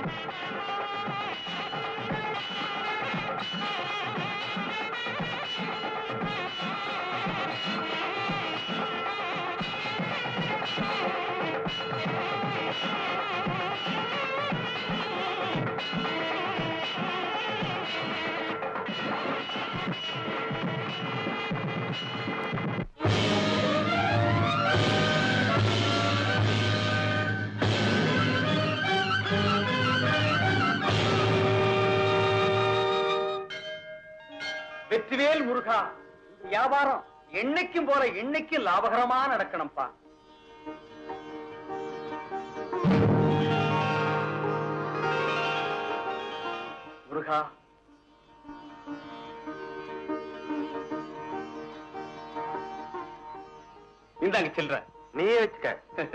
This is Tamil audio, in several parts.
வெற்றிவேல் முருகா வியாபாரம் என்னைக்கும் போல என்னைக்கும் லாபகரமா நடக்கணும்ப்பா முருகா இந்தாங்க சில்ற நீயே வச்சுக்க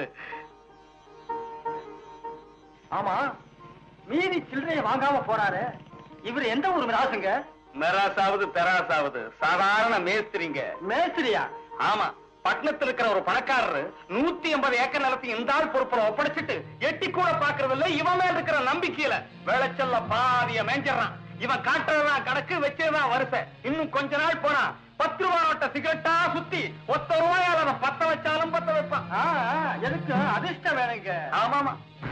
ஆமா மீதி சில்லறைய வாங்காம போறாரு இவர் எந்த ஊர் ராசுங்க மெராசாவது பெராசாவது சாதாரண மேஸ்திரிங்க மேஸ்திரியா ஆமா பட்டணத்துல இருக்கிற ஒரு பணக்காரரு நூத்தி எண்பது ஏக்கர் நிலத்தை இந்த ஆள் பொறுப்புல ஒப்படைச்சிட்டு எட்டி கூட பாக்குறது இல்ல இவன் மேல இருக்கிற நம்பிக்கையில விளைச்சல்ல பாதிய மேஞ்சிடறான் இவன் காட்டுறதுதான் கணக்கு வச்சதுதான் வரிசை இன்னும் கொஞ்ச நாள் போனா பத்து ரூபா நோட்ட சிகரெட்டா சுத்தி ஒத்த ரூபாயால அவன் பத்த வச்சாலும் பத்த வைப்பான் ஆ, ஆ, எதுக்கு அதிர்ஷ்டம் வேணுங்க ஆமாமா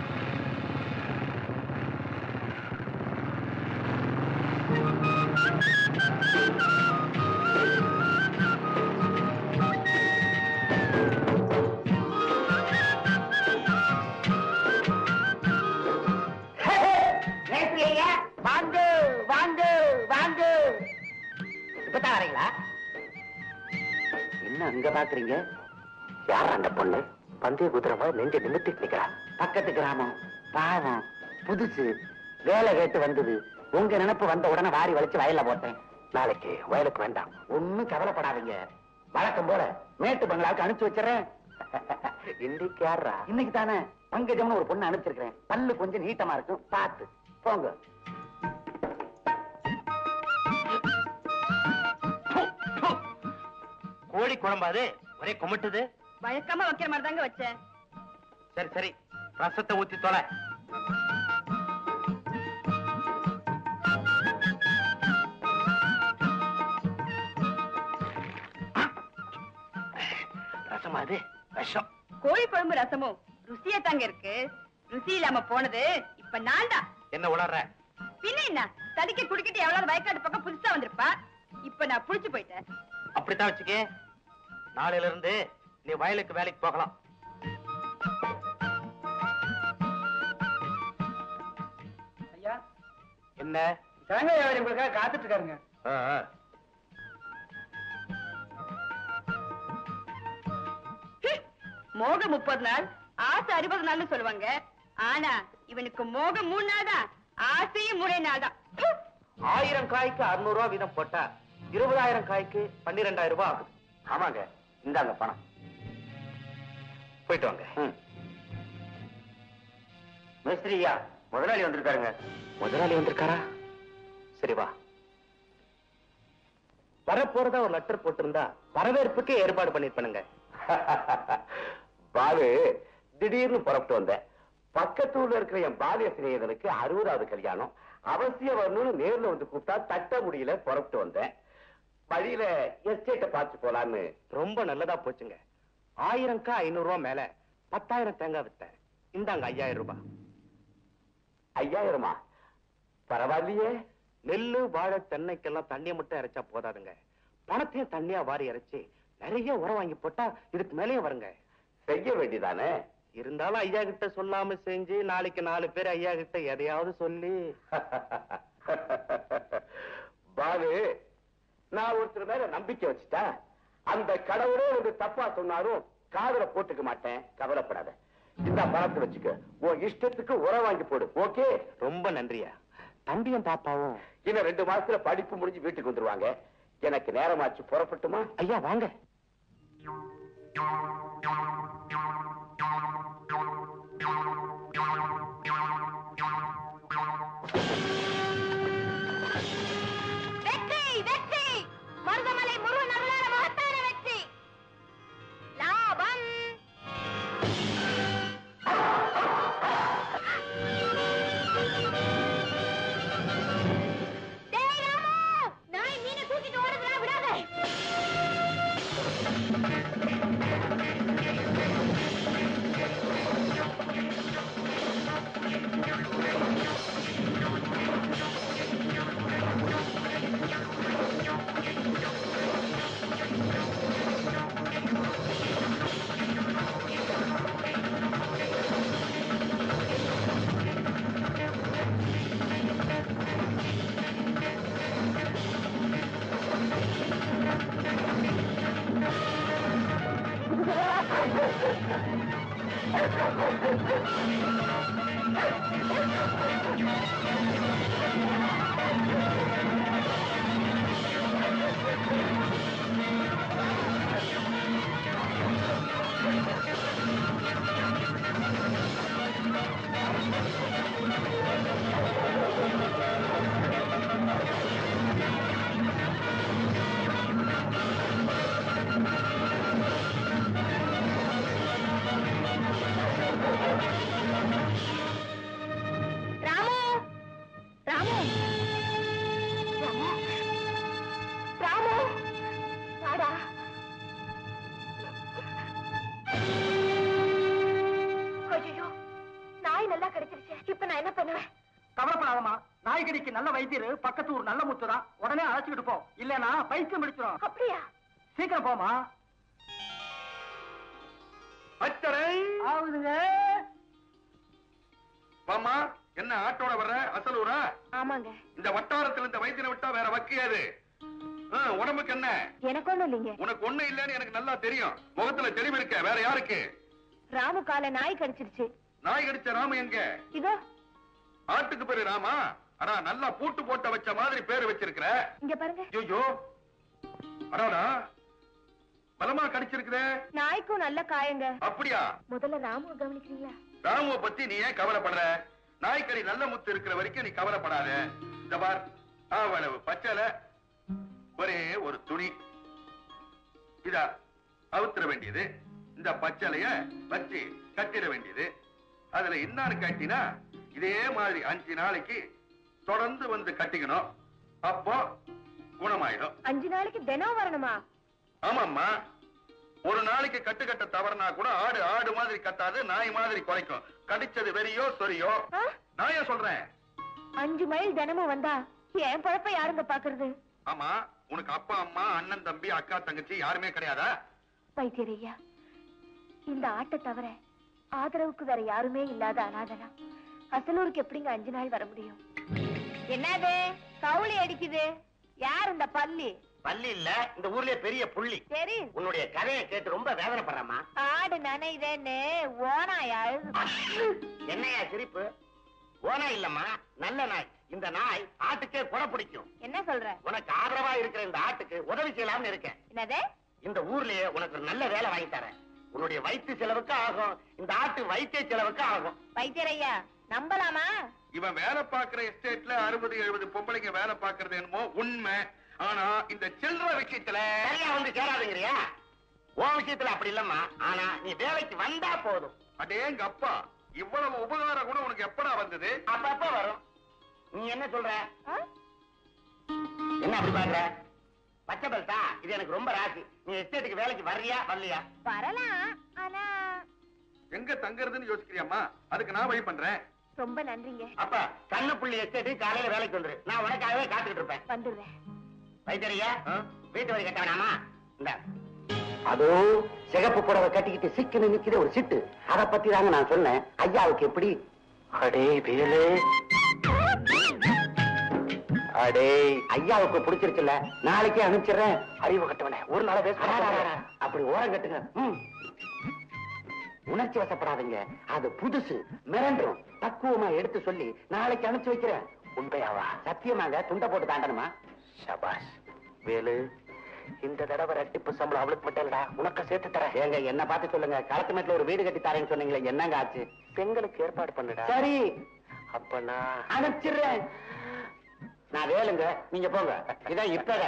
மேஸ்திரியா வாங்க வாங்க வாங்க இப்பதான் வரீங்களா என்ன அங்க பாக்குறீங்க யார் அந்த பொண்ணு பந்தய குதிரவா நெஞ்ச நிமித்திட்டு நிக்கிறா பக்கத்து கிராமம் பாவம் புதுசு வேலை கேட்டு வந்தது உங்க நினைப்பு வந்த உடனே வாரி வலிச்சு வயல்ல போட்டேன் நாளைக்கு வயலுக்கு வேண்டாம் ஒண்ணும் கவலைப்படாதீங்க வழக்கம் போல மேட்டு பங்களாவுக்கு அனுப்பிச்சு வச்சிடறேன் இன்னைக்கு யாரா இன்னைக்கு தானே பங்கஜம்னு ஒரு பொண்ணு அனுப்பிச்சிருக்கிறேன் பல்லு கொஞ்சம் நீட்டமா இருக்கும் பார்த்து போங்க கோழி குழம்பாது ஒரே குமட்டுது வழக்கமா வைக்கிற மாதிரி தாங்க வச்சேன் சரி சரி ரசத்தை ஊத்தி தொலை ரசமா அது விஷம் கோழி குழம்பு ரசமும் ருசியா தாங்க இருக்கு ருசி இல்லாம போனது இப்ப நான் தான் என்ன உளர்ற பின்ன என்ன தடிக்க குடிக்கிட்டு எவ்வளவு வயக்காட்டு பக்கம் புதுசா வந்திருப்பா இப்ப நான் புடிச்சு போயிட்டேன் அப்படித்தான் வச்சுக்கே நாளையில இருந்து நீ வயலுக்கு வேலைக்கு போகலாம் ஐயா என்ன தேங்காய் வியாபாரி உங்களுக்காக காத்துட்டு இருக்காருங்க ஆ, ஆ. ஹம், மோகம் முப்பது நாள் ஆசை அறுபது நாள்னு சொல்லுவாங்க ஆனா இவனுக்கு மோகம் மூணு நாள் தான் ஆசையும் மூணே நாள் தான் ஹம். ஆயிரம் காய்க்கு அறுநூறு ரூபாய் வீதம் போட்டா இருபதாயிரம் காய்க்கு பன்னிரெண்டாயிரம் ரூபாய் ஆகுது ஆமாங்க இந்தாங்க பணம் போயிட்டு வாங்க மேஸ்திரியா முதலாளி வந்திருக்காருங்க முதலாளி வந்திருக்காரா சரி வா வரப்போறதா ஒரு லெட்டர் போட்டிருந்தா வரவேற்புக்கு ஏற்பாடு பண்ணிருப்பனுங்க பாலு திடீர்னு புறப்பட்டு வந்தேன் பக்கத்து ஊர்ல இருக்கிற என் பாலிய சிநேகிதனுக்கு அறுபதாவது கல்யாணம் அவசியம் வரணும்னு நேர்ல வந்து கூப்பிட்டா தட்ட முடியல புறப்பட்டு வந்தேன் வழியில எஸ்டேட்டை பார்த்து போலான்னு ரொம்ப நல்லதா போச்சுங்க ஆயிரம்க்கா ஐநூறு ரூபாய் மேல பத்தாயிரம் தேங்காய் வித்தேன் இந்தாங்க ஐயாயிரம் ரூபாய் ஐயாயிரமா பரவாயில்லையே நெல்லு வாழை தென்னைக்கெல்லாம் தண்ணியை மட்டும் இறைச்சா போதாதுங்க பணத்தையும் தண்ணியா வாரி இறைச்சி நிறைய உரம் வாங்கி போட்டா இதுக்கு மேலேயும் வருங்க செய்ய வேண்டியதானே இருந்தாலும் ஐயா கிட்ட சொல்லாம செஞ்சு நாளைக்கு நாலு பேர் ஐயா கிட்ட எதையாவது சொல்லி பாலு நான் ஒருத்தர் மேல நம்பிக்கை வச்சுட்டா அந்த கடவுளே வந்து தப்பா சொன்னாலும் காதுல போட்டுக்க மாட்டேன் கவலைப்படாத இந்த பணத்தை வச்சுக்க உன் இஷ்டத்துக்கு உரம் வாங்கி போடு ஓகே ரொம்ப நன்றியா தம்பியும் பாப்பாவும் இன்னும் ரெண்டு மாசத்துல படிப்பு முடிஞ்சு வீட்டுக்கு வந்துருவாங்க எனக்கு நேரமாச்சு புறப்பட்டுமா ஐயா வாங்க வெற்றி வெற்றி மருதமலை முருகன் அருளான மகத்தான வெற்றி லாபம் ராமு ராமு ராமு ராமு வாடா ஐயோ நாய் நல்லா கிடைச்சிருச்சு இப்ப நான் என்ன பண்ணுவேன் கவலைப்படாதம்மா நாய்கடிக்கு நல்ல வைத்தியர் பக்கத்து ஊர் நல்ல முத்துதான் உடனே அழைச்சிக்கிட்டு போ இல்லனா பைத்தியம் பிடிச்சிரும் அப்படியா சீக்கிரம் போமா அச்சரை ஆகுதுங்க வாமா என்ன ஆட்டோட வர்ற அசலூரா ஆமாங்க இந்த வட்டாரத்துல இந்த வைத்தியனை விட்டா வேற வக்கியாது ஆ, உடம்புக்கு என்ன எனக்கு ஒண்ணும் இல்லைங்க உனக்கு ஒண்ணு இல்லைன்னு எனக்கு நல்லா தெரியும் முகத்துல தெளிவு இருக்க வேற யாருக்கு ராமு காலை நாய் கடிச்சிருச்சு நாய் கடிச்ச ராம எங்க இதோ ஆட்டுக்கு பேரு ராமா ஆனா நல்லா பூட்டு போட்ட வச்ச மாதிரி பேரு வச்சிருக்கிற இங்க பாருங்க ஐயோ அடாடா பலமா கடிச்சிருக்கிற நாய்க்கும் நல்ல காயங்க அப்படியா முதல்ல ராமுவை கவனிக்கிறீங்களா ராமுவ பத்தி நீ ஏன் கவலைப்படுற நாய்க்கறி நல்ல முத்து இருக்கிற வரைக்கும் நீ கவலைப்படாத இந்த பார் அவ்வளவு பச்சல ஒரே ஒரு துணி இதா அவுத்துற வேண்டியது இந்த பச்சலைய வச்சு கட்டிட வேண்டியது அதுல இன்னாரு கட்டினா இதே மாதிரி அஞ்சு நாளைக்கு தொடர்ந்து வந்து கட்டிக்கணும் அப்போ குணமாயிடும் அஞ்சு நாளைக்கு தினம் வரணுமா ஆமாம்மா ஒரு நாளைக்கு கட்டு கட்ட தவறுனா கூட ஆடு ஆடு மாதிரி கத்தாது நாய் மாதிரி குறைக்கும் கடிச்சது வெறியோ சொரியோ ஆ? நான் ஏன் சொல்றேன் அஞ்சு மைல் தினமும் வந்தா என் பழப்ப யாருங்க பாக்குறது ஆமா உனக்கு அப்பா அம்மா அண்ணன் தம்பி அக்கா தங்கச்சி யாருமே கிடையாதா வைத்தியரையா இந்த ஆட்டை தவிர ஆதரவுக்கு வேற யாருமே இல்லாத அனாதனா அசலூருக்கு எப்படிங்க அஞ்சு நாள் வர முடியும் என்னது கவுளி அடிக்குது யார் இந்த பள்ளி பள்ளி இல்ல இந்த ஊர்லயே பெரிய புள்ளி சரி உன்னுடைய கதையை கேட்டு ரொம்ப வேதனைப்படுறமா ஆடு நனைதேன்னு ஓனாய் அழுது என்னையா சிரிப்பு ஓனா இல்லம்மா நல்ல நாய் இந்த நாய் ஆட்டுக்கே குண பிடிக்கும் என்ன சொல்ற உனக்கு ஆதரவா இருக்கிற இந்த ஆட்டுக்கு உதவி செய்யலாம்னு இருக்கேன் என்னது இந்த ஊர்லயே உனக்கு ஒரு நல்ல வேலை வாங்கி தரேன் உன்னுடைய வயிற்று செலவுக்கு ஆகும் இந்த ஆட்டு வைத்திய செலவுக்கு ஆகும் வைத்தியரையா நம்பலாமா இவன் வேலை பாக்குற எஸ்டேட்ல அறுபது எழுபது பொம்பளைங்க வேலை பாக்குறது என்னமோ உண்மை ஆனா இந்த சில்லற விஷயத்துல சரியா வந்து சேராதுங்கிறியா உன் விஷயத்துல அப்படி இல்லம்மா ஆனா நீ வேலைக்கு வந்தா போதும் அடேங்க அப்பா இவ்வளவு உபகாரம் கூட உனக்கு எப்படா வந்தது அப்பப்ப வரும் நீ என்ன சொல்ற ஆ? என்ன அப்படி பாக்குற பச்சை பெல்ட்டா இது எனக்கு ரொம்ப ராசி நீ எஸ்டேட்டுக்கு வேலைக்கு வர்றியா வரலையா வரலாம் ஆனா எங்க தங்கறதுன்னு யோசிக்கிறியாம்மா அதுக்கு நான் வழி பண்றேன் ரொம்ப நன்றிங்க அப்ப கண்ணு புள்ளி எஸ்டேட்டு காலையில வேலைக்கு வந்துரு நான் உனக்காகவே காத்துக்கிட்டு இருப்பேன் வந்துடுறேன் வைத்தறியா ஆ? வீட்டு வரி கட்ட வேணாமா இந்த அதோ சிகப்பு புடவை கட்டிக்கிட்டு சிக்குன்னு நிக்குது ஒரு சிட்டு அத பத்தி தாங்க நான் சொன்னேன் ஐயாவுக்கு எப்படி அடே வேலு அடே ஐயாவுக்கு பிடிச்சிருச்சுல நாளைக்கே அனுப்பிச்சிடுறேன் அறிவு கட்டவனே ஒரு நாள வேஸ்ட் அப்படி ஓரம் கட்டுங்க ம். உணர்ச்சி வசப்படாதீங்க அது புதுசு மிரண்டும் பக்குவமா எடுத்து சொல்லி நாளைக்கு அனுப்பிச்சு வைக்கிறேன் உண்மையாவா சத்தியமாங்க துண்டை போட்டு தாண்டணுமா சபாஷ் வேலு இந்த தடவை ரெட்டிப்பு சம்பளம் அவளுக்கு மட்டும் இல்லடா உனக்கு சேர்த்து தரேன் ஏங்க என்ன பார்த்து சொல்லுங்க களத்து மேட்ல ஒரு வீடு கட்டி தரேன்னு சொன்னீங்களே என்னங்க ஆச்சு பெண்களுக்கு ஏற்பாடு பண்ணுடா சரி அப்ப நான் அனுப்பிச்சிடுறேன் நான் வேலுங்க நீங்க போங்க இதான் இப்ப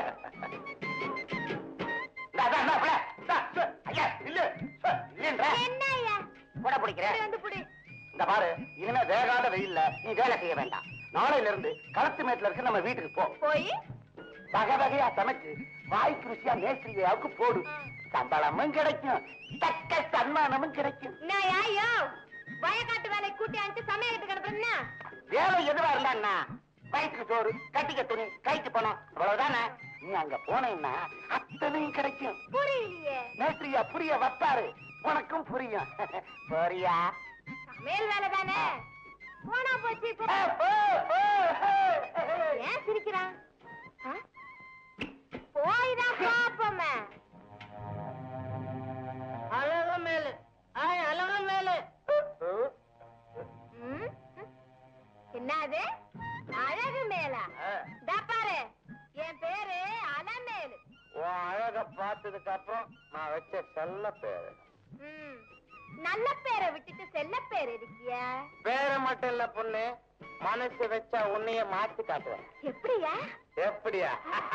ஐயா இல்ல இல்லன்ற என்ன ஐயா கூட பிடிக்கிறேன் வந்து புடி இந்த பாரு இனிமே வேகாத வெயில்ல நீ வேலை செய்ய வேண்டாம் நாளையில இருந்து களத்து மேட்ல இருக்க நம்ம வீட்டுக்கு போ போய் வகை வகையா சமைச்சு வாய்க்கு ருசியா மேஸ்திரியாவுக்கு போடு சம்பளமும் கிடைக்கும் தக்க சன்மானமும் கிடைக்கும் நான் ஐயோ வயக்காட்டு வேலை கூட்டி அனுப்பிச்சு சமையலுக்கு கிடப்புன்னா வேலை எதுவா இருந்தா வயிற்றுக்கு சோறு கட்டிக்க துணி கைக்கு பணம் அவ்வளவுதானே நீ அங்க போனேன்னா அத்தனையும் கிடைக்கும் புரியலையே மேஸ்திரியா புரிய வைப்பாரு உனக்கும் புரியும் போறியா சமையல் வேலை தானே போனா போச்சு இப்போ ஏ, போ, போ, ஹே, ஹே. ஏன் சிரிக்கிறான் ஆ? போய்தான் பாப்போமே அழக மேலு அழக மேலு என்னது அழகு மேலா இதா பாரு என் பேரு அலமேலு உன் அழக பார்த்ததுக்கு அப்புறம் நான் வச்ச செல்ல பேரு ம், நல்ல பேரை விட்டுட்டு செல்ல பேர் இருக்கியா பேரை மட்டும் இல்ல பொண்ணு மனசு வச்சா உன்னைய மாத்தி காட்டுவேன் எப்படியா எப்படியா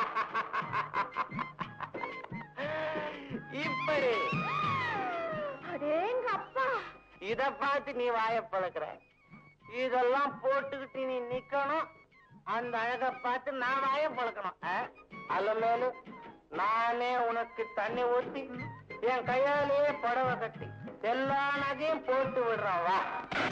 இப்படி அடேங்க அப்பா இத பார்த்து நீ வாய பழக்கிற இதெல்லாம் போட்டுக்கிட்டு நீ நிக்கணும் அந்த அழக பார்த்து நான் வாய பழக்கணும் அலமேலு நானே உனக்கு தண்ணி ஊத்தி என் கையாலேயே புடவை கட்டி எல்லா நகையும் போட்டு விடுறான் வா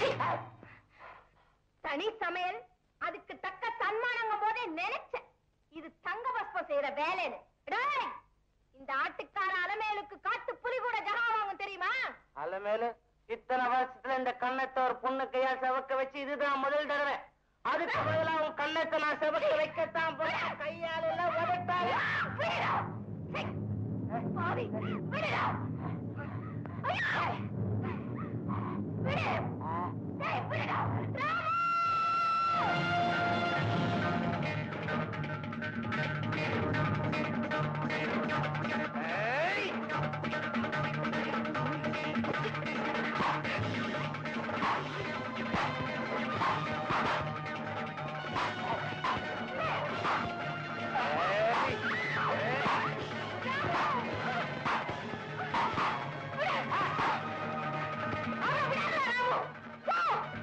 தனி சமையல் அதுக்கு தக்க சன்மானங்கும் போதே நினைச்சேன் இது தங்க பஸ்பம் செய்யற வேலைன்னு டேய், இந்த ஆட்டுக்கார அலமேலுக்கு காட்டு புலி கூட ஜகா வாங்கும் தெரியுமா அலமேலு இத்தனை வருஷத்துல இந்த கண்ணத்தை ஒரு பொண்ணு கையா செவக்க வச்சு இதுதான் முதல் தடவை அதுக்கு பதிலா உன் கண்ணத்தை நான் செவக்க வைக்கத்தான் போறேன் கையால எல்லாம் உதட்டால விடுடா. சீ. பாவி, விடுடா. ஐயோ. விடு. டேய், விடுடா. ராமு! அவனை விடாத, ராமு. போ.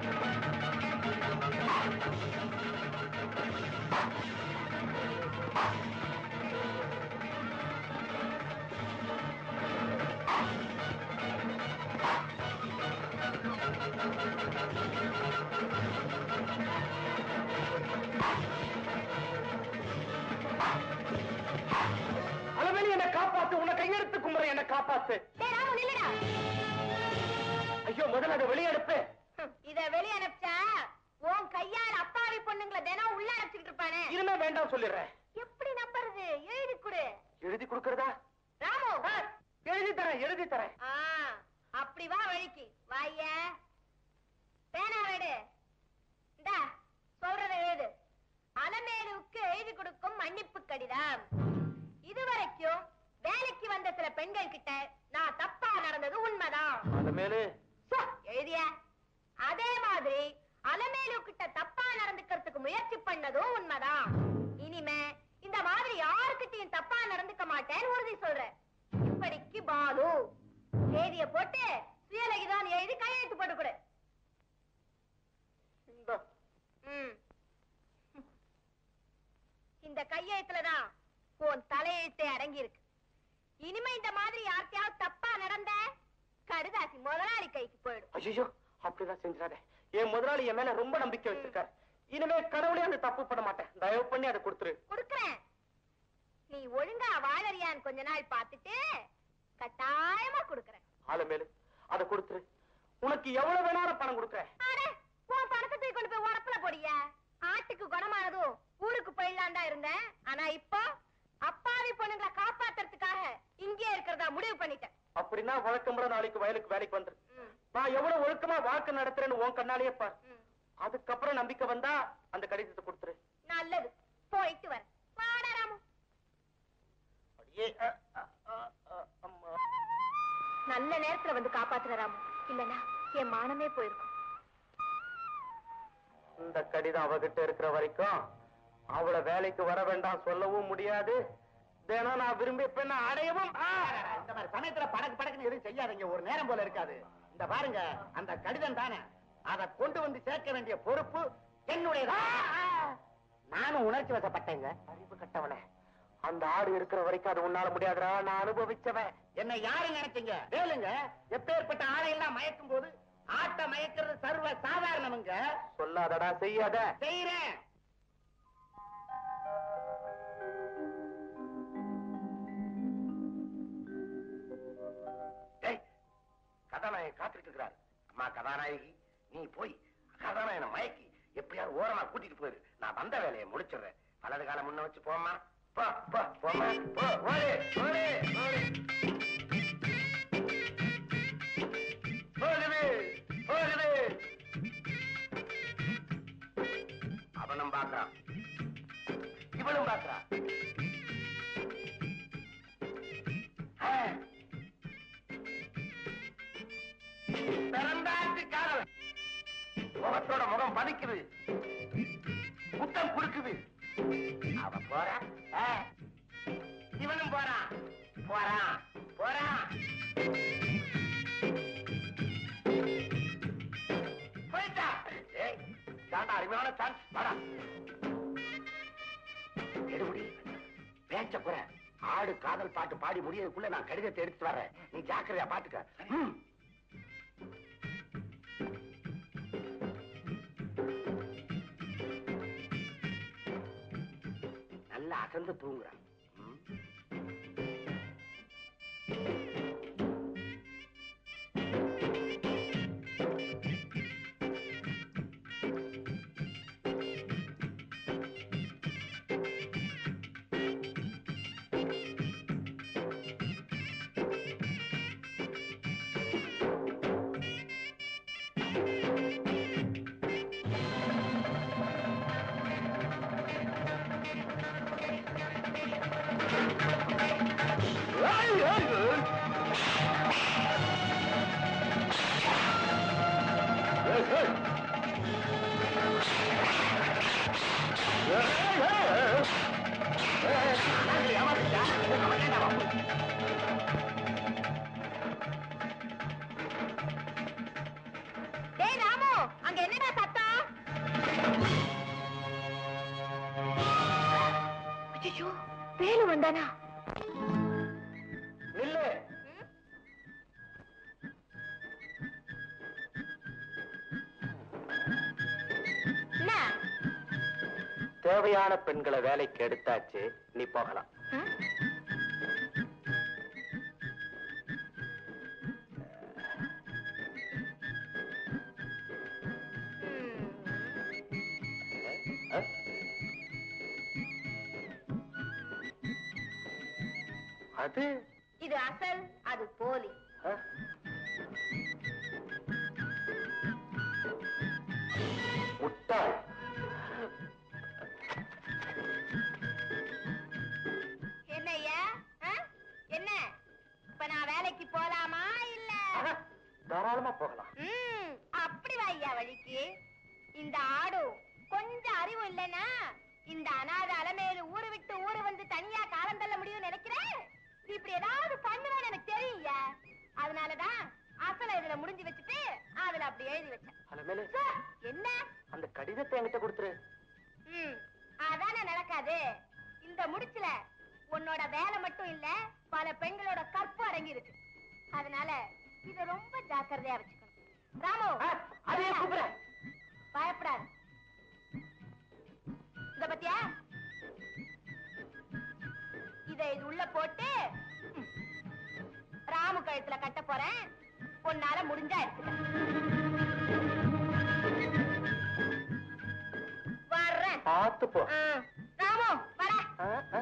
அலமேலு என்ன காப்பாத்து உன்னை கையெடுத்து கும்புற என்ன காப்பாத்து டேய், ராமு, நில்லுடா. ஐயோ முதல்ல அதை வெளியே அனுப்பு ஹம், இத வெளிய அனுப்பிச்சா உன் கையால அப்பாவி பொண்ணுங்களை தினம் உள்ள அனுப்பிச்சுட்டு இருப்பானே இனிமே வேண்டாம் சொல்லிடுறேன் எப்படி நம்புறது எழுதி கொடு எழுதி கொடுக்கறதா ராமு எழுதி தரேன் எழுதி தரேன் ஆ, அப்படி வா வழிக்கு வாய பேனா வேடு இந்தா சொல்றத எழுது அலமேலுவுக்கு எழுதி கொடுக்கும் மன்னிப்பு கடிதம் இதுவரைக்கும் வேலைக்கு வந்த சில பெண்கள் கிட்ட நான் தப்பா நடந்தது உண்மைதான் அலமேலு சோ, எழுதிய அதே மாதிரி அலமேலு கிட்ட தப்பா நடந்துக்கிறதுக்கு முயற்சி பண்ணதும் உண்மைதான் இனிமே இந்த மாதிரி யாருக்கிட்டையும் தப்பா நடந்துக்க மாட்டேன்னு உறுதி சொல்றேன் இப்படிக்கு பாலு தேதிய போட்டு சுயலகிதான் எழுதி கையெழுத்து போட்டு கொடு இந்த ம். இந்த கையெழுத்துலதான் உன் தலையெழுத்தே அடங்கி இருக்கு இனிமே இந்த மாதிரி யார்கிட்டயாவது தப்பா நடந்த கடுதாசி முதலாளி கைக்கு போயிடும் ஐயோ அப்படிதான் செஞ்சிடாத என் முதலாளி என் மேல ரொம்ப நம்பிக்கை வச்சிருக்காரு இனிமே கடவுளே அந்த தப்பு பண்ண மாட்டேன் தயவு பண்ணி அதை கொடுத்துரு கொடுக்கறேன் நீ ஒழுங்கா வாழறியான்னு கொஞ்ச நாள் பார்த்துட்டு கட்டாயமா கொடுக்கறேன் ஆலமேலு அதை கொடுத்துரு உனக்கு எவ்வளவு வேணாலும் பணம் கொடுக்குறேன் அட, உன் பணத்தை தூக்கி கொண்டு போய் உடப்புல போடியா ஆட்டுக்கு குணமானதும் ஊருக்கு போயிடலாம் தான் இருந்தேன் ஆனா இப்போ அப்பாவி பொண்ணுங்களை காப்பாத்துறதுக்காக இங்கே இருக்கிறதா முடிவு பண்ணிட்டேன் அப்படின்னா வழக்கம் முறை நாளைக்கு வயலுக்கு வேலைக்கு வந்துரு ம், நான் எவ்வளவு ஒழுக்கமா வாழ்க்கை நடத்துறேன்னு உன் கண்ணாலேயே பார் ம். அதுக்கப்புறம் நம்பிக்கை வந்தா அந்த கடிதத்தை கொடுத்துரு நல்லது போயிட்டு வரேன் வாடா ராமு அடியே அ, அ, அ, அ, அம்மா. நல்ல நேரத்துல வந்து காப்பாத்துற ராமு இல்லனா என் மானமே போயிருக்கும் இந்த கடிதம் அவகிட்ட இருக்கிற வரைக்கும் அவளை வேலைக்கு வர வேண்டாம் சொல்லவும் முடியாது தினம் நான் விரும்பி பெண்ணை அடையவும் ஆ! இந்த மாதிரி சமயத்துல படக்கு படக்குன்னு எதுவும் செய்யாதீங்க ஒரு நேரம் போல இருக்காது இந்த பாருங்க அந்த கடிதம் தானே அதை கொண்டு வந்து சேர்க்க வேண்டிய பொறுப்பு என்னுடையதா நானும் உணர்ச்சி வசப்பட்டேங்க அறிவு கட்டவனே அந்த ஆடு இருக்கிற வரைக்கும் அது உன்னால முடியாதுடா நான் அனுபவிச்சவன் என்ன யாரு நினைச்சீங்க வேலுங்க எப்பேற்பட்ட ஆளையெல்லாம் மயக்கும் போது ஆட்டை மயக்கிறது சர்வ சாதாரணமுங்க சொல்லாதடா செய்யாத செய்யறேன் கதாநாயகன் காத்துட்டு இருக்கிறார் அம்மா கதாநாயகி நீ போய் கதாநாயகனை மயக்கி எப்படியாவது ஓரமா கூட்டிட்டு போயிரு நான் வந்த வேலையை முடிச்சிடுறேன் வலது காலம் முன்ன வச்சு போமா போ போ போமா போ ஓடு ஓடு ஓடு போகுது போகுது பாக்குறா ஆ. பிறந்தாச்சு காதல் முகத்தோட முகம் பதிக்குது முத்தம் குடுக்குது அவ போறா ஆ. இவனும் போறான் போறான் போறான் போயிட்டா ஏய் தாண்டா அருமையான சான்ஸ் வாடா எடுபடி பேச்ச குற ஆடு காதல் பாட்டு பாடி முடியறதுக்குள்ள நான் கடிதத்தை எடுத்து வர்றேன் நீ ஜாக்கிரதையா பாத்துக்க ம். நல்லா அசந்து தூங்குறான் ம். டேய் ராமு அங்க என்னடா சத்தம் ஐயோ வேலு வந்தானா நில்லு என்ன தேவையான பெண்களை வேலைக்கு எடுத்தாச்சு நீ போகலாம் ஆ? ம். ஆ? அது இது அசல் அது போலி ஆ? முட்டாள் என்னய்யா ஆ? என்ன இப்ப நான் வேலைக்கு போலாமா இல்ல ஆஹா, தாராளமா போகலாம் ம், அப்படி வையா வழிக்கு இந்த ஆடு கொஞ்சம் அறிவு இல்லைன்னா இந்த அனாதை அலமேலு ஊரு விட்டு ஊரு வந்து தனியா காலம் தள்ள முடியும்னு நினைக்கிறேன் நீ இப்படி ஏதாவது பண்ணுவேன்னு எனக்கு தெரியும்யா அதனாலதான் அசல இதுல முடிஞ்சு வச்சுட்டு அதுல அப்படி எழுதி வச்சேன் அலமேலு சே, என்ன அந்த கடிதத்தை என்கிட்ட கொடுத்துரு ம், அதானே நடக்காது இந்த முடிச்சுல உன்னோட வேலை மட்டும் இல்ல பல பெண்களோட கற்பு அடங்கி இருக்கு அதனால இத ரொம்ப ஜாக்கிரதையா வச்சுக்கணும் ராமு ஆ, அதையே கூப்பிடுறேன். பயப்படாது இத பத்தியா இத இது உள்ள போட்டு ம், ராமு கழுத்துல கட்ட போறேன் உன்னால முடிஞ்சா எடுத்துக்க வர்றேன் பார்த்து போ ஆ, ராமு வர ஆ, ஆ.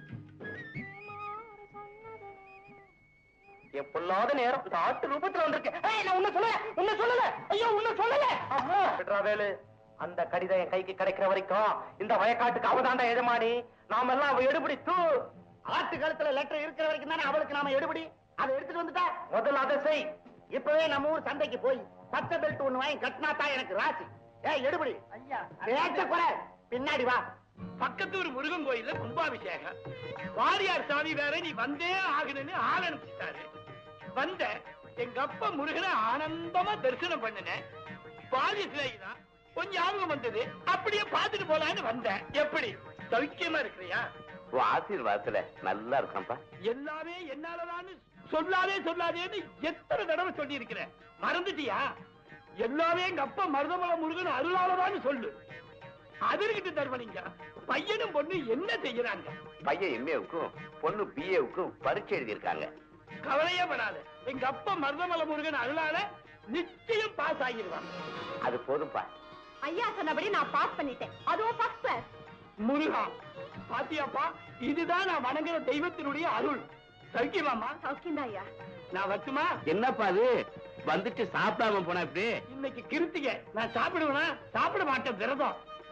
என் பொல்லாத நேரம் இந்த ஆட்டு ரூபத்துல வந்திருக்கேன் ஏய், நான் உன்ன சொல்லல உன்ன சொல்லல ஐயோ உன்ன சொல்லல அம்மா விட்றா வேலு அந்த கடிதம் என் கைக்கு கிடைக்கிற வரைக்கும் இந்த வயக்காட்டுக்கு அவதாண்டா எஜமானி நாம எல்லாம் அவ எடுபடி தூ ஆட்டு கழுத்துல லெட்டர் இருக்கிற வரைக்கும் தானே அவளுக்கு நாம எடுபடி அதை எடுத்துட்டு வந்துட்டா முதல்ல அதை செய் இப்பவே நம்ம ஊர் சந்தைக்கு போய் பச்சை பெல்ட் ஒண்ணு வாங்கி கட்டினா தான் எனக்கு ராசி ஏய் எடுபடி ஐயா பேச்ச குறை பின்னாடி வா பக்கத்து ஒரு முருகன் கோயில்ல கும்பாபிஷேகம் வாரியார் சாமி வேற நீ வந்தே ஆகணும்னு ஆள் அனுப்பிச்சிட்டாரு வந்த எங்க அப்பா முருகனை ஆனந்தமா தரிசனம் பண்ணினேன் பாதி சிலைதான் கொஞ்சம் ஞாபகம் வந்தது அப்படியே பார்த்துட்டு போலான்னு வந்தேன் எப்படி சௌக்கியமா இருக்கிறியா ஆசீர்வாதத்துல நல்லா இருக்கான்ப்பா எல்லாமே என்னாலதான்னு சொல்லாதே சொல்லாதேன்னு எத்தனை தடவை சொல்லி இருக்கிறேன் மறந்துட்டியா எல்லாமே எங்க அப்பா மருதமலை முருகன் அருளாலதான்னு சொல்லு அதற்கிட்ட தர்மனிங்க பையனும் பொண்ணு என்ன செய்யறாங்க பையன் எம்ஏவுக்கும் பொண்ணு பிஏவுக்கும் பரீட்சை எழுதியிருக்காங்க கவலையே படாத எங்க அப்பா மருதமலை முருகன் அருளால நிச்சயம் பாஸ் ஆகிடுவாங்க அது போதும்பா ஐயா சொன்னபடி நான் பாஸ் பண்ணிட்டேன் அதுவும் ஃபர்ஸ்ட் கிளாஸ் முருகா பாத்தியாப்பா இதுதான் நான் வணங்குற தெய்வத்தினுடைய அருள் சௌக்கியமாமா சௌக்கியம் ஐயா நான் வச்சுமா என்னப்பா அது வந்துட்டு சாப்பிடாம போனா இப்படி இன்னைக்கு கிருத்திகை நான் சாப்பிடுவேனா சாப்பிட மாட்டேன் விரதம்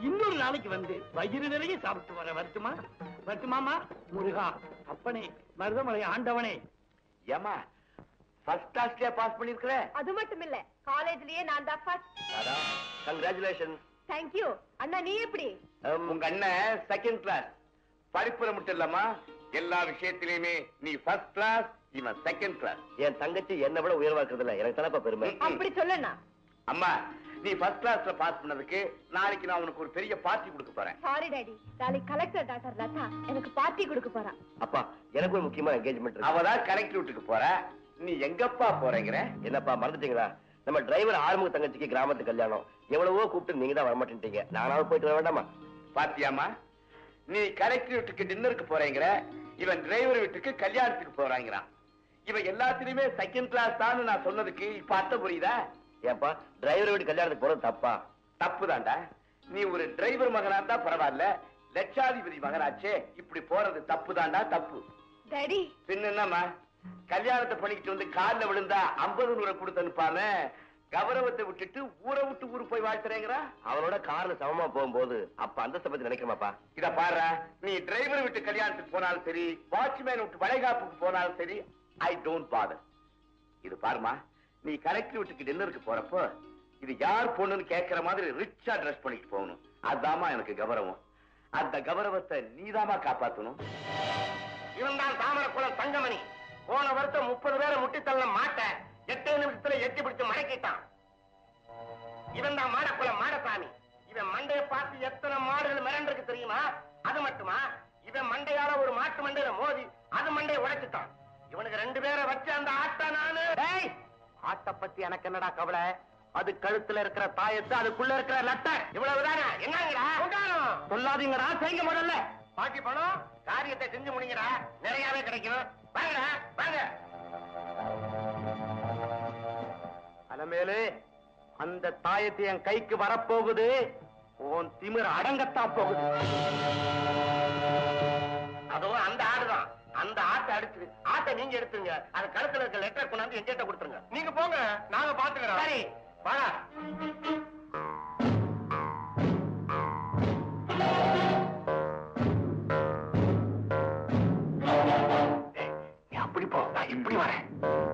இன்னொரு நாளைக்கு வந்து வயிறு நிறைய சாப்பிட்டு வர வரட்டுமா வரட்டுமாமா முருகா அப்பனே மருதமலை ஆண்டவனே ஏமா ஃபர்ஸ்ட் கிளாஸ்லயே பாஸ் பண்ணிருக்கிற அது மட்டும் இல்ல காலேஜ்லயே நான் தான் ஃபர்ஸ்ட் கங்க்ராச்சுலேஷன் தேங்க்யூ அண்ணா நீ எப்படி உங்க அண்ணன் செகண்ட் கிளாஸ் படிப்புல மட்டும் இல்லம்மா எல்லா விஷயத்திலயுமே நீ ஃபர்ஸ்ட் கிளாஸ் இவன் செகண்ட் கிளாஸ் என் தங்கச்சி என்ன விட உயர்வா இருக்கிறதுல எனக்கு தானப்பா பெருமை அப்படி சொல்லண்ணா அம்மா நீ ஃபர்ஸ்ட் கிளாஸ்ல பாஸ் பண்ணதுக்கு நாளைக்கு நான் உனக்கு ஒரு பெரிய பார்ட்டி கொடுக்க போறேன் சாரி டாடி நாளைக்கு கலெக்டர் டாக்டர் லதா எனக்கு பார்ட்டி கொடுக்க போறா அப்பா எனக்கு ஒரு முக்கியமான என்கேஜ்மெண்ட் இருக்கு அவதான் கலெக்டர் வீட்டுக்கு போற நீ எங்கப்பா போறேங்கிற என்னப்பா மறந்துட்டீங்களா நம்ம டிரைவர் ஆறுமுக தங்கச்சிக்கு கிராமத்து கல்யாணம் எவ்வளவோ கூப்பிட்டு நீங்க தான் வரமாட்டேன்றீங்க நானாவது போயிட்டு வர வேண்டாமா பாத்தியாமா நீ கலெக்டர் வீட்டுக்கு டின்னருக்கு போறேங்கிற இவன் டிரைவர் வீட்டுக்கு கல்யாணத்துக்கு போறாங்கிறான் இவன் எல்லாத்திலுமே செகண்ட் கிளாஸ் தான் நான் சொன்னதுக்கு இப்ப அர்த்தம் புரியுதா ஏப்பா டிரைவர் வீட்டு கல்யாணத்துக்கு போறது தப்பா தப்புதான்டா நீ ஒரு டிரைவர் மகனா இருந்தா பரவாயில்ல லட்சாதிபதி மகனாச்சே இப்படி போறது தப்புதான்டா தப்பு டாடி பின்ன என்னம்மா கல்யாணத்தை பண்ணிக்கிட்டு வந்து கால்ல விழுந்தா ஐம்பது நூறு கொடுத்து அனுப்பாம கௌரவத்தை விட்டுட்டு ஊரை விட்டு ஊரு போய் வாழ்த்துறேங்கிறா அவனோட கார்ல சமமா போகும்போது அப்ப அந்தஸ்தை பத்தி நினைக்கிறமாப்பா இத பாரு நீ டிரைவர் விட்டு கல்யாணத்துக்கு போனாலும் சரி வாட்ச்மேன் விட்டு வளைகாப்புக்கு போனாலும் சரி ஐ டோன்ட் பாதர் இது பாருமா நீ கலெக்டர் வீட்டுக்கு டின்னருக்கு போறப்போ இது யார் பொண்ணுன்னு கேட்கிற மாதிரி ரிச்சா ட்ரெஸ் பண்ணிட்டு போகணும் அதாம்மா எனக்கு கௌரவம் அந்த கௌரவத்தை நீதாம்மா காப்பாத்தணும் இவன் தான் தாமரக்குளம் தங்கமணி போன வருஷம் முப்பது பேரை முட்டி தள்ள மாட்டேன் எட்டு நிமிஷத்துல எட்டி பிடிச்சு மடக்கிட்டான் இவன் தான் மாடக்குளம் மாடசாமி இவன் மண்டையை பார்த்து எத்தனை மாடுகள் மிரண்டிருக்கு தெரியுமா அது மட்டுமா இவன் மண்டையால ஒரு மாட்டு மண்டையில மோதி அது மண்டையை உடைச்சிட்டான் இவனுக்கு ரெண்டு பேரை வச்சு அந்த ஆட்டா நானு ஆட்டை பத்தி எனக்கு என்னடா கவலை அது கழுத்துல இருக்கிற தாயத்து அதுக்குள்ள இருக்கிற லட்டை இவ்வளவுதானே என்னங்கடா சொல்லாதீங்கடா செய்ய முதல்ல பாக்கி பணம் காரியத்தை செஞ்சு முடிங்கடா நிறையவே கிடைக்கும் வாங்கடா வாங்க அலமேலு அந்த தாயத்து என் கைக்கு வரப்போகுது உன் திமிர் அடங்கத்தான் போகுது அதோ அந்த ஆடுதான் அந்த ஆட்டை அடிச்சு ஆட்டை நீங்க எடுத்துங்க அது கழுத்துல இருக்க லெட்டர் கொண்டாந்து எங்கிட்ட கொடுத்துருங்க நீங்க போங்க நாங்க பாத்துக்கிறோம் சரி வாடா நீ அப்படி போ நான் இப்படி வரேன்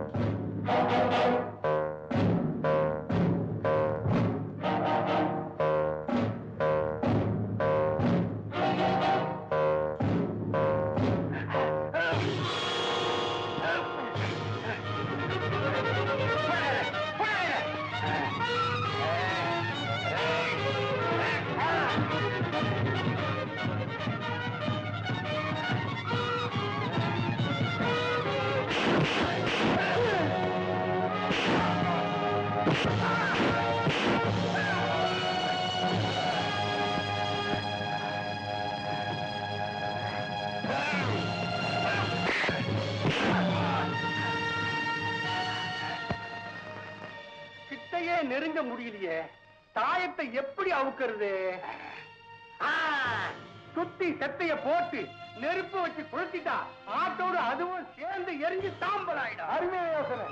கிட்டையே நெருங்க முடியலையே தாயத்தை எப்படி அவுக்கிறது ஆ, சுத்தி செத்தைய போட்டு நெருப்பு வச்சு கொளுத்திட்டா ஆட்டோடு அதுவும் சேர்ந்து எரிஞ்சு சாம்பல் ஆயிடும் அருமையா யோசனை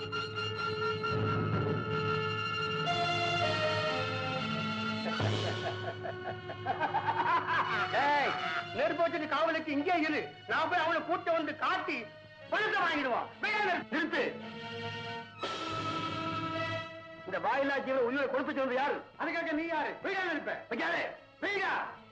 டேய், நெருப்பு வச்சுட்டு காவலுக்கு இங்கே இரு நான் போய் அவனை கூட்ட வந்து காட்டி பழுக்க வாங்கிடுவான் வேலை நிறுத்து இந்த வாயிலா ஜீவன உயிரை கொடுத்து சொன்னது யாரு அதுக்காக நீ யாரு வீடா இருப்ப வைக்காதே வீடா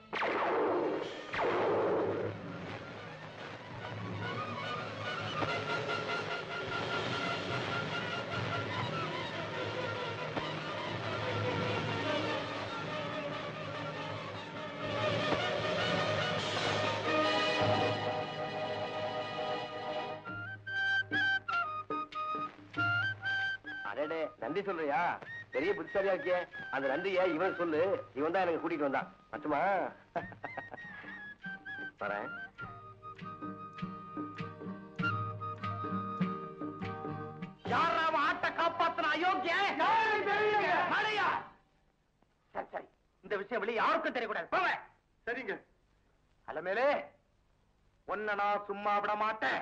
அடடே நன்றி சொல்றியா பெரிய புத்திசாலியா இருக்கியே அந்த நன்றிய இவன் சொல்லு இவன் தான் எனக்கு கூட்டிட்டு வந்தான் மட்டுமா வரேன் யார் அவன் ஆட்டை காப்பாத்தின அயோக்கிய மழையா சரி சரி இந்த விஷயம் வெளியே யாருக்கும் தெரியக்கூடாது போவேன் சரிங்க அலமேலே உன்னை நான் சும்மா விட மாட்டேன்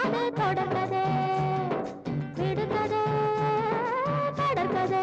அது தொடர்கதை விடுகதை தொடர்கதை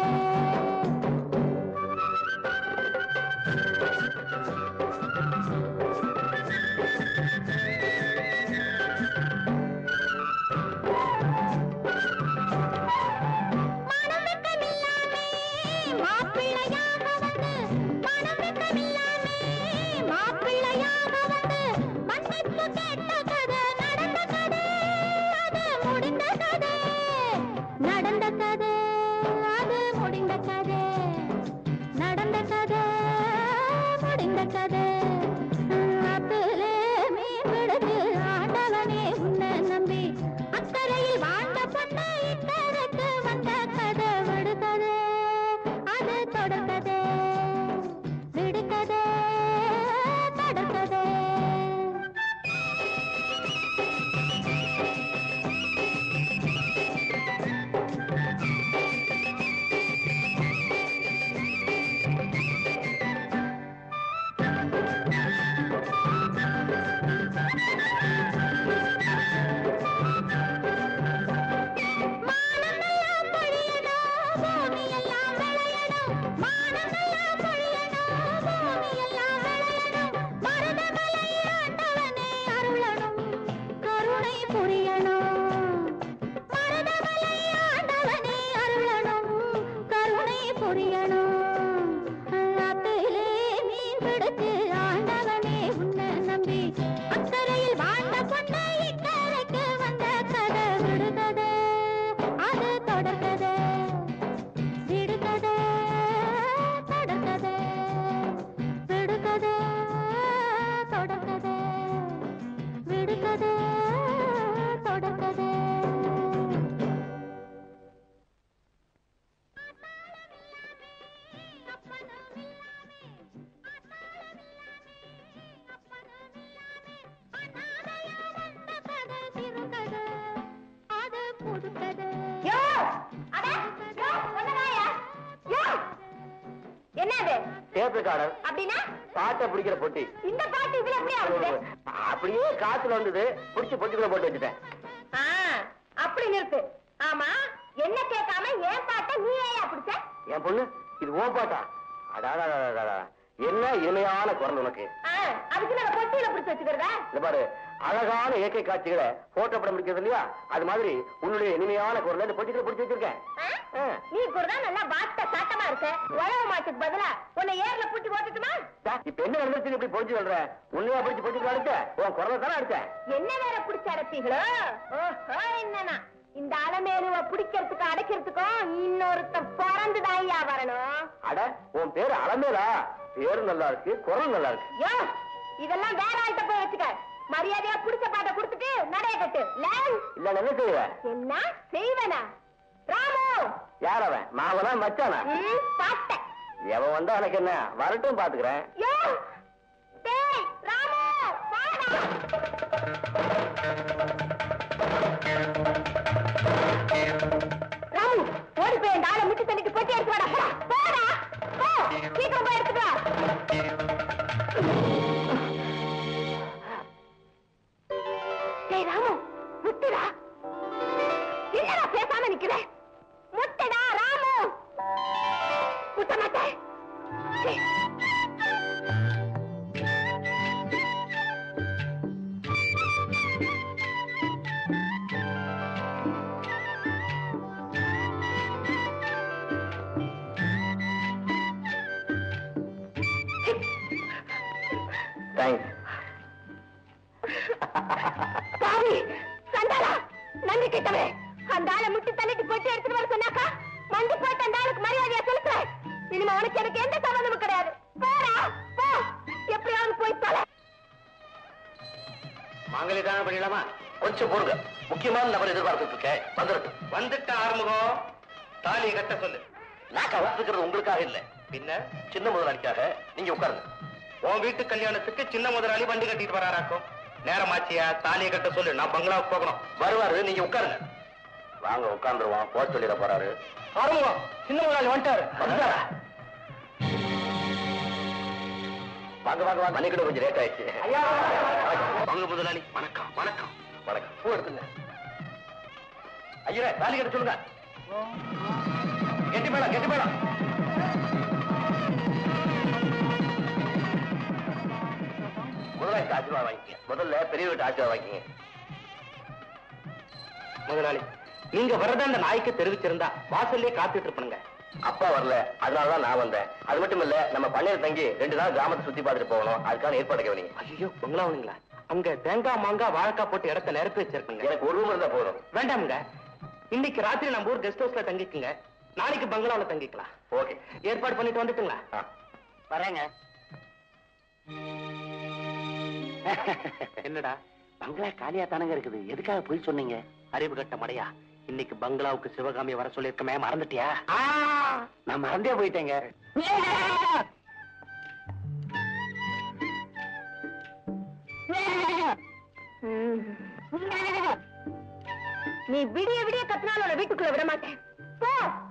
மனமிக்கமில்லாமே மாப்பிள்ளையாக வந்து மனமிக்கமில்லாமே மாப்பிள்ளையாக வந்து மன்னிப்பு கேட்ட கதை நடந்த கதை அது முடிந்த கதை நடந்த கதை அது முடிந்த கதை நடந்த கதை முடிந்த கதை ஆத்திலே மீன் பிடிச்சு ஆண்டவனே உன்னை நம்பி அக்கறையில் வாழ்ந்த பொண்ணு இக்கரைக்கு வந்த கதை விடுகதை அது தொடர்கதை விடுகதை தொடர்கதை மானமெல்லாம் பொழியணும், பூமியெல்லாம் விளையணும். மானமெல்லாம் பொழியணும், பூமியெல்லாம் விளையணும். மருதமலை ஆண்டவனே அருளணும், கருணை புரியணும். மருதமலை ஆண்டவனே அருளணும், கருணை புரியணும். ஆத்திலே மீன் பிடிச்சு ஆண்டவனே உன்னை நம்பி அக்கறையில் வாழ்ந்த பொண்ணை இக்கரைக்கு வந்த கதை விடுகதை அது தொடர்கதை விடுகதை தொடர்கதை விடுகதை தொடர்கதை விடுகதை தொடர்கதை என்னது டேப் ரெக்கார்டர் அப்படின்னா பாட்டை பிடிக்கிற பொட்டி இந்த பாட்டு இதுல எப்படி ஆகுது அப்படியே காத்துல வந்தது பிடிச்சி பொட்டிக்குள்ள போட்டு வச்சுட்டேன் ஆ, அப்படி நிறுத்து ஆமா என்ன கேட்காம ஏன் பாட்ட நீ ஏன் பிடிச்ச என் பொண்ணு இது ஓ பாட்டா அடாடா என்ன இனிமையான குரல் உனக்கு ஆ, அதுக்கு நான் பொட்டியில பிடிச்சு வச்சுக்கிறதா இந்த பாரு அழகான இயற்கை காட்சிகளை போட்டோ படம் பிடிக்கிறது இல்லையா அது மாதிரி உன்னுடைய இனிமையான குரல் இந்த பொட்டிக்குள்ள பிடிச்சி வச்சிருக்கேன் ஆ? ஆ. நீ கூட தான் நல்லா வாட்ட சாட்டமா இருக்க உழவு மாட்டுக்கு பதிலா உன்னை ஏர்ல புட்டி போட்டுட்டுமா டா, இப்ப என்ன நடந்துச்சு இப்படி பொடிச்சு சொல்ற உன்னையா பிடிச்சு பொட்டிக்குள்ள அடிச்ச உன் குரலை தானே அடிச்சேன் என்ன வேற புடிச்சு அடைப்பீங்களோ ஓஹோ என்னன்னா இந்த அலமேலுவ பிடிக்கிறதுக்கும் அடைக்கிறதுக்கும் இன்னொருத்தன் பிறந்துதான் ஐயா வரணும் அட உன் பேரு அலமேலா பேரு நல்லா இருக்கு குரல் நல்லா இருக்கு யோ இதெல்லாம் வேற ஆள்கிட்ட போய் வச்சுக்க மரியாதையா புடிச்ச பாட்டை கொடுத்துட்டு நடைய கட்டு லேன் இல்ல நான் என்ன செய்வ என்ன செய்வனா ராமு யார் அவன் மாவனா மச்சானா ம், பாட்ட எவன் வந்தா எனக்கு என்ன வரட்டும் பாத்துக்கிறேன் யோ டேய் ராமு வாடா ராமு ஓடி போய் அந்த ஆளை முட்டி தண்ணிட்டு போட்டி எடுத்து வாடா போடா போடா போ சீக்கிரம் போய் எடுத்துட்டு வா டேய் ராமு முட்டுடா என்னடா பேசாம நிக்கிற முட்டுடா ராமு முட்ட மாட்டேன் சரி. தேங்க்ஸ் பாவி சண்டாளா நன்றி கிட்டவே அந்த ஆளை முட்டி தள்ளிட்டு போட்டு எடுத்துட்டு வர சொன்னாக்கா மண்டி போட்டு அந்த ஆளுக்கு மரியாதையா செலுத்துறேன் இனிமே உனக்கு எனக்கு எந்த சம்பந்தமும் கிடையாது போடா போ எப்படியாவது போய் தொலை மாங்கலி தானே பண்ணிடலாமா கொஞ்சம் பொறுங்க முக்கியமான நபர் எதிர்பார்த்துட்டு இருக்கேன் வந்துருக்கு வந்துட்ட ஆறுமுகம் தாலி கட்ட சொல்லு நான் கவர்த்துக்கிறது உங்களுக்காக இல்ல பின்ன சின்ன முதலாளிக்காக நீங்க உட்காருங்க உன் வீட்டு கல்யாணத்துக்கு சின்ன முதலாளி வண்டி கட்டிட்டு வராராக்கும் நேரமாச்சியா தாலியை கட்ட சொல்லு நான் பங்களாவுக்கு போகணும் வருவாரு நீங்க உட்காருங்க வாங்க உட்காந்துருவோம் போக சொல்லிட போறாரு ஆறுமுகம் சின்ன முதலாளி வந்துட்டாரு வந்துட்டாரா? வாங்க வாங்க வாங்க மணிக்கிட்ட கொஞ்சம் லேட் ஆயிடுச்சு வாங்க முதலாளி வணக்கம் வணக்கம் வணக்கம் பூ எடுத்துங்க ஐயரே தாலி கட்ட சொல்லுங்க கெட்டி மேடம் கெட்டி மேடம் முதலாளி ஆசீர்வாதம் வாங்கிக்க முதல்ல பெரிய வீட்டு ஆசீர்வாதம் வாங்கிங்க முதலாளி நீங்க வரத அந்த நாய்க்கு தெரிவிச்சிருந்தா வாசல்லே காத்துட்டு இருப்பனுங்க அப்பா வரல அதனாலதான் நான் வந்தேன் அது மட்டும் இல்ல நம்ம பண்ணையில தங்கி ரெண்டு நாள் கிராமத்தை சுத்தி பார்த்துட்டு போகணும் அதுக்கான ஏற்பாடு கவனிங்க ஐயோ பங்களாவுங்களா அங்க தேங்காய் மாங்காய் வாழைக்காய் போட்டு இடத்த நிரப்பி வச்சிருக்குங்க எனக்கு ஒரு ரூம் இருந்தா போதும் வேண்டாமுங்க இன்னைக்கு ராத்திரி நம்ம ஊர் கெஸ்ட் ஹவுஸ்ல தங்கிக்குங்க நாளைக்கு பங்களாவுல தங்கிக்கலாம் ஓகே ஏற்பாடு பண்ணிட்டு வந்துட்டுங்களா வரேங்க என்னடா பங்களா காலியா தானங்க இருக்குது எதுக்காக போய் சொன்னீங்க அறிவு கட்ட மடையா இன்னைக்கு பங்களாவுக்கு சிவகாமி வர சொல்லியிருக்கமே மறந்துட்டியா ஆ, நான் மறந்தே போயிட்டேங்க நீ விடிய விடிய கத்தினாலும் உன்னை வீட்டுக்குள்ள விட மாட்டேன் போ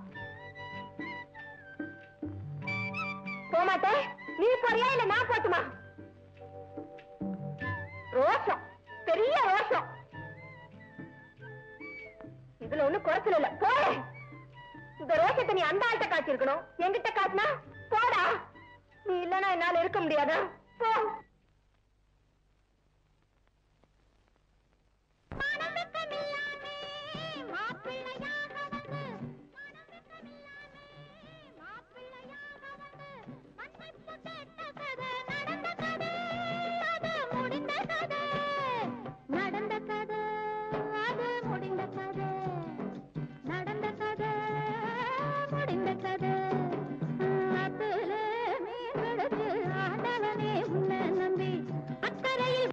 போக மாட்டேன் நீ போறியா இல்ல நான் போட்டுமா ரோஷம் பெரிய ரோஷம் இதுல ஒண்ணும் குறைச்சல இல்ல போ இந்த ரோஷத்தை நீ அந்த ஆள்கிட்ட காட்டியிருக்கணும் என்கிட்ட காட்டினா போடா நீ இல்லனா என்னால இருக்க முடியாதா போ நடந்த கதை அது முடிந்த கதை நடந்த கதை முடிந்த கதை அத்துல மீன் பிடிச்சு ஆண்டவனே உன்னை நம்பி அக்கறையில்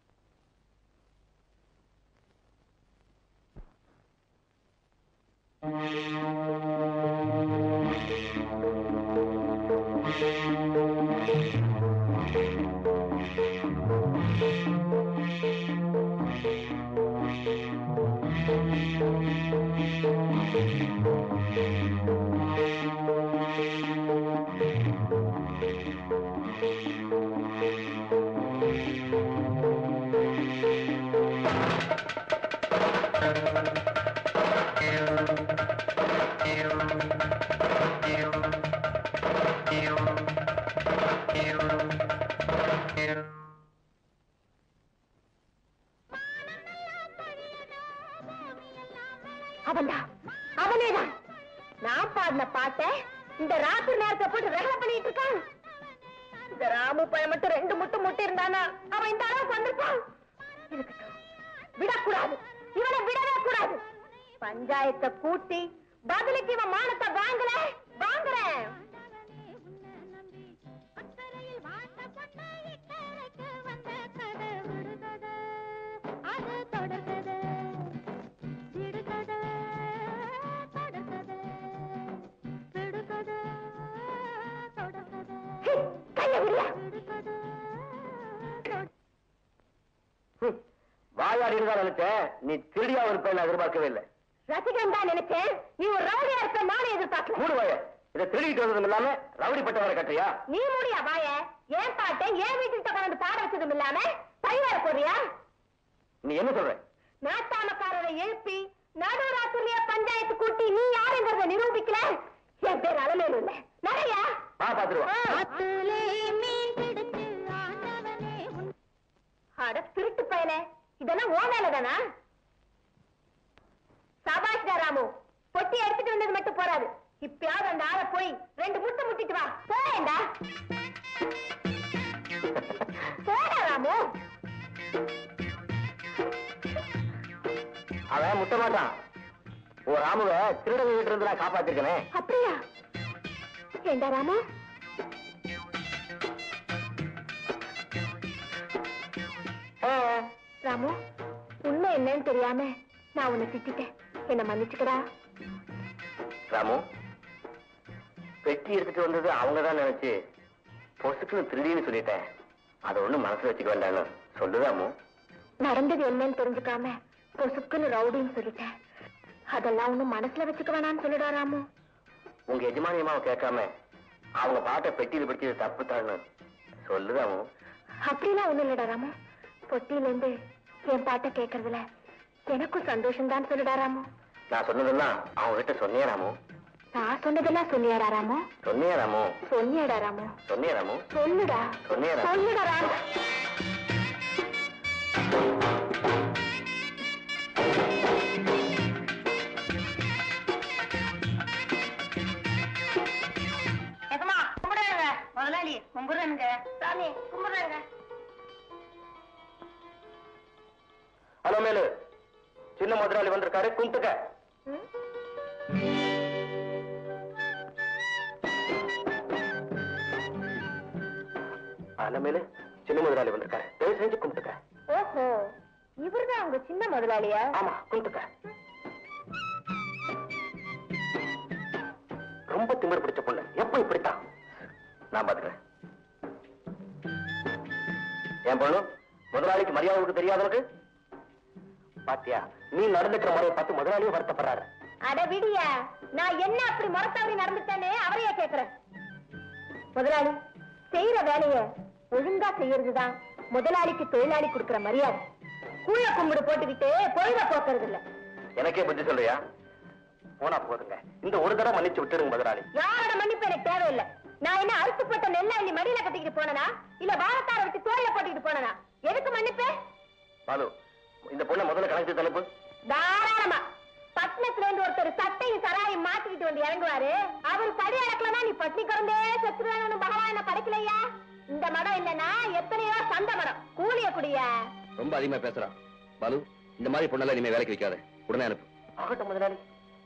அவன்தான் அவனேதான் நான் பாடின பாட்டை இந்த ராத்திரி நேரத்தை போட்டு ரகலை பண்ணிட்டு இருக்கான் இந்த ராமு பையன் மட்டும் ரெண்டு முட்டு முட்டி இருந்தானா அவன் இந்த அளவுக்கு வந்திருப்பான் இருக்கட்டும் விடக்கூடாது இவனை விடவே கூடாது பஞ்சாயத்தை கூட்டி பதிலுக்கு இவன் மானத்தை வாங்கல வாங்குறேன் அக்கறையில் வாழ்ந்த பொண்ணை இக்கரைக்கு வந்த கதை விடுகதை அது தொடர்கதை விடுகதை தொடர்கதை விடுகதை தொடர்கதை ஹே, கையை விடுயா விடுகதை தொடர் ஹம். வாயாடி இருந்தா நினைச்சேன் நீ திருடியா இருப்பேன்னு எதிர்பார்க்கவே இல்லை ரசிகன் தான் நினைச்சேன் நீ ஒரு ரவுடியா இருப்ப நானே எதிர்பார்க்கல மூடு வாய இதை திருடிட்டு வந்ததும் இல்லாம ரவுடி பட்ட வர கட்டுறியா நீ மூடியா வாய ஏன் பாட்டை ஏன் வீட்டுக்கிட்ட கொண்டு பாட வச்சதும் இல்லாம பையன போறியா நீ என்ன சொல்ற நாட்டாமக்காரரை எழுப்பி நடுராத்திரியா பஞ்சாயத்து கூட்டி நீ யாருங்கிறத நிரூபிக்கல என் பேர் அலமேலு இல்ல நிறையா வா பாத்துருவோம் ஆத்துலே மீன் பிடிச்சு ஆண்டவனே உன் அட திருட்டு பயலே இதெல்லாம் ஓ வேலைதானா சபாஷ்டா ராமு பொட்டி எடுத்துட்டு வந்தது மட்டும் போறாது இப்பயாவது அந்த ஆளை போய் ரெண்டு முட்டை முட்டிட்டு வா போறேன்டா போடா ராமு அவன் முட்ட மாட்டான் ஒரு ராமுவ திருடங்க கிட்ட இருந்து நான் காப்பாத்திருக்கனே அப்படியா ஏண்டா ராமு ராமு உண்மை என்னன்னு தெரியாம நான் உன்னை திட்டிட்டேன் என்ன மன்னிச்சுக்கடா ராமு பெட்டி எடுத்துட்டு வந்தது அவங்க தான் நினைச்சு பொசுக்குன்னு திருடின்னு சொல்லிட்டேன் அதை ஒண்ணும் மனசுல வச்சுக்க வேண்டாம்னு சொல்லு ராமு நடந்தது என்னன்னு தெரிஞ்சுக்காம பொசுக்குன்னு ரவுடின்னு சொல்லிட்டேன் அதெல்லாம் ஒண்ணும் மனசுல வச்சுக்க வேணாம்னு சொல்லுடா ராமு உங்க எஜமானியமாவை கேட்காம அவங்க பாட்டை பெட்டியில் பிடிச்சது தப்பு தான்னு சொல்லு ராமு அப்படிலாம் ஒண்ணும் இல்லடா ராமு பொட்டியில இருந்து என் பாட்டை கேட்கறதுல எனக்கும் சந்தோஷம் தான் சொல்லுடா ராமு நான் சொன்னதெல்லாம் அவங்க கிட்ட சொன்னியா ராமு நான் சொன்னதெல்லாம் சொல்லியாடா ராமு சொன்னியா ராமு சொன்னியாடா ராமு சொன்னியா ராமு சொல்லுடா சொன்னியா ராமு சொல்லுடா ராமு ஏக்கம்மா கும்பிடுறாங்க முதலாளி கும்பிடுறானுங்க சாமி கும்பிடுறாங்க ஹலோ மேலு சின்ன முதலாளி வந்திருக்காரு கும்பிட்டுக்க அலமேலு சின்ன முதலாளி வந்திருக்காரு தயவு செஞ்சு கும்பிட்டுக்க ஓஹோ இவர்தான் உங்க சின்ன முதலாளியா ஆமா கும்பிட்டுக்க ரொம்ப திமிர் பிடிச்ச பொண்ணு எப்ப இப்படித்தான் நான் பாத்துக்கிறேன் என் பொண்ணு முதலாளிக்கு மரியாதை கொடுக்க தெரியாதவனுக்கு பாத்தியா நீ நடந்துக்கிற முறையை பார்த்து முதலாளியே வருத்தப்படுறாரு அட விடியா நான் என்ன அப்படி முறத்தவரி நடந்துட்டேன்னு அவரையே கேக்குறேன் முதலாளி செய்யற வேலைய ஒழுங்கா செய்யறதுதான் முதலாளிக்கு தொழிலாளி கொடுக்கிற மரியாதை கூழ கும்பிடு போட்டுக்கிட்டு பொழுத போக்குறது இல்ல எனக்கே புத்தி சொல்றியா போனா போதுங்க இந்த ஒரு தடவை மன்னிச்சு விட்டுருங்க முதலாளி யாரோட மன்னிப்பு எனக்கு தேவையில்லை நான் என்ன அறுத்துப்பட்ட நெல்லை அள்ளி மடியில கட்டிக்கிட்டு போனனா இல்ல வாரத்தார விட்டு தோல்ல போட்டுக்கிட்டு போனனா எதுக்கு மன்னிப்பு பாலு இந்த பொண்ணை முதல்ல கணக்கு தனுப்பு தாராளமா பட்டணத்துல இருந்து ஒருத்தர் சட்டையும் சராயும் மாத்திக்கிட்டு வந்து இறங்குவாரு அவர் படி அடக்கலனா நீ பட்னி குறந்தே செத்துருவானு பகவான் என்ன படைக்கலையா இந்த மடம் இல்லனா எத்தனையோ சந்த மரம் கூலிய குடியா ரொம்ப அதிகமா பேசுறான் பாலு இந்த மாதிரி பொண்ணெல்லாம் இனிமே வேலைக்கு வைக்காத உடனே அனுப்பு ஆகட்டும் முதலாளி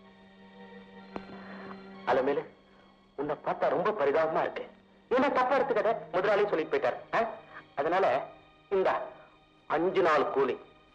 அலமேலு உன்னை பார்த்தா ரொம்ப பரிதாபமா இருக்கு என்ன தப்பா எடுத்துக்கத முதலாளி சொல்லிட்டு போயிட்டார் ஆ? அதனால இந்த அஞ்சு நாள் கூலி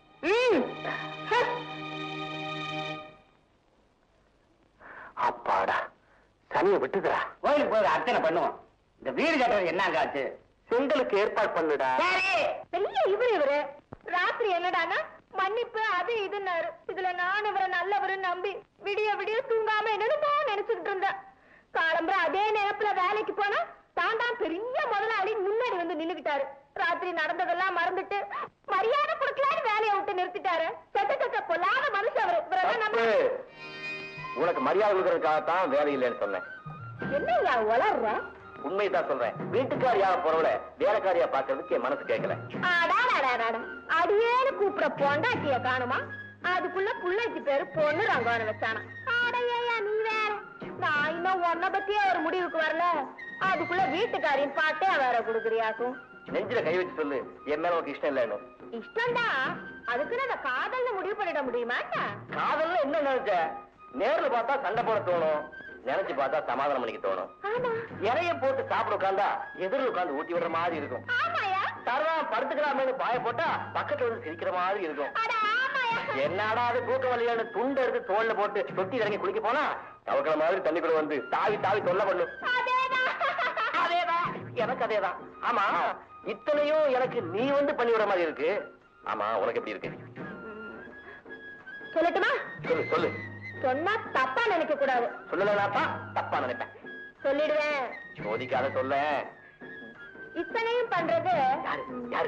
அப்பாடா சனியை விட்டுதுடா கோயிலுக்கு போய் அர்ச்சனை பண்ணுவோம் இந்த வீடு கட்டுறது என்னங்க ஆச்சு செங்கலுக்கு ஏற்பாடு பண்ணுடா பெரிய இவரு இவரு ராத்திரி என்னடானா மன்னிப்பு அது இதுன்னாரு இதுல நான் இவரை நல்லவரு நம்பி விடிய விடிய தூங்காம என்னென்னமோ நினைச்சுக்கிட்டு இருந்தேன் காலம்புற அதே நேரத்துல வேலைக்கு போனா தான் தான் பெரிய முதலாளி முன்னாடி வந்து நின்னுக்கிட்டாரு ராத்திரி நடந்ததெல்லாம் மறந்துட்டு மரியாதை கொடுக்கலான்னு வேலையை விட்டு நிறுத்திட்டாரு செத்த செத்த பொல்லாத மனுஷன் அவரு இவரெல்லாம் தப்பு. நம்ம உனக்கு மரியாதை கொடுக்கறதுக்காகத்தான் வேலை இல்லைன்னு சொன்னேன் என்னய்யா வளர்ற உண்மைதான் சொல்றேன் வீட்டுக்காரியா போறவள வேலைக்காரியா பாக்குறதுக்கு என் மனசு கேட்கல அடாடாடாடாடா. அடியேன்னு கூப்பிட பொண்டாட்டிய காணுமா அதுக்குள்ள புள்ளைக்கு பேரு பொண்ணு ரங்கோன வச்சானா அடையா நீ வேற நான் இன்னும் உன்ன பத்தியே ஒரு முடிவுக்கு வரல அதுக்குள்ள வீட்டுக்காரின் பாட்டே வேற குடுக்குறியாக்கும் நெஞ்சில கை வச்சு சொல்லு என் மேல உனக்கு இஷ்டம் இல்லைன்னு இஷ்டம்தான் அதுக்குன்னு அந்த காதல்னு முடிவு பண்ணிட முடியுமா காதல்ல என்ன நினைச்ச நேர்ல பார்த்தா சண்டை போட தோணும் நினைச்சு பார்த்தா சமாதானம் பண்ணிக்க தோணும் ஆமா இறைய போட்டு சாப்பிட உட்காந்தா எதிரில் உட்காந்து ஊட்டி விடுற மாதிரி இருக்கும் ஆமாயா தரலாம் படுத்துக்கலாமேனு பாய போட்டா பக்கத்துல வந்து சிரிக்கிற மாதிரி இருக்கும் அட ஆமாயா என்னடா அது தூக்க வழியான துண்டு எடுத்து தோல்ல போட்டு தொட்டி இறங்கி குளிக்க போனா தவக்கிற மாதிரி தண்ணிக்குள்ள வந்து தாவி தாவி தொல்லை பண்ணும் அதேதான் அதேதான் எனக்கு அதேதான் ஆமா இத்தனையும் எனக்கு நீ வந்து பண்ணி விடுற மாதிரி இருக்கு ஆமா உனக்கு எப்படி இருக்கு சொல்லட்டுமா சொல்லு சொல்லு சொன்னா தப்பா நினைக்க கூடாது சொல்லலனாப்பா தப்பா நினைப்பேன் சொல்லிடுவேன் சோதிக்காத சொல்ல இத்தனையும் பண்றது யாரு யாரு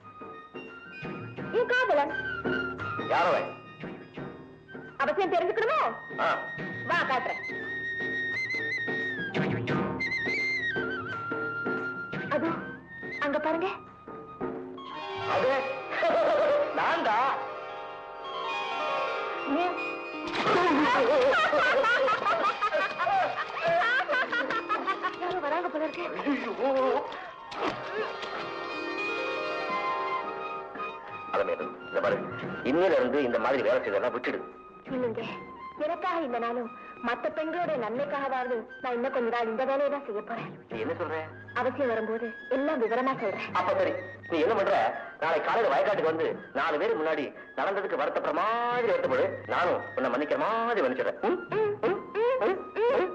என் காதலன் யாரவன் அவசியம் தெரிஞ்சுக்கணுமோ ஆ வா காட்டுறேன் அதோ அங்க பாருங்க அது நான்டா யாரோ வராங்க போல இருக்கு அலமேலு இந்த பாரு இன்னில இருந்து இந்த மாதிரி வேலை செய்தெல்லாம் விட்டுடு இல்லைங்க எனக்காக இந்த நாளும் மத்த பெண்களோட நன்மைக்காகவாவது நான் இன்னும் கொஞ்ச நாள் இந்த வேலையை தான் செய்ய போறேன் நீ என்ன சொல்ற அவசியம் வரும்போது எல்லாம் விவரமா சொல்றேன் அப்ப சரி நீ என்ன பண்ற நாளை காலையில வயக்காட்டுக்கு வந்து நாலு பேர் முன்னாடி நடந்ததுக்கு வருத்தப்படுற மாதிரி வருத்தப்படு நானும் உன்னை மன்னிக்கிற மாதிரி மன்னிச்சிடுறேன் ம்? ம்? ம்? ம்?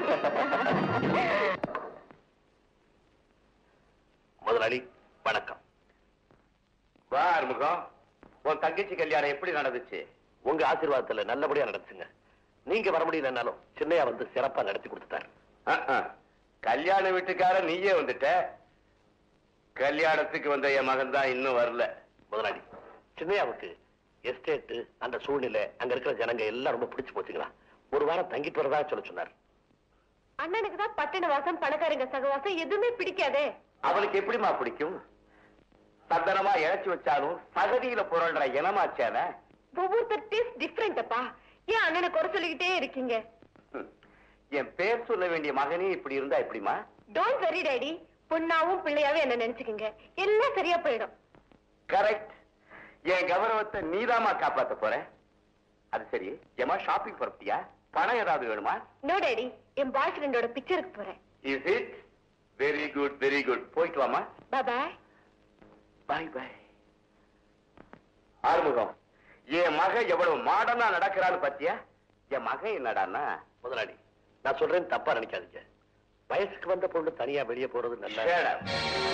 முதலாளி வணக்கம் வா அறுமுகம் உன் தங்கச்சி கல்யாணம் எப்படி நடந்துச்சு உங்க ஆசீர்வாதத்துல நல்லபடியா நடந்துச்சுங்க நீங்க வர முடியலன்னாலும் சின்னையா வந்து சிறப்பா நடத்தி கொடுத்துட்டாரு அஹ், அஹ். கல்யாண வீட்டுக்கார நீயே வந்துட்ட கல்யாணத்துக்கு வந்த என் மகன் தான் இன்னும் வரல முதலாளி சின்னையாவுக்கு எஸ்டேட் அந்த சூழ்நிலை அங்க இருக்கிற ஜனங்க எல்லாம் ரொம்ப பிடிச்சு போச்சுங்களா ஒரு வாரம் தங்கிட்டு வரதா சொல்ல சொன்னார் அண்ணனுக்கு தான் பட்டண வாசம் பணக்காரங்க சகவாசம் எதுவுமே பிடிக்காதே அவளுக்கு எப்படிமா பிடிக்கும் சந்தனமா இழைச்சு வச்சாலும் சகதியில புரள்ற இனமாச்சான ஒவ்வொருத்தர் டேஸ்ட் டிஃப்ரெண்ட் அப்பா ஏன் அண்ணனை குறை சொல்லிக்கிட்டே இருக்கீங்க என் பேர் சொல்ல வேண்டிய மகனே இப்படி இருந்தா எப்படிமா டோன்ட் வெரி டேடி பொண்ணாவும் பிள்ளையாவும் என்ன நினைச்சுக்கோங்க எல்லாம் சரியா போயிடும் கரெக்ட் என் கௌரவத்தை நீதாமா காப்பாத்த போற அது சரி ஏமா ஷாப்பிங் போறப்பியா பணம் ஏதாவது வேணுமா நோ டேடி என் பாய் ஃப்ரெண்டோட பிக்சருக்கு போறேன் is it very good very good போயிட்டு வாமா பாய் பாய் பாய் ஆறுமுகம் என் மக எவ்வளவு மாடனா நடக்கிறான்னு பாத்தியா என் மகன் என்னடான்னா முதலாளி நான் சொல்றேன் தப்பா நினைக்காதீங்க வயசுக்கு வந்த பொண்ணு தனியா வெளியே போறது நல்ல Shut up.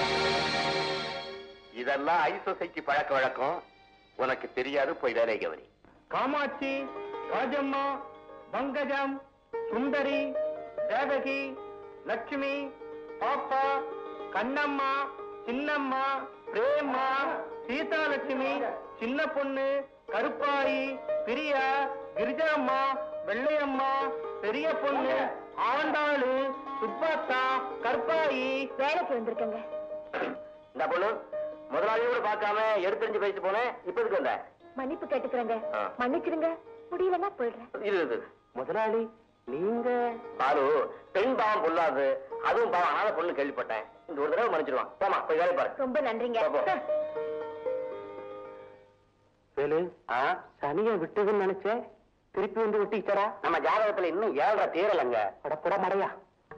இதெல்லாம் ஐ சொசைட்டி பழக்க வழக்கம் உனக்கு தெரியாது போய் வேலை கவனி காமாட்சி ராஜம்மா பங்கஜம் சுந்தரி தேவகி லட்சுமி பாப்பா கண்ணம்மா சின்னம்மா பிரேமா சீதாலட்சுமி சின்ன பொண்ணு கருப்பாயி பிரியா கிரிஜாம்மா வெள்ளையம்மா பெரிய பொண்ணு ஆண்டாளு சுப்பாத்தா கருப்பாயி வேலைக்கு வந்திருக்கேங்க இந்த பொண்ணு முதலாளியோட பார்க்காம எடுத்தறிஞ்சு பேசிட்டு போனேன் இப்ப எதுக்கு வந்த மன்னிப்பு கேட்டுக்கிறேங்க ஆ. மன்னிச்சிருங்க முடியலன்னா போயிடுறேன் இது இது முதலாளி நீங்க பாரு பெண் பாவம் பொல்லாது அதுவும் பாவம் ஆன பொண்ணு கேள்விப்பட்டேன் இந்த ஒரு தடவை மன்னிச்சிருவான் போமா போய் வேலை பாரு ரொம்ப நன்றிங்க போ, போ. வேலு ஆ சனியை விட்டதுன்னு நினைச்சேன் திருப்பி வந்து விட்டிச்சடா நம்ம ஜாதகத்துல இன்னும் ஏழரை தீரலைங்க படப்பட மடையா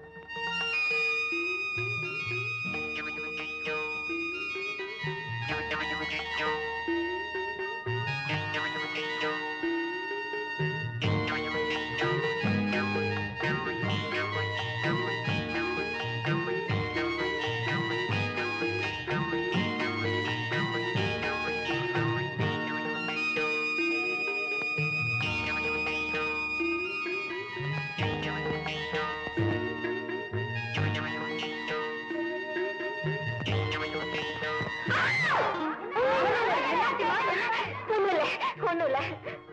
ஒண்ணும் இல்ல ஒண்ணும் இல்ல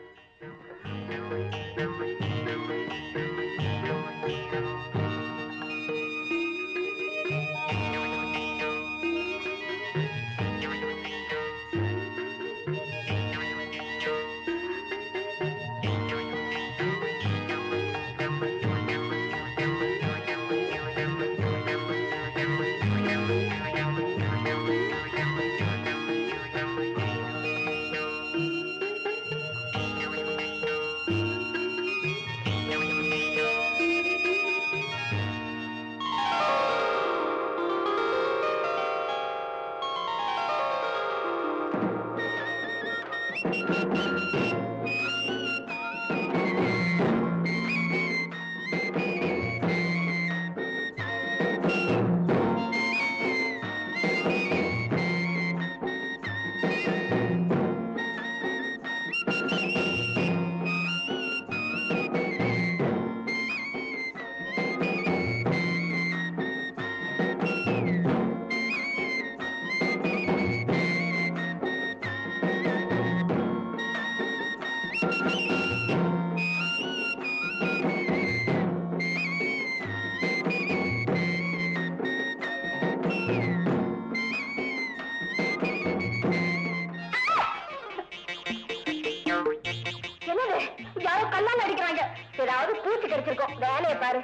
என்னது யாரோ கல்லால் அடிக்கிறாங்க ஏதாவது பூச்சி கிடைச்சிருக்கோம் வேலையை பாரு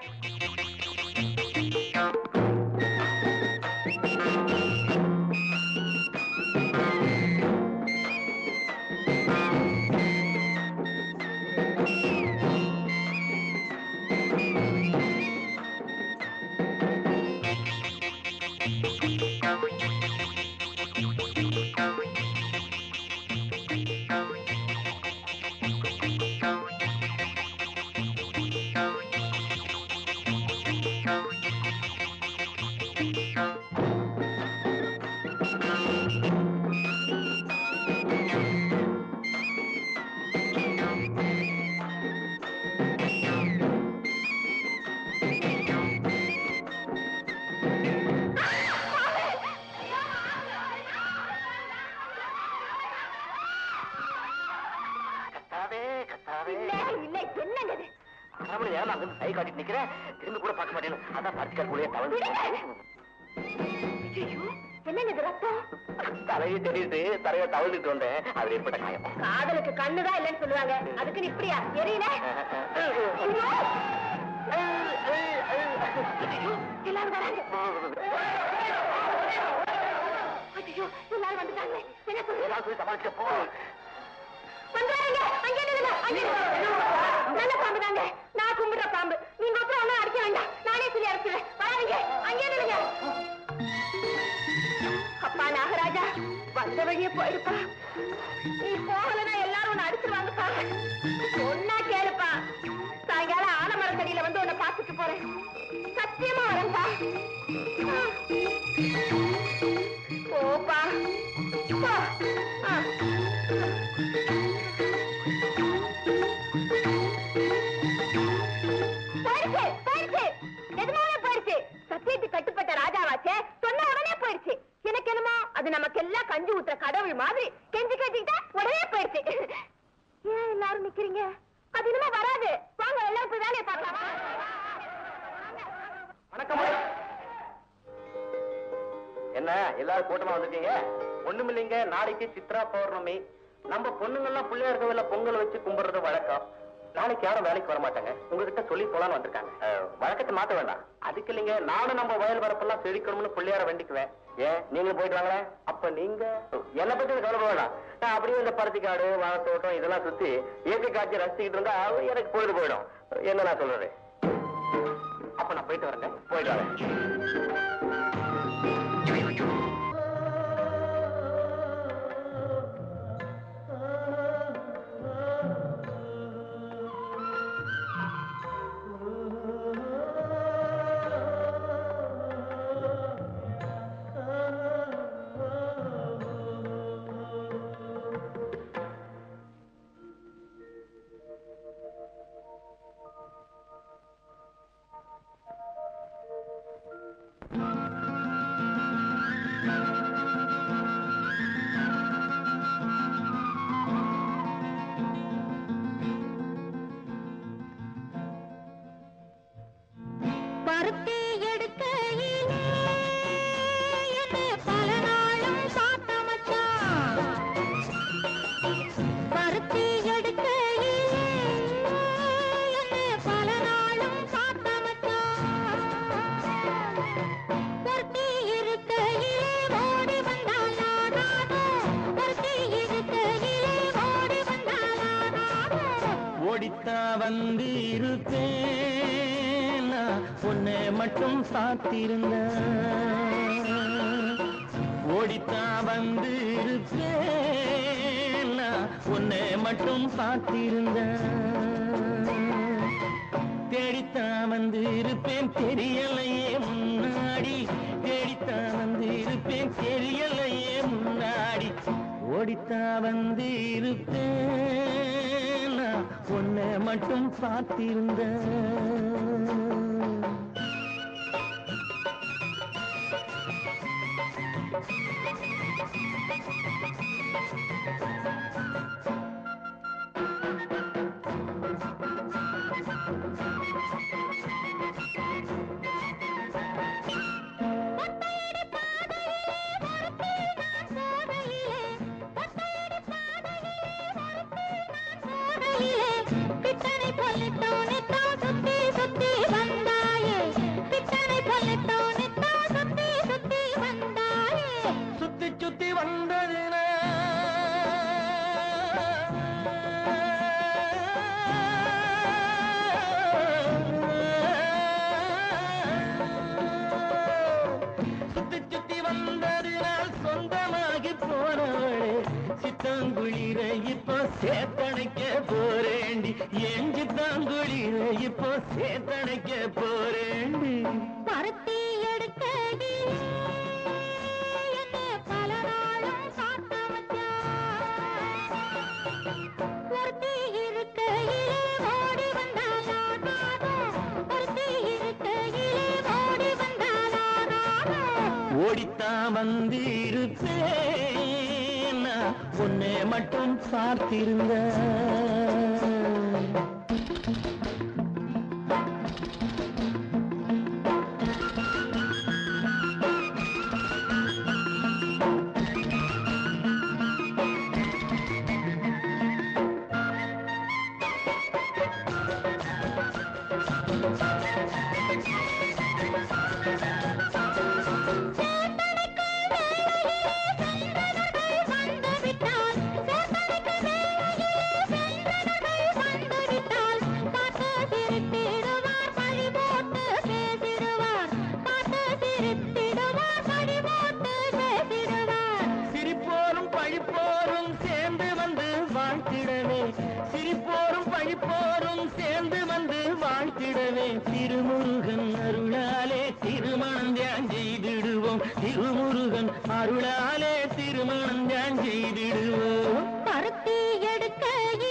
இல்ல இல்ல என்னங்க இது? அரை மணி நேரம் அங்க கை காட்டிட்டு நிக்கிறேன் திரும்பி கூட பார்க்க மாட்டேன் அதான் பறிச்சுக்கார் கூடயே தவறு ஐயோ, என்னங்க இது ரத்தம் தலையை தெரியுது தலையை தவழ்ந்துட்டு வந்தேன் அது ஏற்பட்ட காயம் காதலுக்கு கண்ணுதான் இல்லைன்னு சொல்லுவாங்க அதுக்கு இப்படியா எரியல எல்லாரும் வராங்க ஐயோ எல்லாரும் வந்துட்டாங்களே என்ன சொல்றது ஏதாவது சொல்லி சமாளிச்ச போ வந்துறாங்க அங்கே நில்லுங்க அங்கே நில்லுங்க. நல்ல பாம்பு தாங்க நான் கும்பிடுற பாம்பு நீங்க ஒருத்தர் ஒன்னும் அடிக்க வேண்டாம் நானே சொல்லி அடிச்சுவேன் வராதீங்க அங்கே நில்லுங்க அப்பா நாகராஜா வந்த வழியே போயிடுப்பா நீ போகலன்னா எல்லாரும் உன்னை அடிச்சிருவாங்கப்பா ஒன்னா கேளுப்பா சாயங்காலம் ஆலமரத்தடியில வந்து உன்னை பார்த்துட்டு போறேன் சத்தியமா வரேன்ப்பா ஆ. போப்பா போ ஆ. போயிடுச்சு போயிடுச்சு நிஜமாவே போயிடுச்சு சத்தியத்துக்கு கட்டுப்பட்ட ராஜாவாச்சே சொன்ன உடனே போயிடுச்சு எனக்கு என்னமோ அது நமக்கெல்லாம் கஞ்சி ஊத்துற கடவுள் மாதிரி கெஞ்சி கட்டிக்கிட்டா உடனே போயிடுச்சு ஏன் எல்லாரும் நிக்கிறீங்க அது இனிமே வராது வாங்க எல்லாரும் போய் வேலையை பார்க்கலாம் வணக்கம் என்ன எல்லாரும் கூட்டமா வந்துட்டீங்க ஒண்ணுமில்லைங்க நாளைக்கு சித்ரா பௌர்ணமி நம்ம பொண்ணுங்கெல்லாம் பிள்ளையார் கோவில்ல பொங்கல் வச்சு கும்பிடுறது வழக்கம் நாளைக்கு யாரும் வேலைக்கு வர மாட்டாங்க உங்ககிட்ட சொல்லி போலான்னு வந்திருக்காங்க அஹ், வழக்கத்தை மாத்த வேண்டாம் அதுக்கு இல்லைங்க நானும் நம்ம வயல் வரப்பெல்லாம் செழிக்கணும்னு பிள்ளையார வேண்டிக்குவேன் ஏன் நீங்களும் போயிட்டு வாங்களேன் அப்ப நீங்க என்னை பத்தி கவலைப்பட வேண்டாம் நான் அப்படியே இந்த பருத்திக்காடு வாழைத்தோட்டம் இதெல்லாம் சுத்தி இயற்கை காட்சி ரசிச்சுக்கிட்டு இருந்தா எனக்கு பொழுது போயிடும் என்ன நான் சொல்றது அப்ப நான் போயிட்டு வரேங்க போயிட்டு வரேன் பருத்தி எடுக்கையிலே என்னை பல நாளும் பார்த்த மச்சான். பருத்தி எடுக்கையிலே என்னை பல நாளும் பார்த்த மச்சான். பருத்தி இருக்கையிலே ஓடி வந்தால் ஆடாதோ. பருத்தி இருக்கையிலே ஓடி வந்தால் ஆடாதோ. ஓடித்தா வந்து இருப்பேன் உன்னை மட்டும் சாத்திருந்த ஓடித்தா வந்து இருப்பேன் உன்னை மட்டும் சாத்திருந்த தேடித்தான் வந்து இருப்பேன் தெரியலையே முன்னாடி தேடித்தான் வந்து இருப்பேன் தெரியலையே முன்னாடி ஓடித்தான் வந்து இருப்பேன் நான் உன்னை மட்டும் பார்த்திருந்தேன் பித்தனை பொல்லிட்டோனே தான் சுத்தி சுத்தி வந்தாயே பித்தனை பொல்லிட்டோனே தான் சுத்தி சுத்தி வந்தாயே சுத்தி சுத்தி வந்ததுனா சுத்தி சுத்தி வந்ததினால் சொந்தமாகி போனவளே சித்தாங்குளிர இப்போ சேத்தணைக்க போறேண்டி என் சித்தாங்குளிர இப்போ சேத்தணைக்க போறேண்டி பருத்தி எடுக்கடி என்னை பல நாளும் சாத்த வச்சான் ஒருத்தி இருக்கையிலே ஓடி வந்தாலாகாதோ ஒருத்தி இருக்கையிலே ஓடி வந்தாலாகாதோ ஓடித்தான் வந்து இருப்பேன் நான் உன்னை மட்டும் பார்த்திருந்த வாழ்த்திடவே சிரிப்போரும் பழிப்போரும் சேர்ந்து வந்து வாழ்த்திடவே திருமுருகன் அருளாலே திருமணம் தியான் செய்திடுவோம் திருமுருகன் அருளாலே திருமணம் தியான் செய்திடுவோம் பருத்தி எடுக்கையிலே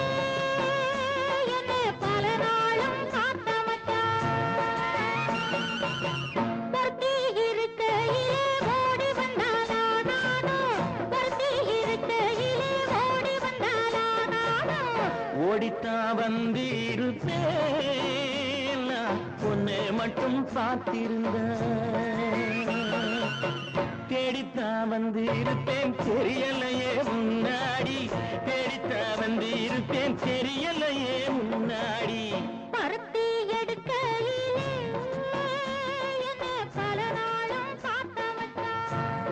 என்னை பல நாளும் காத்த மச்சான். பருத்தி இருக்கையிலே ஓடி வந்தானா நானோ? பருத்தி இருக்கையிலே ஓடி வந்தானா நானோ? ஓடித்தான் வந்து இருப்பேன் நான் உன்னை மட்டும் பார்த்திருந்தேன் தேடித்தான் வந்து இருப்பேன் தெரியலையே முன்னாடி தேடித்தான் வந்து இருப்பேன் தெரியலையே முன்னாடி பருத்தி எடுக்கையிலே என்னை பல நாளும் காத்த மச்சான்.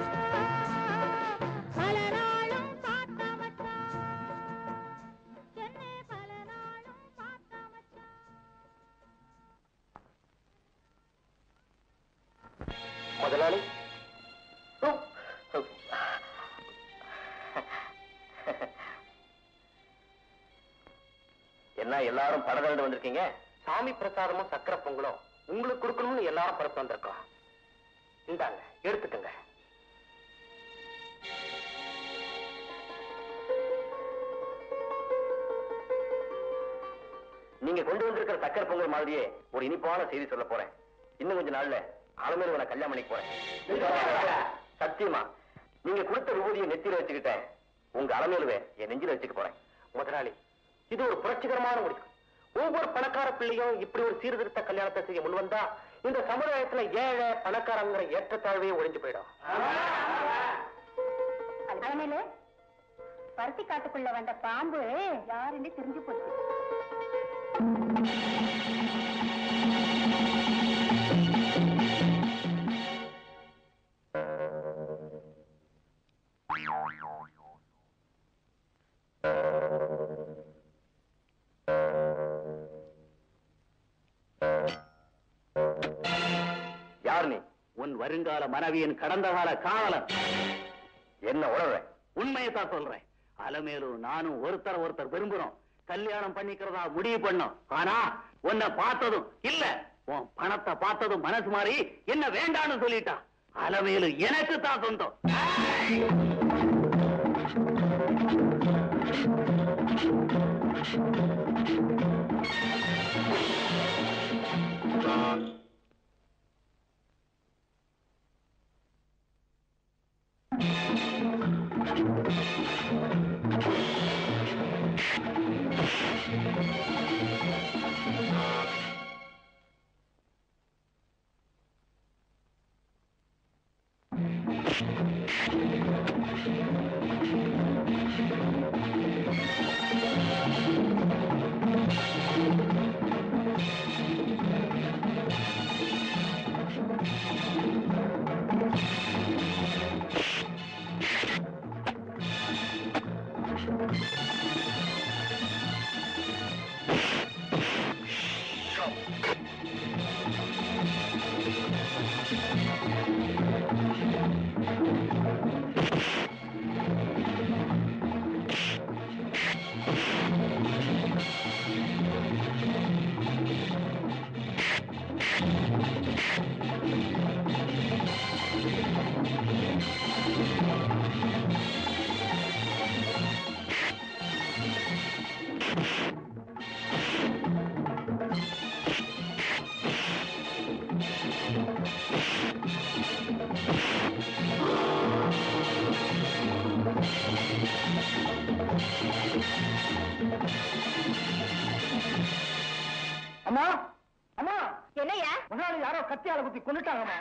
பல நாளும் காத்த மச்சான். என்னை பல நாளும் காத்த மச்சான். முதலாளி என்ன எல்லாரும் படதண்டு வந்திருக்கீங்க சாமி பிரசாதமும் சக்கரை பொங்கலும் உங்களுக்கு கொடுக்கணும்னு எல்லாரும் பரப்பு வந்திருக்கோம் இந்தாங்க எடுத்துக்கங்க நீங்க கொண்டு வந்திருக்கிற சக்கரை பொங்கல் மாதிரியே ஒரு இனிப்பான செய்தி சொல்ல போறேன் இன்னும் கொஞ்ச நாள்ல அலமேலு உன கல்யாணம் பண்ணிக்க போறேன் சத்தியமா நீங்க கொடுத்த விபூதியை நெத்தியில வச்சுக்கிட்டேன் உங்க அலமேலுவை என் நெஞ்சில வச்சுக்க போறேன் முதலாளி இது ஒரு புரட்சிகரமான முடிவு ஒவ்வொரு பணக்கார பிள்ளையும் இப்படி ஒரு சீர்திருத்த கல்யாணத்தை செய்ய முன்வந்தா இந்த சமுதாயத்துல ஏழை பணக்காரங்கிற ஏற்றத்தாழ்வே ஒழிஞ்சு போயிடும் அலமேலு பருத்தி காட்டுக்குள்ள வந்த பாம்பு யாருன்னு தெரிஞ்சு போச்சு யார் நீ உன் வருங்கால மனைவியின் கடந்த கால காவலன் என்ன உணர்ற உண்மையை தான் சொல்றேன் அலமேலு நானும் ஒருத்தர் ஒருத்தர் விரும்புறோம் கல்யாணம் பண்ணிக்கிறதா முடிவு பண்ணோம் ஆனா உன்னை பார்த்ததும் இல்ல உன் பணத்தை பார்த்ததும் மனசு மாறி என்ன வேண்டான்னு சொல்லிட்டா அலமேலு எனக்கு தான் சொந்தம் அம்மா அம்மா என்னையா முதலாளி யாரோ கத்தியால குத்தி கொண்டுட்டாங்கம்மா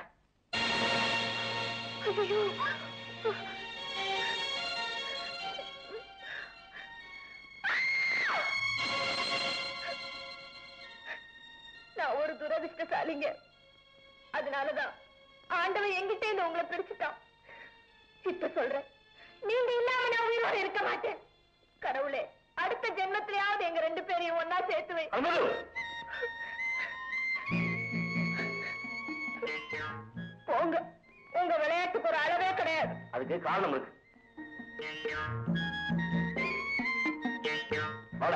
நான் ஒரு துரதிருஷ்டசாலிங்க அதனாலதான் ஆண்டவன் எங்கிட்ட இருந்து உங்களை பிடிச்சிட்டான் இப்ப சொல்றேன் நீங்க இல்லாம நான் உயிரோட இருக்க மாட்டேன் கடவுளே அடுத்த ஜென்மத்திலேயாவது எங்க ரெண்டு பேரையும் ஒன்னா சேர்த்து வை அலமேலு போங்க உங்க விளையாட்டுக்கு ஒரு அளவே கிடையாது அதுக்கு காரணம் இருக்கு போல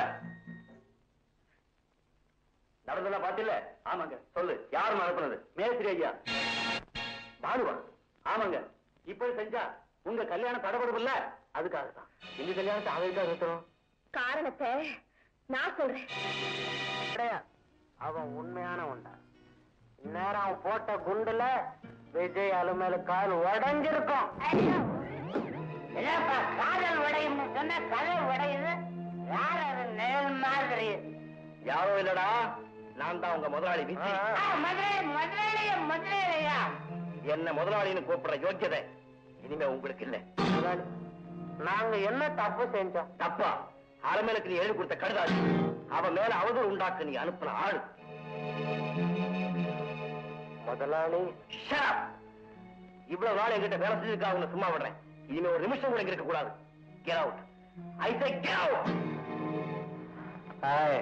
நடந்ததெல்லாம் பாத்தில ஆமாங்க சொல்லு யாரும் அனுப்புனது மேஸ்திரி ஐயா பாலுவா ஆமாங்க இப்படி செஞ்சா உங்க கல்யாணம் தடபடுமில்ல அதுக்காக தான் எங்க கல்யாணத்தை அவருக்கு நிறுத்தணும் காரணத்தை நான் சொல்றேன் கிடையாது அவன் உண்மையான உண்டா இந்நேரம் அவன் போட்ட குண்டுல விஜய் அலுமேலு கால் உடஞ்சிருக்கும் இல்லப்பா காதல் உடையும் சொன்ன கதை உடையுது யார் அது நேல் மாதிரி யாரோ இல்லடா நான் தான் உங்க முதலாளி விஜி ஆ, முதலாளி முதலாளியா முதலாளியா என்ன முதலாளின்னு கூப்பிடுற யோக்கியதை இனிமே உங்களுக்கு இல்ல முதலாளி, நாங்க என்ன தப்பு செஞ்சோம் தப்பா அரமேலுக்கு நீ எழுதி கொடுத்த கடுதாசி அவன் மேல அவதூறு உண்டாக்க நீ அனுப்புன ஆளு முதலாளி Shut up! இவ்வளவு நாள் என்கிட்ட வேலை செஞ்சிருக்கா அவங்க சும்மா விடுறேன் இனிமே ஒரு நிமிஷம் கூட இங்க இருக்க கூடாது Get out. I say get out! ஆய்.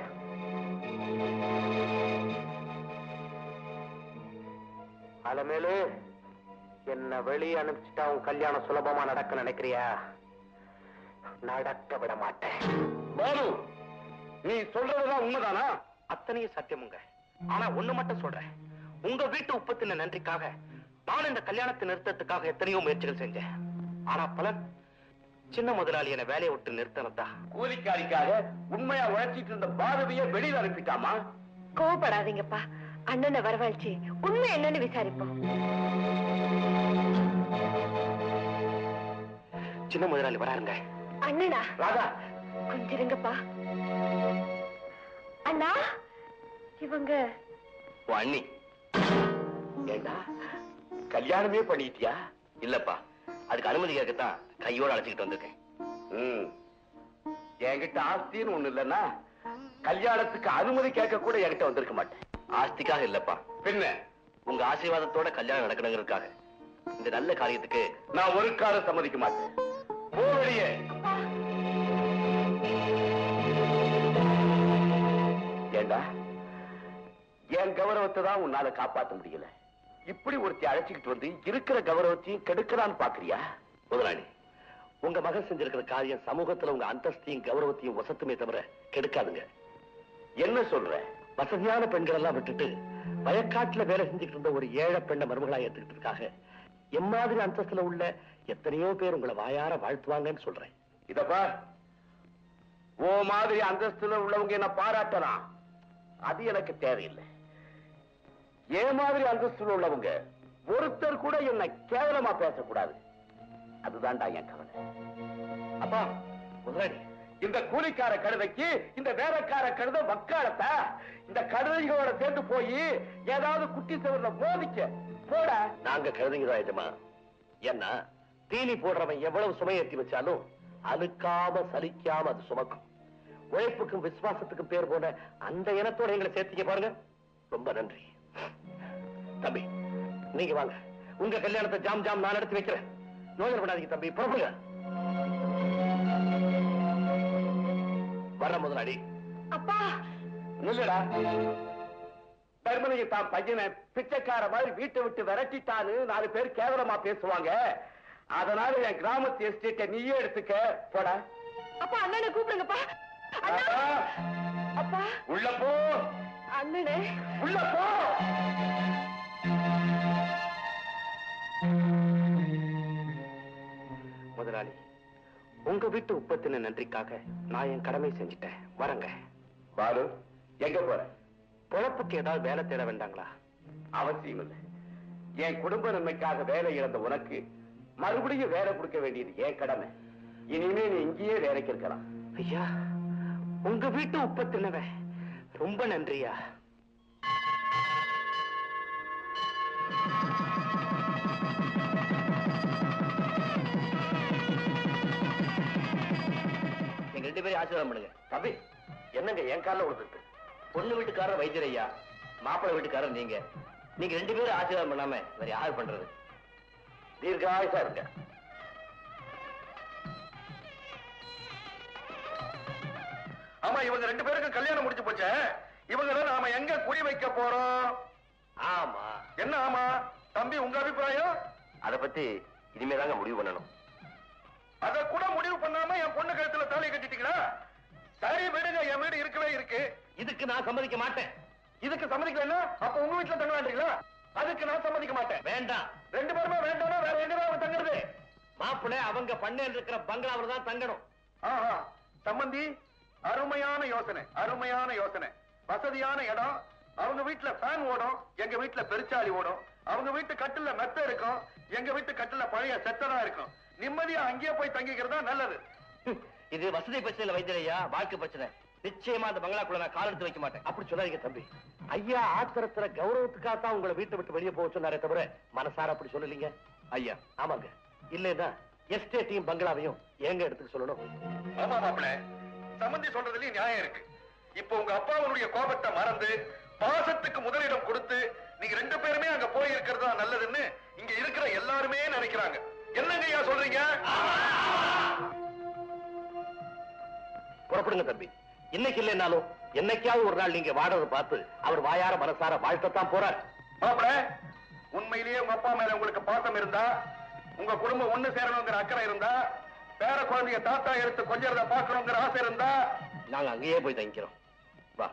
அலமேலு என்ன வெளியே அனுப்பிச்சுட்டா உன் கல்யாணம் சுலபமா நடக்க நினைக்கிறியா நடக்க விட மாட்டேன் பாலு நீ சொல்றதுதான் உண்மைதானா அத்தனையும் சத்தியமுங்க ஆனா ஒண்ணு மட்டும் சொல்றேன் உங்க வீட்டு உப்பத்தின நன்றிக்காக நான் இந்த கல்யாணத்தை நிறுத்தத்துக்காக எத்தனையோ முயற்சிகள் செஞ்சேன் ஆனா பலன் சின்ன முதலாளி என்ன வேலையை விட்டு நிறுத்தினதா கூலிக்காரிக்காக உண்மையா உழைச்சிட்டு இருந்த பாரதிய வெளியில அனுப்பிட்டாமா கோவப்படாதீங்கப்பா அண்ணனை வரவழைச்சு உண்மை என்னன்னு விசாரிப்போம் சின்ன முதலாளி வராருங்க அண்ணனா ராதா கொஞ்சம் இருங்கப்பா அண்ணா இவங்க உன் அண்ணி ஏண்டா கல்யாணமே பண்ணிட்டியா இல்லப்பா அதுக்கு அனுமதி கேட்கத்தான் கையோட அழைச்சிக்கிட்டு வந்திருக்கேன் ம் என்கிட்ட ஆஸ்தின்னு ஒண்ணு இல்லைன்னா கல்யாணத்துக்கு அனுமதி கேட்க கூட என்கிட்ட வந்திருக்க மாட்டேன் ஆஸ்திக்காக இல்லப்பா பின்ன உங்க ஆசீர்வாதத்தோட கல்யாணம் நடக்கணுங்கிறதுக்காக இந்த நல்ல காரியத்துக்கு நான் ஒரு காலம் சம்மதிக்க மாட்டேன் போ வெளியே ஏண்டா என் கௌரவத்தை தான் உன்னால காப்பாத்த முடியல இப்படி ஒருத்தி அழைச்சிக்கிட்டு வந்து இருக்கிற கௌரவத்தையும் கெடுக்கலான்னு பாக்குறியா முதலாளி உங்க மகன் செஞ்சிருக்கிற காரியம் சமூகத்துல உங்க அந்தஸ்தையும் கௌரவத்தையும் வசத்துமே தவிர கெடுக்காதுங்க என்ன சொல்ற வசதியான பெண்கள் எல்லாம் விட்டுட்டு வயக்காட்டுல வேலை செஞ்சுக்கிட்டு இருந்த ஒரு ஏழை பெண்ணை மருமகளா ஏத்துக்கிட்டு இருக்காங்க எம்மாதிரி அந்தஸ்துல உள்ள எத்தனையோ பேர் உங்களை வாயார வாழ்த்துவாங்கன்னு சொல்றேன் இதப்பா ஓ மாதிரி அந்தஸ்துல உள்ளவங்க என்ன பாராட்டலாம் அது எனக்கு தேவையில்லை ஏன் மாதிரி அந்தஸ்துல உள்ளவங்க ஒருத்தர் கூட என்ன கேவலமா பேசக்கூடாது அதுதான்டா என் கவலை அப்பா முதலாளி இந்த கூலிக்கார கழுதைக்கு இந்த வேலைக்கார கழுதை வக்காலத்தா இந்த கழுதைகளோட சேர்ந்து போய் ஏதாவது குட்டி செவர்ல மோதிக்க போட நாங்க கழுதைங்க தான் எஜமா ஏன்னா தீனி போடுறவன் எவ்வளவு சுமை ஏற்றி வச்சாலும் அழுக்காம சலிக்காம அது சுமக்கும் உழைப்புக்கும் விசுவாசத்துக்கும் பேர் போன அந்த இனத்தோட எங்களை சேர்த்துக்க பாருங்க ரொம்ப நன்றி தம்பி நீங்க வாங்க உங்க கல்யாணத்தை ஜாம் ஜாம் நான் நடத்தி வைக்கிறேன் நோய் படாதீங்க தம்பி புறப்படுங்க வர முதலாளி அப்பா இல்லடா தர்மலிங்க தான் பையனை பிச்சைக்கார மாதிரி வீட்டை விட்டு விரட்டிட்டான்னு நாலு பேர் கேவலமா பேசுவாங்க அதனால என் கிராமத்து எஸ்டேட்டை நீயே எடுத்துக்க போடா அப்பா அண்ணனை கூப்பிடுங்கப்பா அண்ணா ஆ, அப்பா உள்ள போ அண்ணனே உள்ள போ முதலாளி உங்க வீட்டு உப்பத்தின நன்றிக்காக நான் என் கடமை செஞ்சுட்டேன் வரங்க பாலு எங்க போற பொழப்புக்கு ஏதாவது வேலை தேட வேண்டாங்களா அவசியம் இல்லை என் குடும்ப நன்மைக்காக வேலை இழந்த உனக்கு மறுபடியும் வேலை கொடுக்க வேண்டியது என் கடமை இனிமே நீ இங்கேயே வேலைக்கு இருக்கலாம் ஐயா உங்க வீட்டு உப்பத்தினவன் ரொம்ப நன்றியா நீங்க ரெண்டு பேரும் ஆசீர்வாதம் பண்ணுங்க தம்பி என்னங்க என் காலில் விழுந்துருக்கு பொண்ணு வீட்டுக்காரர் வைத்தியர் ஐயா மாப்பிள்ளை வீட்டுக்காரர் நீங்க நீங்க ரெண்டு பேரும் ஆசீர்வாதம் பண்ணாம வேற யார் பண்றது தீர்காயுசா இருங்க ஆமா இவங்க ரெண்டு பேருக்கும் கல்யாணம் முடிஞ்சு போச்சே இவங்க நாம எங்க குடி வைக்க போறோம் ஆமா என்ன ஆமா தம்பி உங்க அபிப்பிராயம் அத பத்தி இனிமேதாங்க முடிவு பண்ணணும் அத கூட முடிவு பண்ணாம என் பொண்ணு கழுத்துல தாலி கட்டிட்டீங்களா சரி விடுங்க வீடு இருக்கவே இருக்கு இதுக்கு நான் சம்மதிக்க மாட்டேன் இதுக்கு சம்மதிக்கலன்னா அப்ப உங்க வீட்டுல தங்கலான்றீங்களா அதுக்கு நான் சம்மதிக்க மாட்டேன் வேண்டாம் ரெண்டு பேருமே வேண்டாம்னா வேற எங்க தான் தங்குறது மாப்பிள்ளை அவங்க பண்ணையில் இருக்கிற பங்களாவில் தான் தங்கணும் ஆஹா சம்பந்தி அருமையான யோசனை அருமையான யோசனை வசதியான இடம் அவங்க வீட்டுல ஃபேன் ஓடும் எங்க வீட்டுல பெருச்சாளி ஓடும் அவங்க வீட்டு கட்டில மெத்த இருக்கும் எங்க வீட்டு கட்டில பழைய செத்ததா இருக்கும் நிம்மதியா அங்கேயே போய் தங்கிக்கிறதா நல்லது இது வசதி பிரச்சனை இல்ல வைத்தியரையா வாழ்க்கை பிரச்சனை நிச்சயமா அந்த பங்களாக்குள்ள நான் கால் எடுத்து வைக்க மாட்டேன் அப்படி சொல்லாதீங்க தம்பி ஐயா ஆத்திரத்துல கௌரவத்துக்காக தான் உங்களை வீட்டை விட்டு வெளியே போக சொன்னாரே தவிர மனசார அப்படி சொல்லலீங்க ஐயா ஆமாங்க இல்லைன்னா எஸ்டேட்டையும் பங்களாவையும் எங்க எடுத்துக்க சொல்லணும் ஆமா மாப்பிள சம்பந்தி சொல்றதுலயும் நியாயம் இருக்கு இப்போ உங்க அப்பாவுடைய கோபத்தை மறந்து பாசத்துக்கு முதலிடம் கொடுத்து நீங்க ரெண்டு பேருமே அங்க போய் இருக்கிறது தான் நல்லதுன்னு இங்க இருக்கிற எல்லாருமே நினைக்கிறாங்க என்னங்க ஐயா சொல்றீங்க புறப்படுங்க தம்பி இன்னைக்கு இல்லைன்னாலும் என்னைக்காவது ஒரு நாள் நீங்க வாடுறதை பார்த்து அவர் வாயார மனசார வாழ்த்தத்தான் போறார் மாப்பிள உண்மையிலேயே உங்க அப்பா மேல உங்களுக்கு பாசம் இருந்தா உங்க குடும்பம் ஒண்ணு சேரணுங்கிற அக்கறை இருந்தா பேர குழந்தைய தாத்தா எடுத்து கொஞ்சறத பாக்கணுங்கிற ஆசை இருந்தா நாங்க அங்கேயே போய் தங்கிக்கிறோம் வா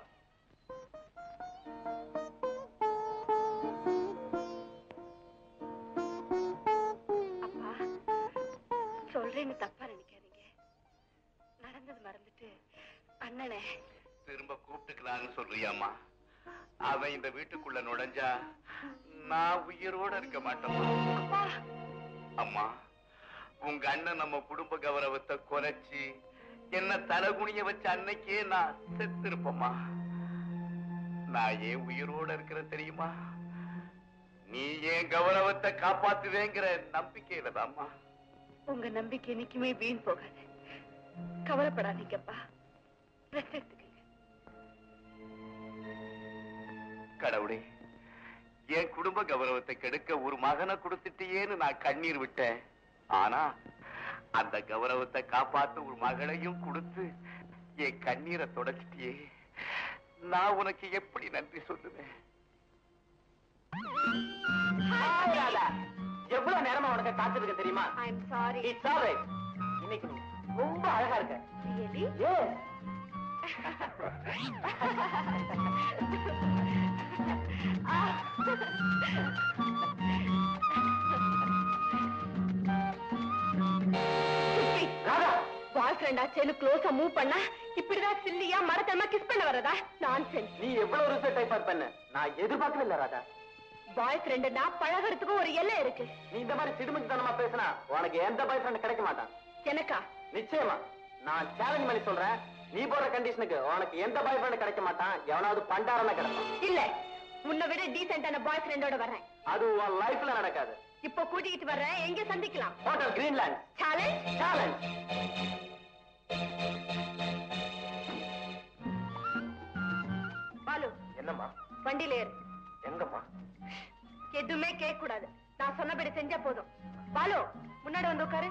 அப்பா சொல்றேன்னு தப்பா நினைக்காதீங்க நடந்தது மறந்துட்டு அண்ணனே திரும்ப கூப்பிட்டுக்கலான்னு சொல்றியாமா அவன் இந்த வீட்டுக்குள்ள நுழைஞ்சா நான் உயிரோட இருக்க மாட்டேமா அப்பா அம்மா உங்க அண்ணன் நம்ம குடும்ப கௌரவத்தை குறைச்சு என்ன தலகுனிய வச்ச அன்னைக்கே நான் செத்திருப்பேம்மா நான் ஏன் உயிரோட இருக்கிற தெரியுமா நீ ஏன் கௌரவத்தை காப்பாத்துவேங்கிற நம்பிக்கையில தாம்மா உங்க நம்பிக்கை என்னைக்குமே வீண் போகாது கவலைப்படாதீங்கப்பா ரெஸ்ட் எடுத்துக்கங்க கடவுளே என் குடும்ப கௌரவத்தை கெடுக்க ஒரு மகனை கொடுத்துட்டியேன்னு நான் கண்ணீர் விட்டேன் ஆனா அந்த கௌரவத்தை காப்பாத்த ஒரு மகளையும் கொடுத்து என் கண்ணீரை தொடச்சிட்டியே நான் உனக்கு எப்படி நன்றி சொல்லுவேன் எவ்வளவு நேரமா உனக்கு காத்திருக்க தெரியுமா I am sorry It's all right. இன்னைக்கு நீ ரொம்ப அழகா இருக்க ரியலி Yes. ராதா பாய் ஃப்ரெண்டா சேலு க்ளோஸா மூவ் பண்ணா இப்படிதான் சில்லியா மரத்தனமா கிஸ் பண்ண வரதா நான்சென்ஸ் நீ எவ்வளவு ரிசல்ட் டைப் பண்ண நான் எதிர்பார்க்கவே இல்ல ராதா பாய் ஃப்ரெண்டுனா பழகிறதுக்கு ஒரு எல்லை இருக்கு நீ இந்த மாதிரி சிடுமுச்சுத்தனமா பேசினா உனக்கு எந்த பாய் ஃப்ரெண்ட் கிடைக்க மாட்டான் எனக்கா நிச்சயமா நான் சேலஞ்ச் பண்ணி சொல்றேன் நீ போடுற கண்டிஷனுக்கு உனக்கு எந்த பாய் ஃப்ரெண்ட் கிடைக்க மாட்டான் எவனாவது பண்டாரனா கிடைப்பான் இல்ல உன்னை விட டீசென்டான பாய் ஃப்ரெண்டோட வர்றேன் அது உன் லைஃப்ல நடக்காது இப்போ கூட்டிக்கிட்டு வர்றேன் எங்க சந்திக்கலாம் hotel Greenland challenge challenge Balu என்னம்மா வண்டியில ஏறு எங்கம்மா எதுவுமே கேட்க கூடாது நான் சொன்னபடி செஞ்சா போதும் பாலு முன்னாடி வந்து உட்காரு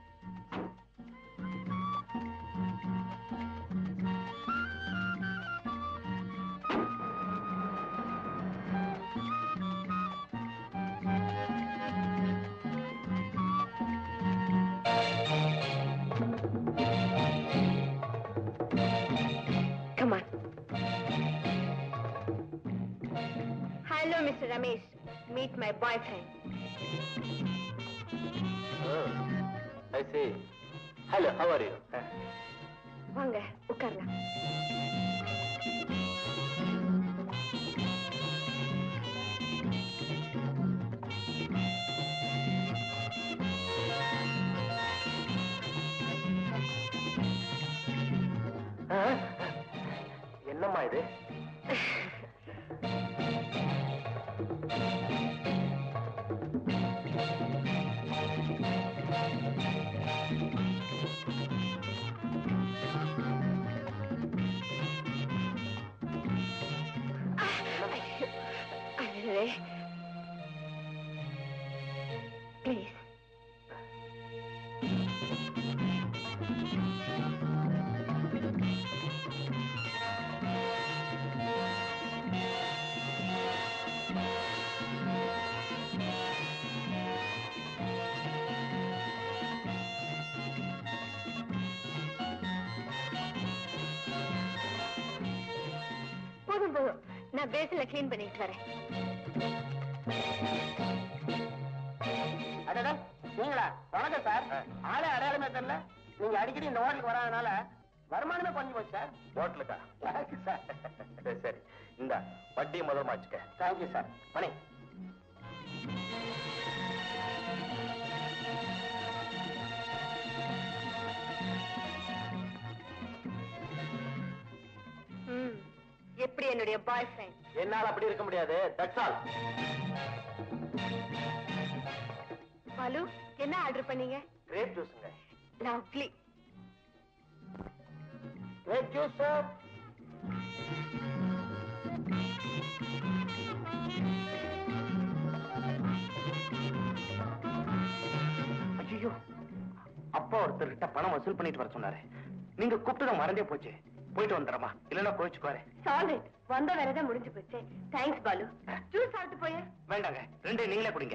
Come on. Hello, Mr. Ramesh. Meet my boyfriend. I see hello how are you வாங்க உட்காரலாம் என்னம்மா இது அழகே ப்ளீஸ் போதும் போதும் நான் பேசில கிளீன் பண்ணிட்டு வரேன் அடடா நீங்களா வணக்கம் சார் ஆளே அடையாளமே தெரியல நீங்க அடிக்கடி இந்த ஹோட்டலுக்கு வராதனால வருமானமே பண்ணி போச்சு சார் ஹோட்டலுக்கா தேங்க்யூ சார் சரி சரி இந்த வட்டியை முதல்ல வச்சுக்க தேங்க்யூ சார் மணி ம் எப்படி என்னுடைய பாய் ஃப்ரெண்ட் என்னால அப்படி இருக்க முடியாது தட்ஸ் ஆல் பாலு என்ன ஆர்டர் பண்ணீங்க கிரேப் ஜூஸுங்க லவ்லி கிரேப் ஜூஸ் சார் ஐயோ அப்பா ஒருத்தர்கிட்ட பணம் வசூல் பண்ணிட்டு வர சொன்னாரு நீங்க கூப்பிட்டு மறந்தே போச்சு போயிட்டு வந்துடுறமா இல்லைன்னா கோச்சுக்குவாரு சாலிட் வந்த வேறதான் முடிஞ்சு போச்சு தேங்க்ஸ் பாலு ஜூஸ் சாப்பிட்டு போய வேண்டாங்க ரெண்டு நீங்களே குடிங்க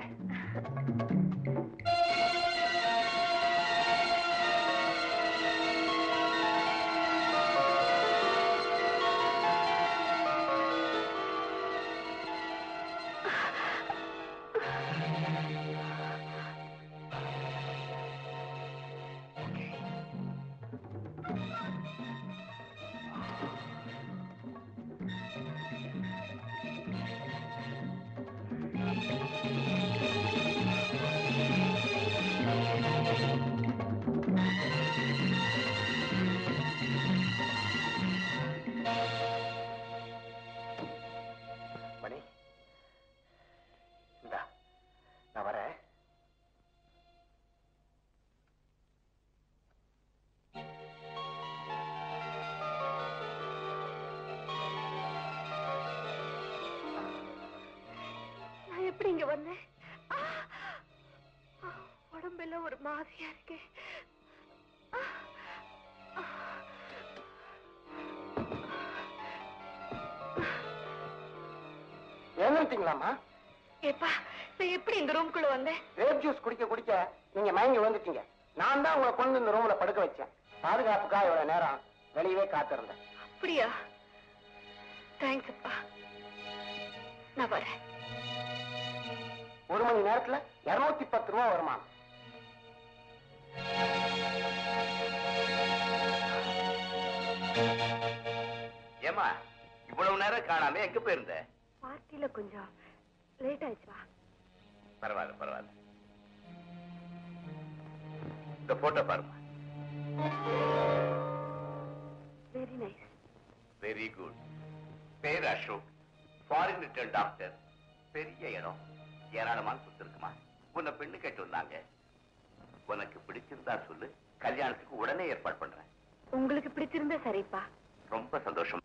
மணி இந்தா நான் வரேன் நான் எப்படி இங்க வந்தேன் ஆ! ஆ, உடம்பெல்லாம் ஒரு மாதிரியா இருக்கு ஆ! ஆ! எழுந்துட்டீங்களாமா ஏப்பா நான் எப்படி இந்த ரூம்குள்ள வந்தேன் கிரேப் ஜூஸ் குடிக்க குடிக்க நீங்க மயங்கி விழுந்துட்டீங்க நான் தான் உங்களை கொண்டு இந்த ரூம்ல படுக்க வச்சேன் பாதுகாப்புக்காக இவ்வளவு நேரம் வெளியவே காத்திருந்தேன் அப்படியா தேங்க்ஸ் அப்பா நான் வரேன் ஒரு மணி நேரத்துல இருநூத்தி பத்து ரூபா வருமானம் ஏமா இவ்வளவு நேரம் காணாம எங்க போயிருந்த பார்ட்டில கொஞ்சம் லேட் ஆயிடுச்சுப்பா பரவாயில்ல பரவாயில்ல இந்த போட்டோ பாருங்க வெரி நைஸ் வெரி குட் பேர் அசோக் ஃபாரின் ரிட்டர்ன் டாக்டர் பெரிய இடம் ஏராளமான சொத்து இருக்குமா உன்னை பெண்ணு கேட்டு வந்தாங்க உனக்கு பிடிச்சிருந்தா சொல்லு கல்யாணத்துக்கு உடனே ஏற்பாடு பண்றேன் உங்களுக்கு பிடிச்சிருந்தா சரிப்பா ரொம்ப சந்தோஷம்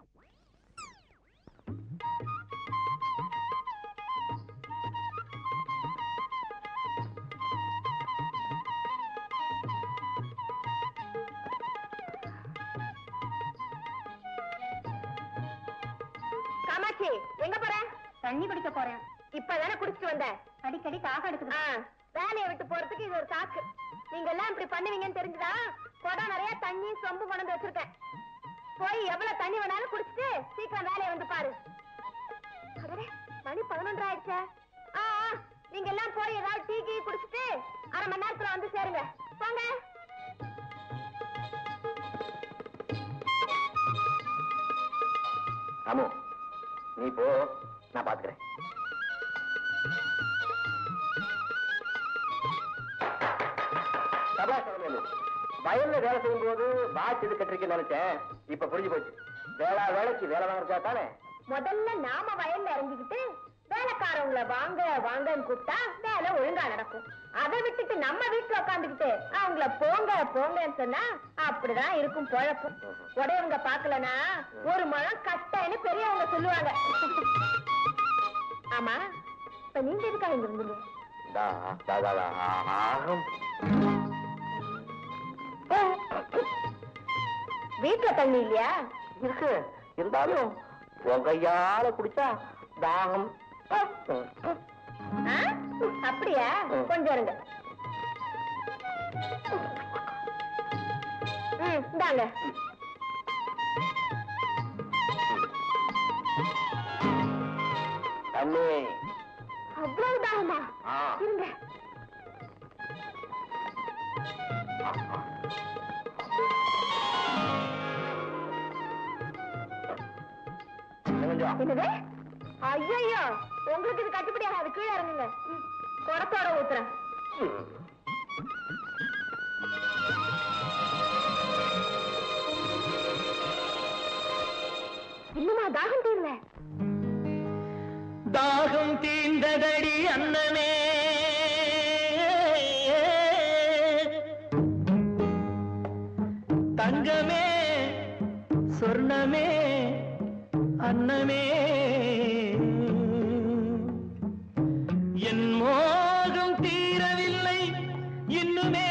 காமாட்சி எங்க போற தண்ணி குடிக்க போறேன் இப்பதானே குடிச்சிட்டு வந்த அடிக்கடி தாக எடுக்குது வேலையை விட்டு போறதுக்கு இது ஒரு சாக்கு நீங்க எல்லாம் இப்படி பண்ணுவீங்கன்னு தெரிஞ்சுதா குடம் நிறைய தண்ணி சொம்பு கொண்டு வந்து வச்சிருக்கேன் போய் எவ்வளவு தண்ணி வேணாலும் குடிச்சிட்டு சீக்கிரம் வேலையை வந்து பாரு அடடே, மணி பதினொன்று ஆயிடுச்சே ஆ ஆ, நீங்க எல்லாம் போய் ஏதாவது டீ கீ குடிச்சிட்டு அரை மணி நேரத்துல வந்து சேருங்க போங்க ராமு நீ போ நான் பாத்துக்கிறேன் சபாஷ் வயல்ல வேலை செய்யும் போது வாட்ச் இது கட்டிருக்கேன்னு நினைச்சேன் இப்ப புரிஞ்சு போச்சு வேளா வேலைக்கு வேலை வாங்குறதா தானே முதல்ல நாம வயல்ல இறங்கிக்கிட்டு வேலைக்காரவங்கள வாங்க வாங்கன்னு கூப்பிட்டா வேலை ஒழுங்கா நடக்கும் அதை விட்டுட்டு நம்ம வீட்டுல உட்காந்துக்கிட்டு அவங்கள போங்க போங்கன்னு சொன்னா அப்படிதான் இருக்கும் பொழப்பு உடையவங்க பாக்கலனா ஒரு முழம் கட்டன்னு பெரியவங்க சொல்லுவாங்க ஆமா இப்ப நீங்க எதுக்காக இங்க இருந்தீங்க தா, தா, தா, தா, ஆஹம். வீட்டுல தண்ணி இல்லையா இருக்கு இருந்தாலும் உன் கையால குடிச்சா தாகம் ஆ? அப்படியா கொஞ்சம் இருங்க ம் இந்தாங்க தண்ணி அவ்வளவுதானா ஆ. இருங்க இன்னும் கொஞ்சம் என்னது ஐயோ உங்களுக்கு இது கட்டுப்படி ஆகாது கீழே இறங்குங்க ம், குடத்தோட ஊத்துறேன் இன்னுமா தாகம் தீரல தாகம் தீர்ந்ததடி அண்ணனே தங்கமே சொர்ணமே அன்னமே என் மோகம் தீரவில்லை இன்னுமே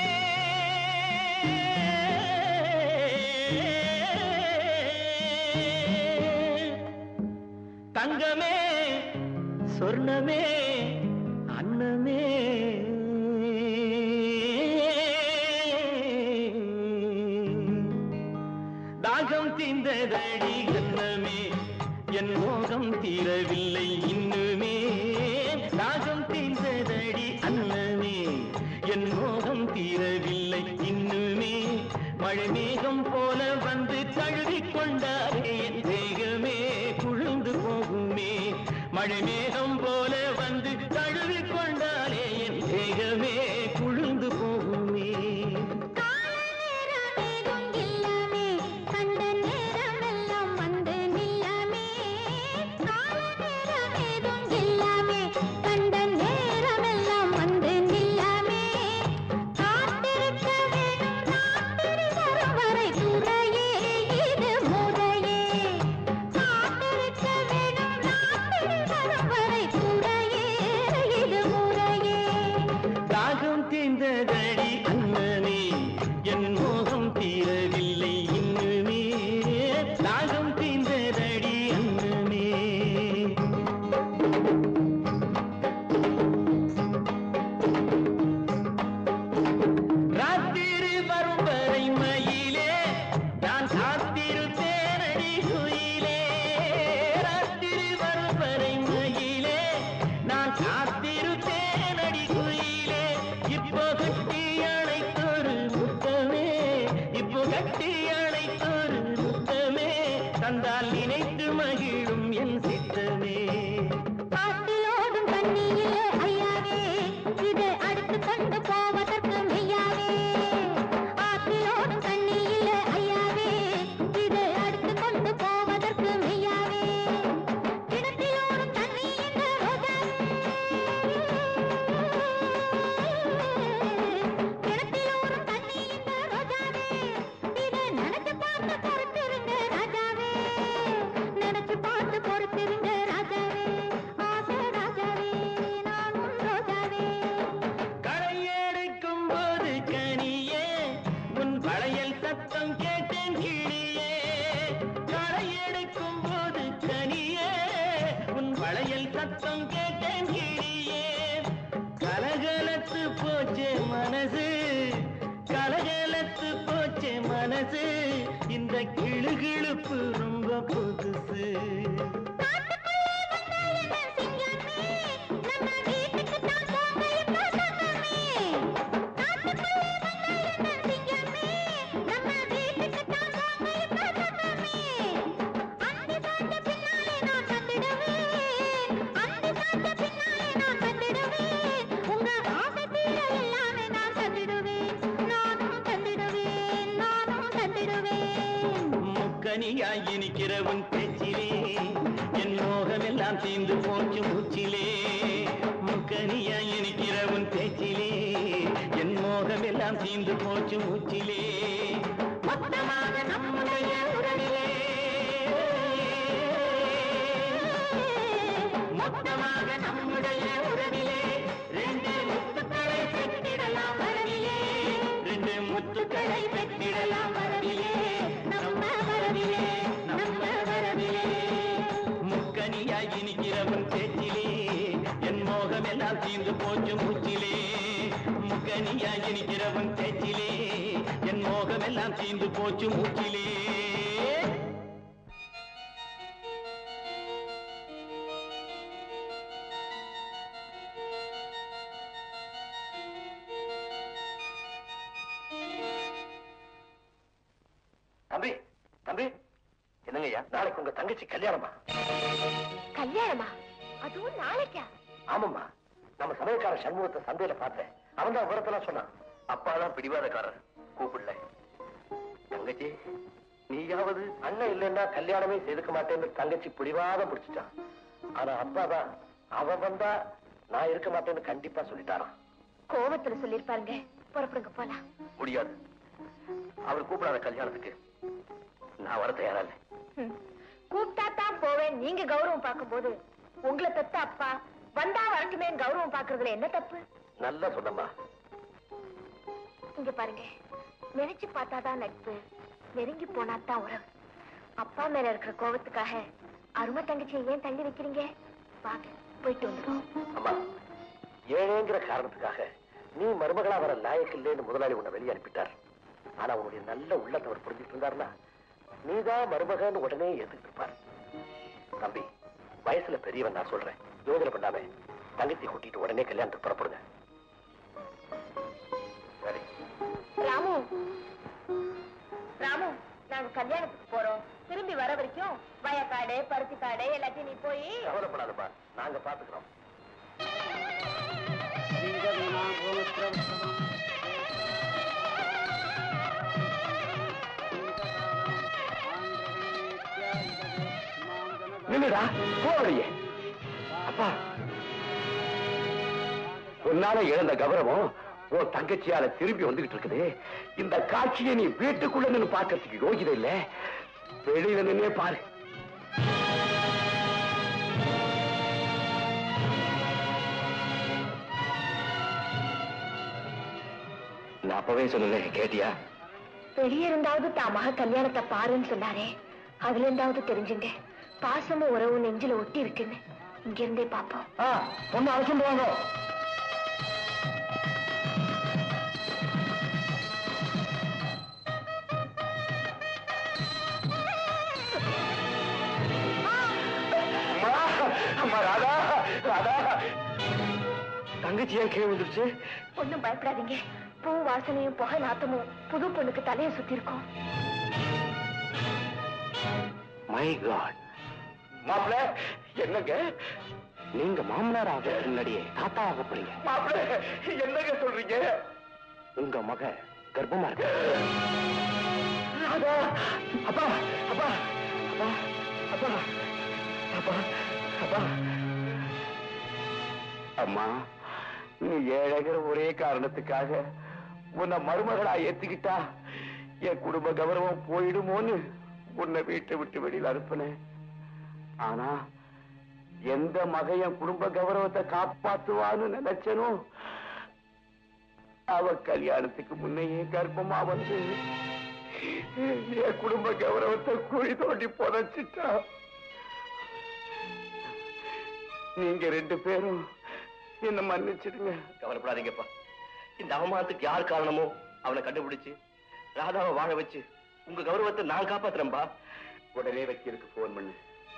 தங்கமே சொர்ணமே அன்னமே தாகம் தீர்ந்ததடி அன்னமே என் மோகம் தீரவில்லை இன்னுமே தாகம் தீர்ந்ததடி அன்னமே என் மோகம் தீரவில்லை இன்னுமே மழை மேகம் போல வந்து தழுவிக் கொண்டாரே என் தேகமே குழுந்து போகுமே மழை மேகம் போல வந்து தழுவிக் கொண்டாரே என் தேகமே குழுந்து போகுமே கண்ட நேரமெல்லாம் வந்து நில்லாமே கால நேரம் ஏதும் இல்லாமே கண்ட நேரமெல்லாம் வந்து நில்லாமே காத்திருக்க வேணும் ராத்திரி வரும் வரை துறையே இது முறையே காத்திருக்க வேணும் ராத்திரி வரும் வரை துறையே இது முறையே தாகம் தீர்ந்ததடி அண்ணனே என் மோகம் தீரவில்லை இன்னுமே தாகம் தீர்ந்ததடி அண்ணனே ராத்திரி வரும் வரை மயிலே நான் காத்திருப்பேனடி குயிலே ராத்திரி வரும் வரை மயிலே நான் காத்திருப்பேனடி குயிலே இப்போ கட்டி அணைத்தொரு முத்தமே இப்போ கட்டி அணைத்தொரு முத்தமே தந்தால் நினைத்து மகிழும் என் சித்தமே ஆற்றிலோடும் தண்ணியிலே ஐயாவே இது அடுத்து கொண்டு போவதற்கு மெய்யாவே ஆற்றிலோடும் தண்ணியிலே ஐயாவே இது அடுத்து கொண்டு போவதற்கு மெய்யாவே கிணற்றிலோடும் தண்ணி இந்த ரோஜாவே கிணற்றிலோடும் தண்ணி இந்த ரோஜாவே இதை நினைச்சு பார்த்து பொறுத்திருங்க ராஜாவே நினைச்சு பார்த்து பொறுத்திருங்க ராஜாவே ஆசை ராஜாவே நானும் ரோஜாவே களையெடுக்கும் போது கனியே உன் வளையல் சத்தம் கேட்டேன் கிளியே களையெடுக்கும் போது கனியே உன் வளையல் சத்தம் கேட்டேன் கிளியே கலகலத்து போச்சே மனசு கலகலத்து போச்சே மனசு இந்த கிளுகிழுப்பு ரொம்ப புதுசு காட்டுக்குள்ளே வந்த என்ன சிங்கமே நம்ம வீட்டுக்கு தான் போங்க இப்ப சங்கமே காட்டுக்குள்ளே வந்த என்ன சிங்கமே நம்ம வீட்டுக்கு தான் போங்க இப்ப சங்கமே அந்தி சாய்ந்த பின்னாலே நான் வந்துடுவேன் அந்தி சாய்ந்த பின்னாலே நான் வந்துடுவேன் உங்க ஆசை தீர எல்லாமே நான் தந்திடுவேன் நானும் தந்திடுவேன் நானும் தந்திடுவேன் முக்கனியாய் இனிக்கிற உன் பேச்சிலே என் மோகமெல்லாம் தீந்து போச்சு மூச்சிலே முக்கனியாய் இனிக்கிற உன் பேச்சிலே என் மோகமெல்லாம் தீந்து போச்சு மூச்சிலே மொத்தமாக நம்முடைய உறவிலே மொத்தமாக நம்முடைய உறவிலே ரெண்டு முத்துக்களை பெற்றிடலாம் வரவிலே ரெண்டு முத்துக்களை பெற்றிடலாம் வரவிலே நம்ம வரவிலே நம்ம வரவிலே முக்கனியாய் இனிக்கிறவன் பேச்சிலே என் மோகம் எல்லாம் தீர்ந்து போச்சு மூச்சிலே முக்கனியாய் இனிக்கிறவன் பேச்சிலே என் மோகம் எல்லாம் தீர்ந்து போச்சு மூச்சிலே தம்பி என்னங்கய்யா நாளைக்கு உங்க தங்கச்சி கல்யாணமா கல்யாணமா அதுவும் நாளைக்கா ஆமாம்மா நம்ம சமயக்கார சண்முகத்தை சந்தையில பார்த்தேன் அவன் தான் விவரத்தெல்லாம் சொன்னான் அப்பா தான் பிடிவாதக்காரர் கூப்பிடல தங்கச்சி நீயாவது அண்ணன் இல்லைன்னா கல்யாணமே செய்துக்க மாட்டேன்னு தங்கச்சி பிடிவாதம் பிடிச்சிட்டான் ஆனா அப்பா தான் அவன் வந்தா நான் இருக்க மாட்டேன்னு கண்டிப்பா சொல்லிட்டாராம் கோவத்துல சொல்லிருப்பாருங்க புறப்படுங்க போலாம் முடியாது அவர் கூப்பிடாத கல்யாணத்துக்கு நான் வர தயாரா இல்லை ம். கூப்பிட்டா தான் போவேன் நீங்க கௌரவம் பார்க்கும்போது உங்களை பெத்த அப்பா வந்தா வரட்டுமே கௌரவம் பாக்குறதுல என்ன தப்பு நல்லா சொன்னம்மா இங்க பாருங்க நினைச்சு பார்த்தாதான் நட்பு நெருங்கி போனாதான் உறவு அப்பா மேல இருக்கிற கோவத்துக்காக அருமை தங்கச்சியை ஏன் தள்ளி வைக்கிறீங்க வாங்க போயிட்டு வந்துடும் அம்மா ஏழேங்கிற காரணத்துக்காக நீ மருமகளா வர லாயக்கு இல்லைன்னு முதலாளி உன்னை வெளியே அனுப்பிட்டார் ஆனா உன்னுடைய நல்ல உள்ளத்தை அவர் புரிஞ்சுட்டு இருந்தாருன்னா நீதான் மருமகன்னு உடனே ஏத்துக்கிட்டு இருப்பார் தம்பி வயசுல பெரியவன் நான் சொல்றேன் யோசனை பண்ணாம தங்கச்சி கூட்டிட்டு உடனே கல்யாணத்துக்கு புறப்படுங்க சரி ராமு ராமு நாங்க கல்யாணத்துக்கு போறோம் திரும்பி வர வரைக்கும் வயக்காடு பருத்தி காடு எல்லாத்தையும் நீ போய் கவலைப்படாதப்பா நாங்க பாத்துக்கிறோம் நின்னுடா போவலையே அப்பா உன்னால இழந்த கௌரவம் உன் தங்கச்சியால திரும்பி வந்துகிட்டு இருக்குது இந்த காட்சியை நீ வீட்டுக்குள்ள நின்னு பார்க்கறதுக்கு யோகிதை இல்ல வெளியில நின்னே பாரு நான் அப்பவே சொன்னல கேட்டியா வெளியே இருந்தாவது தான் மக கல்யாணத்தை பாருன்னு சொன்னாரே அதுல இருந்தாவது தெரிஞ்சுங்க பாசமும் உறவும் நெஞ்சில ஒட்டி இருக்குன்னு இங்க இருந்தே பாப்போம் பொண்ணு அழைச்சிட்டு வாங்க அம்மா ராதா ராதா தங்கச்சி ஏன் கீழே வந்துருச்சு ஒண்ணும் பயப்படாதீங்க பூ வாசனையும் புகை நாத்தமும் புது பொண்ணுக்கு தலையை சுத்தி இருக்கும் மை காட் மாப்பிள்ள என்னங்க நீங்க மாமனார் ஆக முன்னாடியே தாத்தா ஆக போறீங்க மாப்பிள்ள என்னங்க சொல்றீங்க உங்க மக கர்ப்பமா இருக்கு ராதா அப்பா அப்பா அப்பா அப்பா அப்பா அப்பா அம்மா நீ ஏழைகிற ஒரே காரணத்துக்காக உன்னை மருமகளா ஏத்துக்கிட்டா என் குடும்ப கௌரவம் போயிடுமோன்னு உன்னை வீட்டை விட்டு வெளியில அனுப்புனேன் ஆனா எந்த மகன் என் குடும்ப கௌரவத்தை காப்பாத்துவான்னு நினைச்சனோ அவ கல்யாணத்துக்கு முன்னையே கர்ப்பமா வந்து என் குடும்ப கௌரவத்தை குழி தோண்டி புதைச்சிட்டா நீங்க ரெண்டு பேரும் என்ன மன்னிச்சிடுங்க கவலைப்படாதீங்கப்பா இந்த அவமானத்துக்கு யார் காரணமோ அவனை கண்டுபிடிச்சு ராதாவை வாழ வச்சு உங்க கௌரவத்தை நான் காப்பாத்துறேன்பா உடனே வக்கீலுக்கு போன் பண்ணு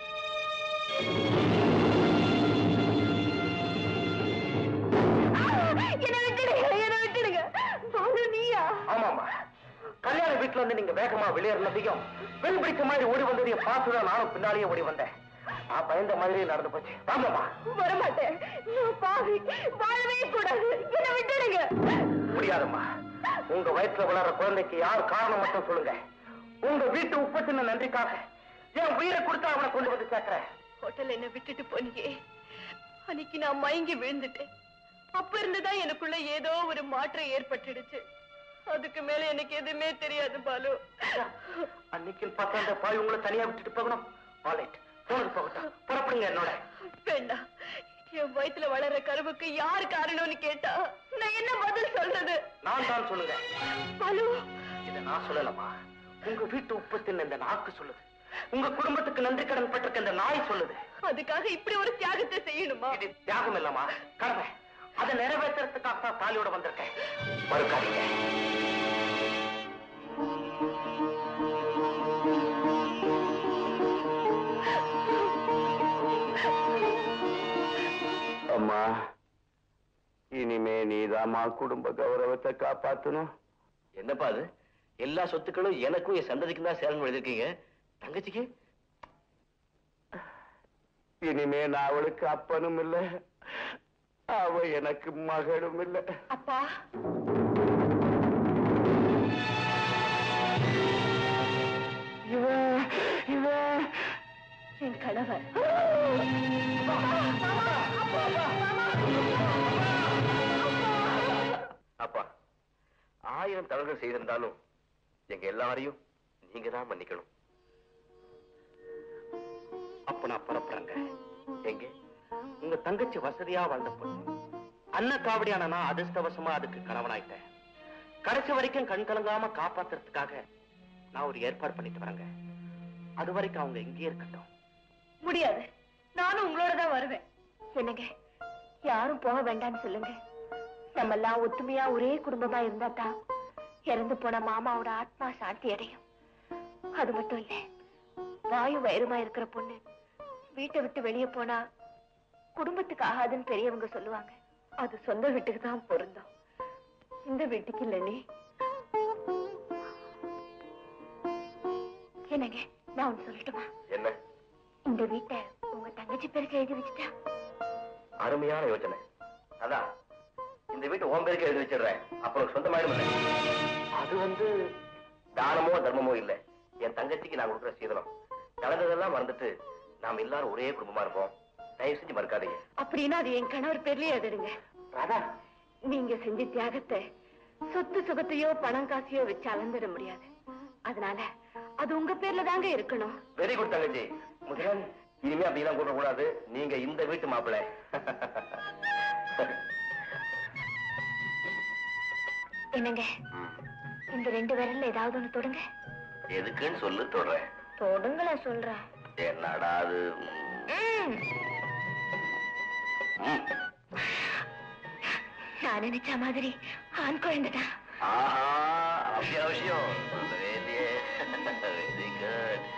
என்ன விட்டுடுங்க என்ன விட்டுடுங்க பாலு நீயா ஆமாமா கல்யாண வீட்டுல இருந்து நீங்க வேகமா வெளியேறினதையும் பெண் பிடிச்ச மாதிரி ஓடி வந்ததையும் பார்த்துதான் நானும் பின்னாலேயே ஓடி வந்தேன் நான் பயந்த மாதிரியே நடந்து போச்சு ஆமாமா வரமாட்டேன் நான் பாவி வாழவே கூடாது என்ன விட்டுடுங்க முடியாதம்மா உங்க வயிற்றுல வளர்ற குழந்தைக்கு யார் காரணம் மட்டும் சொல்லுங்க உங்க வீட்டு உப்பு சின்ன நன்றிக்காக என் உயிரை கொடுத்து அவனை கொண்டு வந்து சேர்க்கிறேன் ஹோட்டல் என்ன விட்டுட்டு போனியே அன்னைக்கு நான் மயங்கி விழுந்துட்டேன் அப்ப இருந்துதான் எனக்குள்ள ஏதோ ஒரு மாற்றம் ஏற்பட்டுடுச்சு அதுக்கு மேல எனக்கு எதுவுமே தெரியாது பாலு அன்னைக்கு பார்த்தா அந்த பாய் உங்களை தனியா விட்டுட்டு போகணும் ஆல்ரைட் போனது போகட்டும் புறப்படுங்க என்னோட வேண்டாம் என் வயித்துல வளர்ற கருவுக்கு யார் காரணம்னு கேட்டா நான் என்ன பதில் சொல்றது நான் தான் சொல்லுங்க பாலு இதை நான் சொல்லலம்மா உங்க வீட்டு உப்பு தின்ன இந்த நாக்கு சொல்லுது உங்க குடும்பத்துக்கு நன்றி கடன் பட்டிருக்க இந்த நாய் சொல்லுது அதுக்காக இப்படி ஒரு தியாகத்தை செய்யணுமா இது தியாகம் இல்லம்மா கடமை அதை நிறைவேற்றுறதுக்காக தான் தாலியோட வந்திருக்கேன் மறுக்காதீங்க அம்மா இனிமே நீதாம்மா குடும்ப கௌரவத்தை காப்பாத்தணும் என்னப்பா அது எல்லா சொத்துக்களும் எனக்கும் என் சந்ததிக்கும் தான் சேரணும் எழுதிருக்கீங்க தங்கச்சிக்கு இனிமே நான் அவளுக்கு அப்பனும் இல்ல அவ எனக்கு மகளும் இல்ல அப்பா இவன் இவன் என் கணவர் அப்பா ஆயிரம் தவறுகள் செய்திருந்தாலும் எங்க எல்லாரையும் நீங்க தான் மன்னிக்கணும் அப்ப நான் புறப்படுறேங்க எங்க உங்க தங்கச்சி வசதியா வாழ்ந்த பொண்ணு அன்ன காவடியான நான் அதிர்ஷ்டவசமா அதுக்கு கணவனாயிட்டேன் கடைசி வரைக்கும் கண் கலங்காம காப்பாத்துறதுக்காக நான் ஒரு ஏற்பாடு பண்ணிட்டு வரேங்க அது வரைக்கும் அவங்க இங்கேயே இருக்கட்டும் முடியாது நானும் உங்களோட தான் வருவேன் என்னங்க யாரும் போக வேண்டாம்னு சொல்லுங்க நம்ம எல்லாம் ஒத்துமையா ஒரே குடும்பமா இருந்தா தான் இறந்து போன மாமாவோட ஆத்மா சாந்தி அடையும் அது மட்டும் இல்ல வாயு வயிறுமா இருக்கிற பொண்ணு வீட்டை விட்டு வெளியே போனா குடும்பத்துக்கு ஆகாதுன்னு பெரியவங்க சொல்லுவாங்க அது சொந்த வீட்டுக்கு தான் பொருந்தோம் இந்த வீட்டுக்கு இல்ல நீ என்னங்க நான் ஒண்ணு சொல்லட்டுமா என்ன இந்த வீட்டை உங்க தங்கச்சி பேருக்கு எழுதி வச்சுட்டா அருமையான யோசனை அதான் இந்த வீட்டு உன் பேருக்கு எழுதி வச்சிடுறேன் அப்புறம் சொந்தமாயிடும் இல்லை அது வந்து தானமோ தர்மமோ இல்ல என் தங்கச்சிக்கு நான் கொடுக்குற சீதனம் நடந்ததெல்லாம் மறந்துட்டு நாம் எல்லாரும் ஒரே குடும்பமா இருப்போம் தயவு செஞ்சு மறக்காதீங்க அப்படின்னா அது என் கணவர் பேர்லயே எழுதிடுங்க ராதா நீங்க செஞ்ச தியாகத்தை சொத்து சுகத்தையோ பணம் காசையோ வச்சு அளந்துட முடியாது அதனால அது உங்க பேர்ல தாங்க இருக்கணும் வெரி குட் தங்கச்சி முதலாளி இனிமே அப்படிலாம் கூட்ட கூடாது நீங்க இந்த வீட்டு மாப்பிள்ளை என்னங்க இந்த ரெண்டு விரல்ல ஏதாவது ஒண்ணு தொடுங்க எதுக்குன்னு சொல்லு தொடறேன் தொடுங்களேன் சொல்றேன் என்னடா அது ம். ம். நான் நினைச்ச மாதிரி ஆண் குழந்தைதான் ஆஹா அப்படியா விஷயம் சொல்லவே இல்லையே வெரி குட்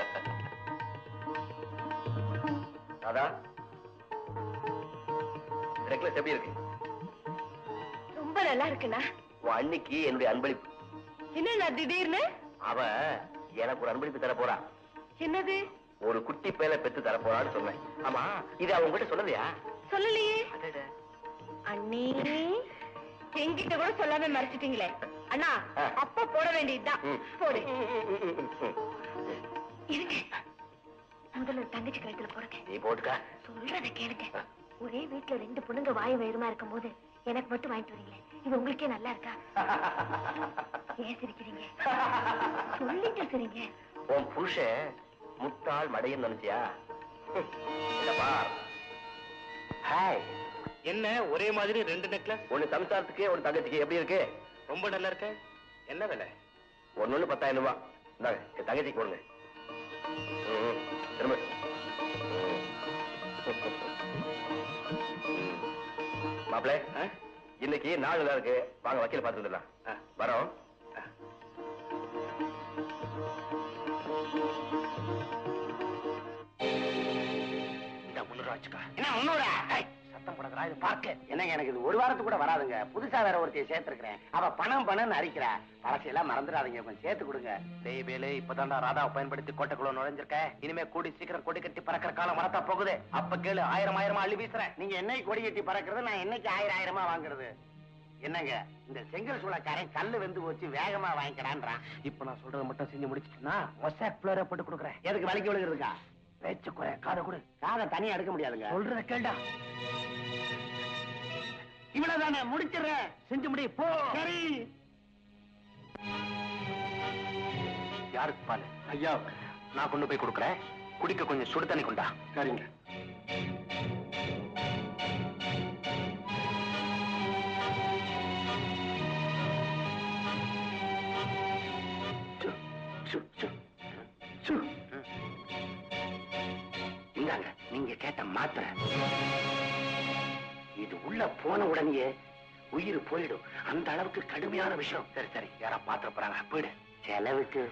ராதா நெக்லஸ் எப்படி இருக்கு ரொம்ப நல்லா இருக்குண்ணா உன் அன்னைக்கு என்னுடைய அன்பளிப்பு என்னண்ணா திடீர்னு அவ எனக்கு ஒரு அன்பளிப்பு தர போறா என்னது ஒரு குட்டி பேல பெத்து தர போறான்னு சொன்னேன் ஆமா இது அவங்க கிட்ட சொல்லலையா சொல்லலையே அடடே. அண்ணி என்கிட்ட கூட சொல்லாம மறைச்சிட்டீங்களே அண்ணா ஆ. அப்ப போட வேண்டியதுதான் ம். போடு இருங்க முதல்ல தங்கச்சி கழுத்துல போடுங்க நீ போட்டுக்கா சொல்றத கேளுங்க ஒரே வீட்டுல ரெண்டு பொண்ணுங்க வாய் வயிறுமா இருக்கும் போது எனக்கு மட்டும் வாங்கிட்டு வரீங்களே இது உங்களுக்கே நல்லா இருக்கா ஏன் சிரிக்கிறீங்க சொல்லிட்டு இருக்கிறீங்க உன் புருஷன் முட்டாள் மடையன்னு நினைச்சியா இத பார் ஹாய் என்ன ஒரே மாதிரி ரெண்டு நெக்லஸ் ஒண்ணு சம்சாரத்துக்கு ஒரு தங்கச்சிக்கு எப்படி இருக்கு ரொம்ப நல்லா இருக்கு என்ன விலை ஒண்ணு ஒண்ணு பத்தாயிரம் ரூபாய் இந்தாங்க என் தங்கச்சிக்கு போடுங்க ம், திரும்ப மாப்பிள இன்னைக்கு நாள் நல்லா இருக்கு வாங்க வக்கீல பார்த்து வந்துடலாம் வரோம் இந்த முன்னுராஜுக்கா என்ன முன்னூறா சத்தம் போடாதடா இது பார்க்க என்னங்க எனக்கு இது ஒரு வாரத்துக்கு கூட வராதுங்க புதுசா வேற ஒருத்தைய சேர்த்திருக்கிறேன் அவ பணம் பணம்னு அரிக்கிறா பழசையெல்லாம் மறந்துடாதீங்க கொஞ்சம் சேர்த்து கொடுங்க டேய் வேலு இப்பதான்டா ராதாவை பயன்படுத்தி கோட்டைக்குள்ள நுழைஞ்சிருக்க இனிமே கூடி சீக்கிரம் கொடி கட்டி பறக்கிற காலம் வரத்தா போகுது அப்ப கேளு ஆயிரம் ஆயிரமா அள்ளி வீசுறேன் நீங்க என்னைக்கு கொடி கட்டி பறக்கிறது நான் என்னைக்கு ஆயிரம் ஆயிரமா வாங்குறது என்னங்க இந்த செங்கல் சூளக்காரன் கல்லு வெந்து போச்சு வேகமா வாங்கிக்கிறான்றான் இப்ப நான் சொல்றதை மட்டும் செஞ்சு முடிச்சிட்டுனா ஒசாக் பிளேர போட்டு கொடுக்குறேன் எதுக்கு விலைக்கு விழுகிறதுக்கா பேச்சு குறை காதை கொடு காதை தனியா எடுக்க முடியாதுங்க சொல்றத கேள்டா இவ்வளவுதானே முடிச்சிடுறேன் செஞ்சு முடி போ சரி யாருக்கு பால் ஐயா நான் கொண்டு போய் கொடுக்குறேன் குடிக்க கொஞ்சம் சுடு தண்ணி கொண்டா சரிங்க இந்தாங்க நீங்க கேட்ட மாத்திரை இது உள்ள போன உடனேயே உயிர் போயிடும் அந்த அளவுக்கு கடுமையான விஷயம் சரி சரி யாரா பாத்திர போறாங்க போயிடு செலவுக்கு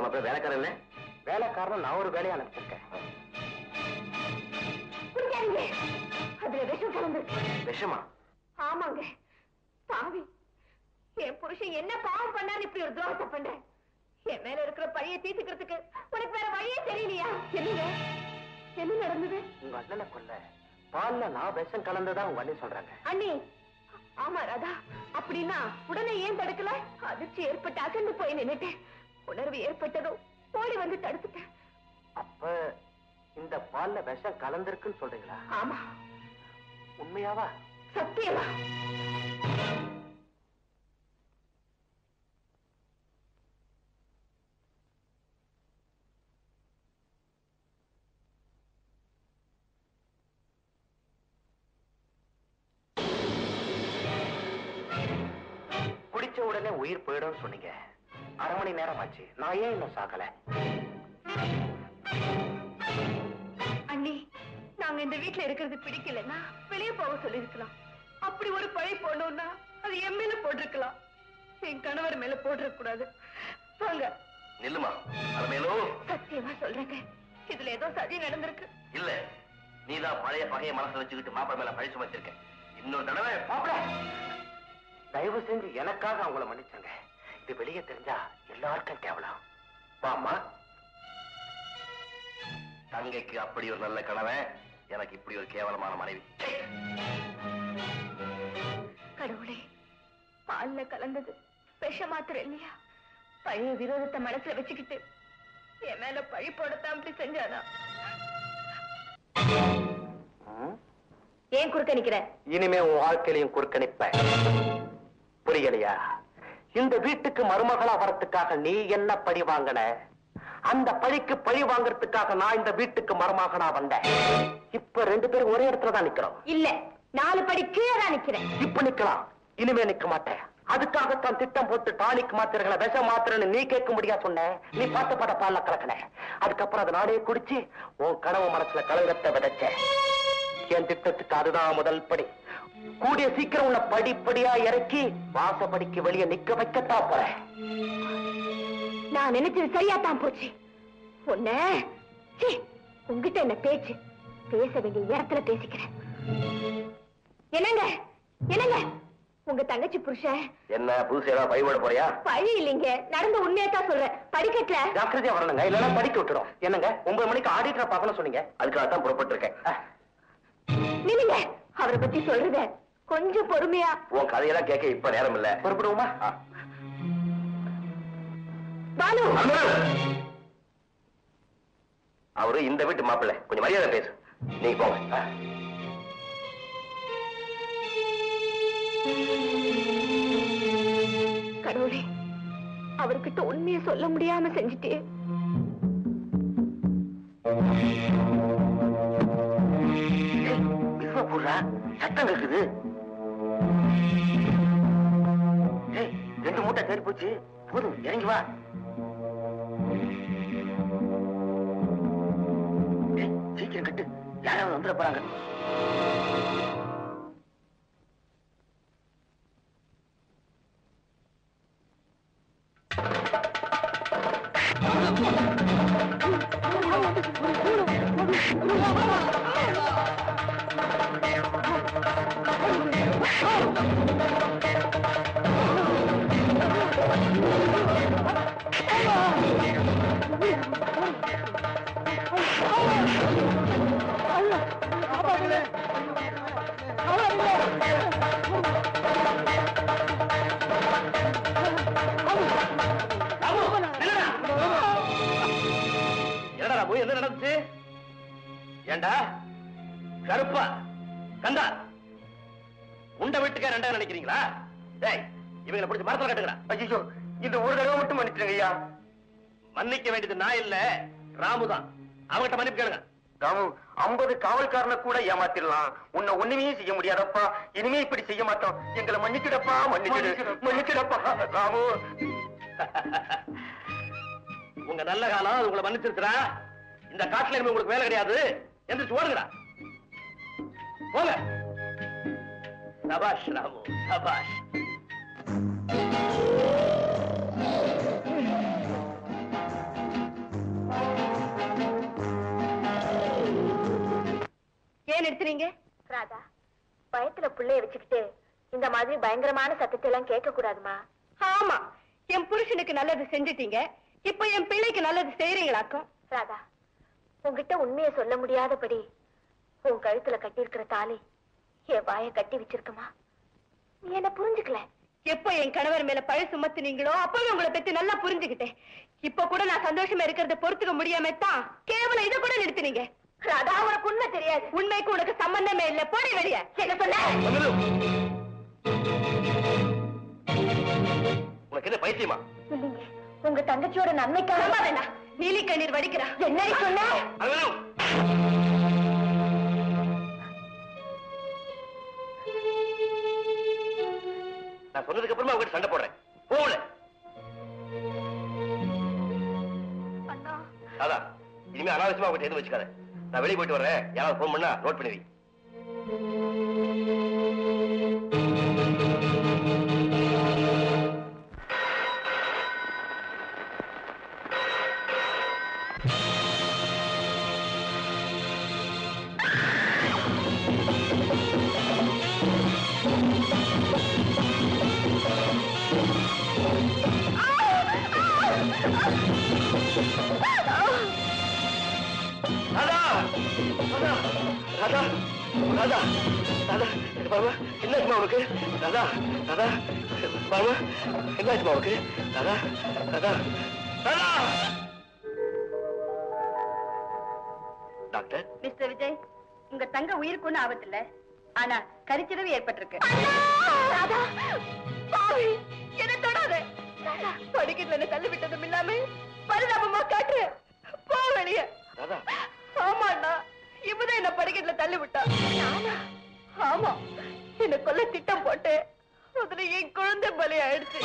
மாப்பிள்ள வேலைக்காரன் இல்ல வேலைக்காரன் நான் ஒரு வேலையை அனுப்பிச்சிருக்கேன் குடிக்காதீங்க அதுல விஷம் கலந்துருக்கு விஷமா ஆமாங்க பாவி என் புருஷன் என்ன பாவம் பண்ணான்னு இப்படி ஒரு துரோகத்தை பண்றேன் என் மேல இருக்கிற பழிய தீர்த்துக்கிறதுக்கு உனக்கு வேற வழியே தெரியலையா என்னங்க என்ன நடந்தது உங்க அண்ணனை கொல்ல பால்ல நான் விஷம் கலந்துதான் உங்க அண்ணி சொல்றாங்க அண்ணி ஆமா ராதா அப்படின்னா உடனே ஏன் தடுக்கல அதிர்ச்சி ஏற்பட்டு அசந்து போய் நின்னுட்டேன் உணர்வு ஏற்பட்டதும் ஓடி வந்து தடுத்துட்டேன் அப்ப இந்த பால்ல விஷம் கலந்திருக்குன்னு சொல்றீங்களா ஆமா உண்மையாவா சத்தியமா குடிச்ச உடனே உயிர் போயிடும்னு சொன்னீங்க அரை மணி நேரம் ஆச்சு நான் ஏன் இன்னும் சாகல அண்ணி நாங்க இந்த வீட்ல இருக்கிறது பிடிக்கலன்னா வெளியே போக சொல்லிருக்கலாம் அப்படி ஒரு பழி போடணும்னா அது என் மேல போட்டிருக்கலாம் என் கணவர் மேல போட்டிருக்க கூடாது வாங்க நில்லுமா அலமேலும் சத்தியமா சொல்றேங்க இதுல ஏதோ சதி நடந்திருக்கு இல்ல நீதான் பழைய பகைய மனசுல வச்சுக்கிட்டு மாப்பிள்ள மேல பழி சுமத்திருக்க இன்னொரு தடவை மாப்பிள தயவு செஞ்சு எனக்காக அவங்கள மன்னிச்சங்க இது வெளியே தெரிஞ்சா எல்லாருக்கும் கேவலம் வாமா தங்கைக்கு அப்படி ஒரு நல்ல கணவன் எனக்கு இப்படி ஒரு கேவலமான மனைவி ச்சே! கடவுளே பால்ல கலந்தது விஷ மாத்திரம் இல்லையா பழைய விரோதத்தை மனசுல வச்சுக்கிட்டு என் மேல பழி போடத்தான் அப்படி செஞ்சானா ம்? ஏன் குறுக்க நிக்கிற இனிமே உன் வாழ்க்கையிலையும் குறுக்கணிப்ப புரியலையா இந்த வீட்டுக்கு மருமகளா வரத்துக்காக நீ என்ன பழி வாங்கின அந்த பழிக்கு பழி வாங்குறதுக்காக நான் இந்த வீட்டுக்கு மருமகனா வந்தேன் இப்ப ரெண்டு பேரும் ஒரே இடத்துல தான் நிக்கிறோம் இல்ல நாலு படி கீழே தான் நிக்கிறேன் இப்ப நிக்கலாம் இனிமே நிக்க மாட்டேன் அதுக்காகத்தான் திட்டம் போட்டு டானிக் மாத்திரைகளை விஷ மாத்திரைன்னு நீ கேட்க முடியா சொன்ன நீ பார்த்து பட பால்ல கலக்கின அதுக்கப்புறம் அதை நானே குடிச்சு உன் கனவு மனசுல கலங்கத்தை விதைச்ச என் திட்டத்துக்கு அதுதான் முதல் படி கூடிய சீக்கிரம் உன்னை படிப்படியா இறக்கி வாசப்படிக்கு வெளியே நிக்க வைக்கத்தான் போறேன் நான் நினைச்சது சரியா தான் போச்சு உன்ன சீ, உன்கிட்ட என்ன பேச்சு பேச வேண்டிய இடத்துல பேசிக்கிறேன் என்னங்க என்னங்க உங்க தங்கச்சி புருஷன் என்ன புதுசு ஏதாவது பழிபட போறியா பழி இல்லைங்க நடந்த உண்மையா தான் சொல்றேன் படிக்கட்டுல ஜாக்கிரதையா வரணுங்க இல்லைன்னா படிக்க விட்டுரும் என்னங்க ஒன்பது மணிக்கு ஆடிட்டரை பார்க்கணும் சொன்னீங்க அதுக்காக தான் புறப்பட்டு இருக்கேன் நில்லுங்க அவரை பத்தி சொல்றத கொஞ்சம் பொறுமையா உன் கதையெல்லாம் கேட்க இப்ப நேரம் இல்ல புறப்படுவோமா ஆ. பாலு அவரு இந்த வீட்டு மாப்பிள்ளை கொஞ்சம் மரியாதை பேசு நீங்க போங்க கடவுளே அவர்கிட்ட உண்மையை சொல்ல முடியாம செஞ்சுட்டே விஸ்வபூர்ரா சத்தம் கேக்குது ஏய், ரெண்டு மூட்டை தேறி போச்சு போதும் இறங்கி வா ஏய், சீக்கிரம் கட்டு யாராவது வந்துட போறாங்க என்னடா ராமு என்ன நடந்துச்சு ஏண்டா கருப்பா கந்தா உண்ட வீட்டுக்கே ரெண்டா நினைக்கிறீங்களா டேய் இவங்களை பிடிச்சி மரத்துல கட்டுங்கடா ஐயோ இந்த ஒரு தடவை மட்டும் மன்னிச்சிருங்க ஐயா மன்னிக்க வேண்டியது நான் இல்ல ராமு தான் அவங்கிட்ட மன்னிப்பு கேளுங்க ராமு ஐம்பது காவல்காரனை கூட ஏமாத்திடலாம் உன்னை ஒண்ணுமே செய்ய முடியாதப்பா இனிமே இப்படி செய்ய மாட்டோம் எங்களை மன்னிச்சிடப்பா மன்னிச்சிடு மன்னிச்சிடப்பா ராமு உங்க நல்ல காலம் அது உங்களை மன்னிச்சிருச்சுடா இந்த காட்டுல இனிமே உங்களுக்கு வேலை கிடையாது எந்திரிச்சு ஓடுங்கடா போங்க சபாஷ் ராமு சபாஷ் ஏன் நிறுத்துறீங்க ராதா பயத்துல புள்ளைய வச்சுக்கிட்டு இந்த மாதிரி பயங்கரமான சத்தத்தை எல்லாம் கேட்க கூடாதுமா ஆமா என் புருஷனுக்கு நல்லது செஞ்சுட்டீங்க இப்ப என் பிள்ளைக்கு நல்லது செய்யறீங்களாக்கும் ராதா உன்கிட்ட உண்மையை சொல்ல முடியாதபடி உன் கழுத்துல கட்டியிருக்கிற தாலி என் வாய கட்டி வச்சிருக்குமா நீ என்ன புரிஞ்சுக்கல எப்போ என் கணவர் மேல பழி சுமத்துனீங்களோ அப்பவே உங்களை பத்தி நல்லா புரிஞ்சுக்கிட்டேன் இப்ப கூட நான் சந்தோஷமா இருக்கிறத பொறுத்துக்க முடியாம தான் கேவலம் இதை கூட நிறுத்தினீங்க ராதா உனக்கு உண்மை தெரியாது உண்மைக்கு உனக்கு சம்பந்தமே இல்ல போடி வெளிய என்ன சொன்ன மங்களு! உனக்கு என்ன பைத்தியமா இல்லைங்க உங்க தங்கச்சியோட நன்மைக்காக நம்பாதேண்டா. நீலி கண்ணீர் வடிக்கிறா என்னடி சொன்ன மங்களு! நான் சொன்னதுக்கு அப்புறமா உங்ககிட்ட சண்டை போடுறேன் போகல அண்ணா அதான் இனிமே அனாவசியமா உங்ககிட்ட எதுவும் வச்சுக்காத நான் வெளியே போயிட்டு வரேன் யாராவது ஃபோன் பண்ணா நோட் பண்ணி வை ராதா ராதா ராதா ராதா ராதா இது பாருமா என்னாச்சுமா உனக்கு ராதா ராதா பாருமா என்னாச்சுமா உனக்கு ராதா ராதா ராதா டாக்டர் மிஸ்டர் விஜய் உங்க தங்க உயிருக்கு ஒண்ணும் ஆபத்து இல்ல ஆனா கரிச்சிதவு ஏற்பட்டிருக்கு ராதா பாவி என்ன தொடாத படிக்கட்டுல என்ன தள்ளி விட்டதும் இல்லாம பரிதாபமா காட்டு போ வெளிய ராதா ஆமாண்ணா இப்பதான் என்ன படிக்கட்டுல தள்ளி விட்டா ஆமா என்ன கொல்ல திட்டம் போட்டு அதுல என் குழந்தை பலி ஆயிடுச்சு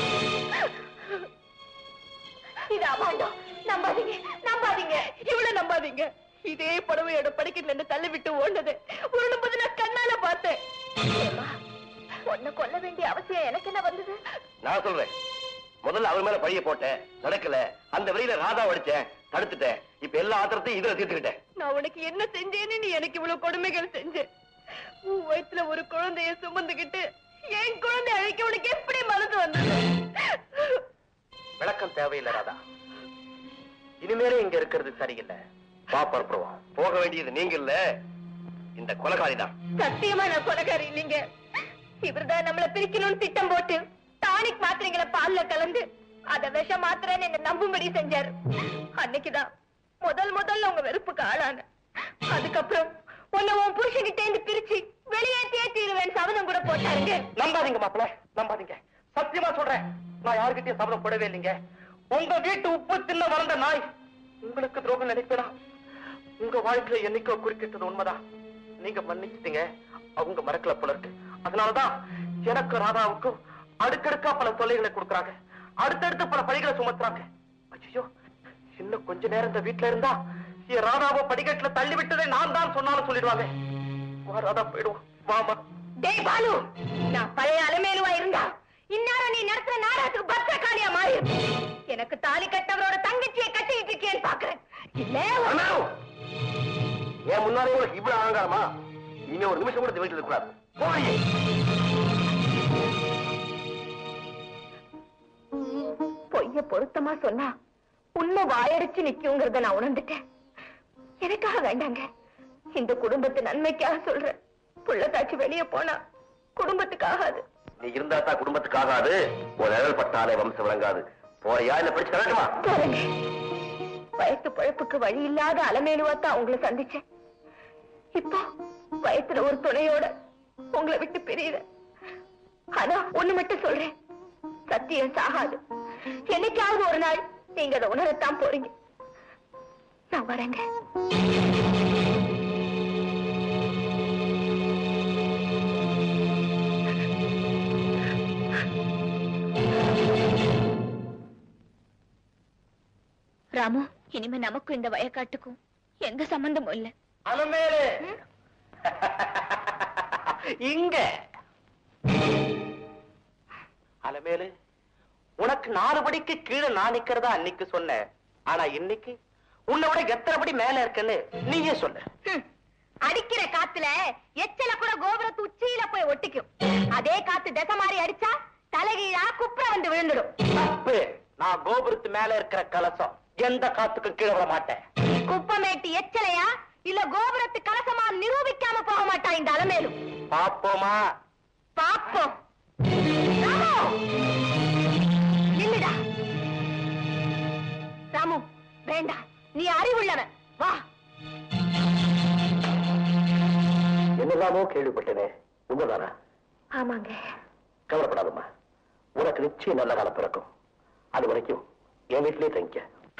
இது அபாண்டம் நம்பாதீங்க நம்பாதீங்க இவ்வளவு நம்பாதீங்க இதே புடவையோட படிக்கட்டுல இருந்து தள்ளி விட்டு ஓடுனது ஒரு போது நான் கண்ணால பார்த்தேன் உன்னை கொல்ல வேண்டிய அவசியம் எனக்கு என்ன வந்தது நான் சொல்றேன் முதல்ல அவர் மேல பழிய போட்டேன் நடக்கல அந்த வழியில ராதா அடிச்சேன் தடுத்துட்டேன் இப்ப எல்லா ஆத்திரத்தையும் இதுல தீர்த்துக்கிட்டேன் நான் உனக்கு என்ன செஞ்சேன்னு நீ எனக்கு இவ்வளவு கொடுமைகள் செஞ்ச உன் வயித்துல ஒரு குழந்தைய சுமந்துகிட்டு என் குழந்தை அழைக்க உனக்கு எப்படி மனசு வந்தது விளக்கம் தேவையில்லை ராதா இனிமேலே இங்க இருக்கிறது சரியில்லை வா புறப்படுவோம் போக வேண்டியது நீங்க இல்ல இந்த கொலகாரி தான் சத்தியமா நான் கொலகாரி இல்லைங்க இவர்தான் நம்மள பிரிக்கணும்னு திட்டம் போட்டு டானிக் மாத்திரைங்களை பால்ல கலந்து அத விஷ மாத்திரைன்னு என்ன நம்பும்படி செஞ்சாரு அன்னைக்குதான் முதல் முதல்ல உங்க வெறுப்புக்கு ஆளான அதுக்கப்புறம் உன்னை உன் புருஷன்கிட்ட இருந்து பிரிச்சு வெளியேற்றியே தீருவேன் சபதம் கூட போட்டாருங்க நம்பாதீங்க மாப்பிள நம்பாதீங்க சத்தியமா சொல்றேன் நான் யாருகிட்டயும் சபதம் போடவே இல்லைங்க உங்க வீட்டு உப்பு தின்ன வளர்ந்த நாய் உங்களுக்கு துரோகம் நினைப்பேனா உங்க வாழ்க்கையில என்னைக்கோ குறுக்கிட்டது உண்மைதான் நீங்க மன்னிச்சிட்டீங்க அவங்க மறக்கல போல இருக்கு அதனாலதான் எனக்கு ராதாவுக்கும் அடுக்கடுக்கா பல தொல்லைகளை கொடுக்கறாங்க அடுத்தடுத்து பல பழிகளை சுமத்துறாங்க ஐயோ இன்னும் கொஞ்ச நேரம் இந்த வீட்டுல இருந்தா என் ராதாவை படிக்கட்டுல தள்ளி விட்டதை நான் தான் சொன்னாலும் சொல்லிடுவாங்க வா ராதா போயிடுவோம் வாமா டேய் பாலு நான் பழைய அலமேலுவா இருந்தா இந்நேரம் நீ நடத்துற நாடகத்துக்கு பத்திரக்காளியா மாறி எனக்கு தாலி கட்டவரோட தங்கச்சியை கட்டிட்டு இருக்கேன்னு பாக்குறேன் இல்ல அண்ணா! என் முன்னாலே உங்களுக்கு இவ்வளவு அகங்காரமா இனிமே ஒரு நிமிஷம் கூட இந்த வீட்டுல இருக்கக்கூடாது போய் பொய்ய பொருத்தமா சொன்னா உண்மை வாயடிச்சு நிக்குங்கிறத நான் உணர்ந்துட்டேன் எனக்காக வேண்டாங்க இந்த குடும்பத்து நன்மைக்காக சொல்றேன் புள்ளத்தாச்சி வெளியே போனா குடும்பத்துக்கு ஆகாது நீ இருந்தா தான் குடும்பத்துக்கு ஆகாது ஒரு நிழல் பட்டாலே வம்சம் விளங்காது போறியா இல்ல பிடிச்சு கலட்டுமா பாருங்க வயத்து பழப்புக்கு வழி இல்லாத அலமேலுவாத்தான் உங்களை சந்திச்சேன் இப்போ வயத்துல ஒரு துணையோட உங்களை விட்டு பிரியுறேன் ஆனா ஒண்ணு மட்டும் சொல்றேன் சத்தியம் சாகாது என்னைக்காவது ஒரு நாள் நீங்க அதை உணரத்தான் போறீங்க நான் வரேங்க ராமு இனிமே நமக்கும் இந்த வயக்காட்டுக்கும் எந்த சம்பந்தமும் இல்ல அலமேலு இங்க அலமேலு உனக்கு நாலு படிக்கு கீழே நான் நிக்கிறதா அன்னைக்கு சொன்னேன் ஆனா இன்னைக்கு உன்னை விட எத்தனை படி மேல இருக்குன்னு நீயே சொல்லு ஹம், அடிக்கிற காத்துல எச்சல கூட கோபுரத்து உச்சியில போய் ஒட்டிக்கும் அதே காத்து திசை மாறி அடிச்சா தலைகீழா குப்புற வந்து விழுந்துடும் தப்பு நான் கோபுரத்து மேல இருக்கிற கலசம் எந்த காத்துக்கும் கீழே விட மாட்டேன் குப்பமேட்டு எச்சலையா இல்ல கோபுரத்து கலசமா நிரூபிக்காம போக மாட்டா இந்த அலமேலும் பாப்போமா பாப்போம் ராமு! நில்லுடா ராமு வேண்டாம் நீ அறிவுள்ளவன் வா என்னெல்லாமோ கேள்விப்பட்டேனே உண்மைதானா ஆமாங்க கவலைப்படாதம்மா உனக்கு நிச்சயம் நல்ல காலம் பிறக்கும் அது வரைக்கும் என் வீட்டிலே தங்கிக்க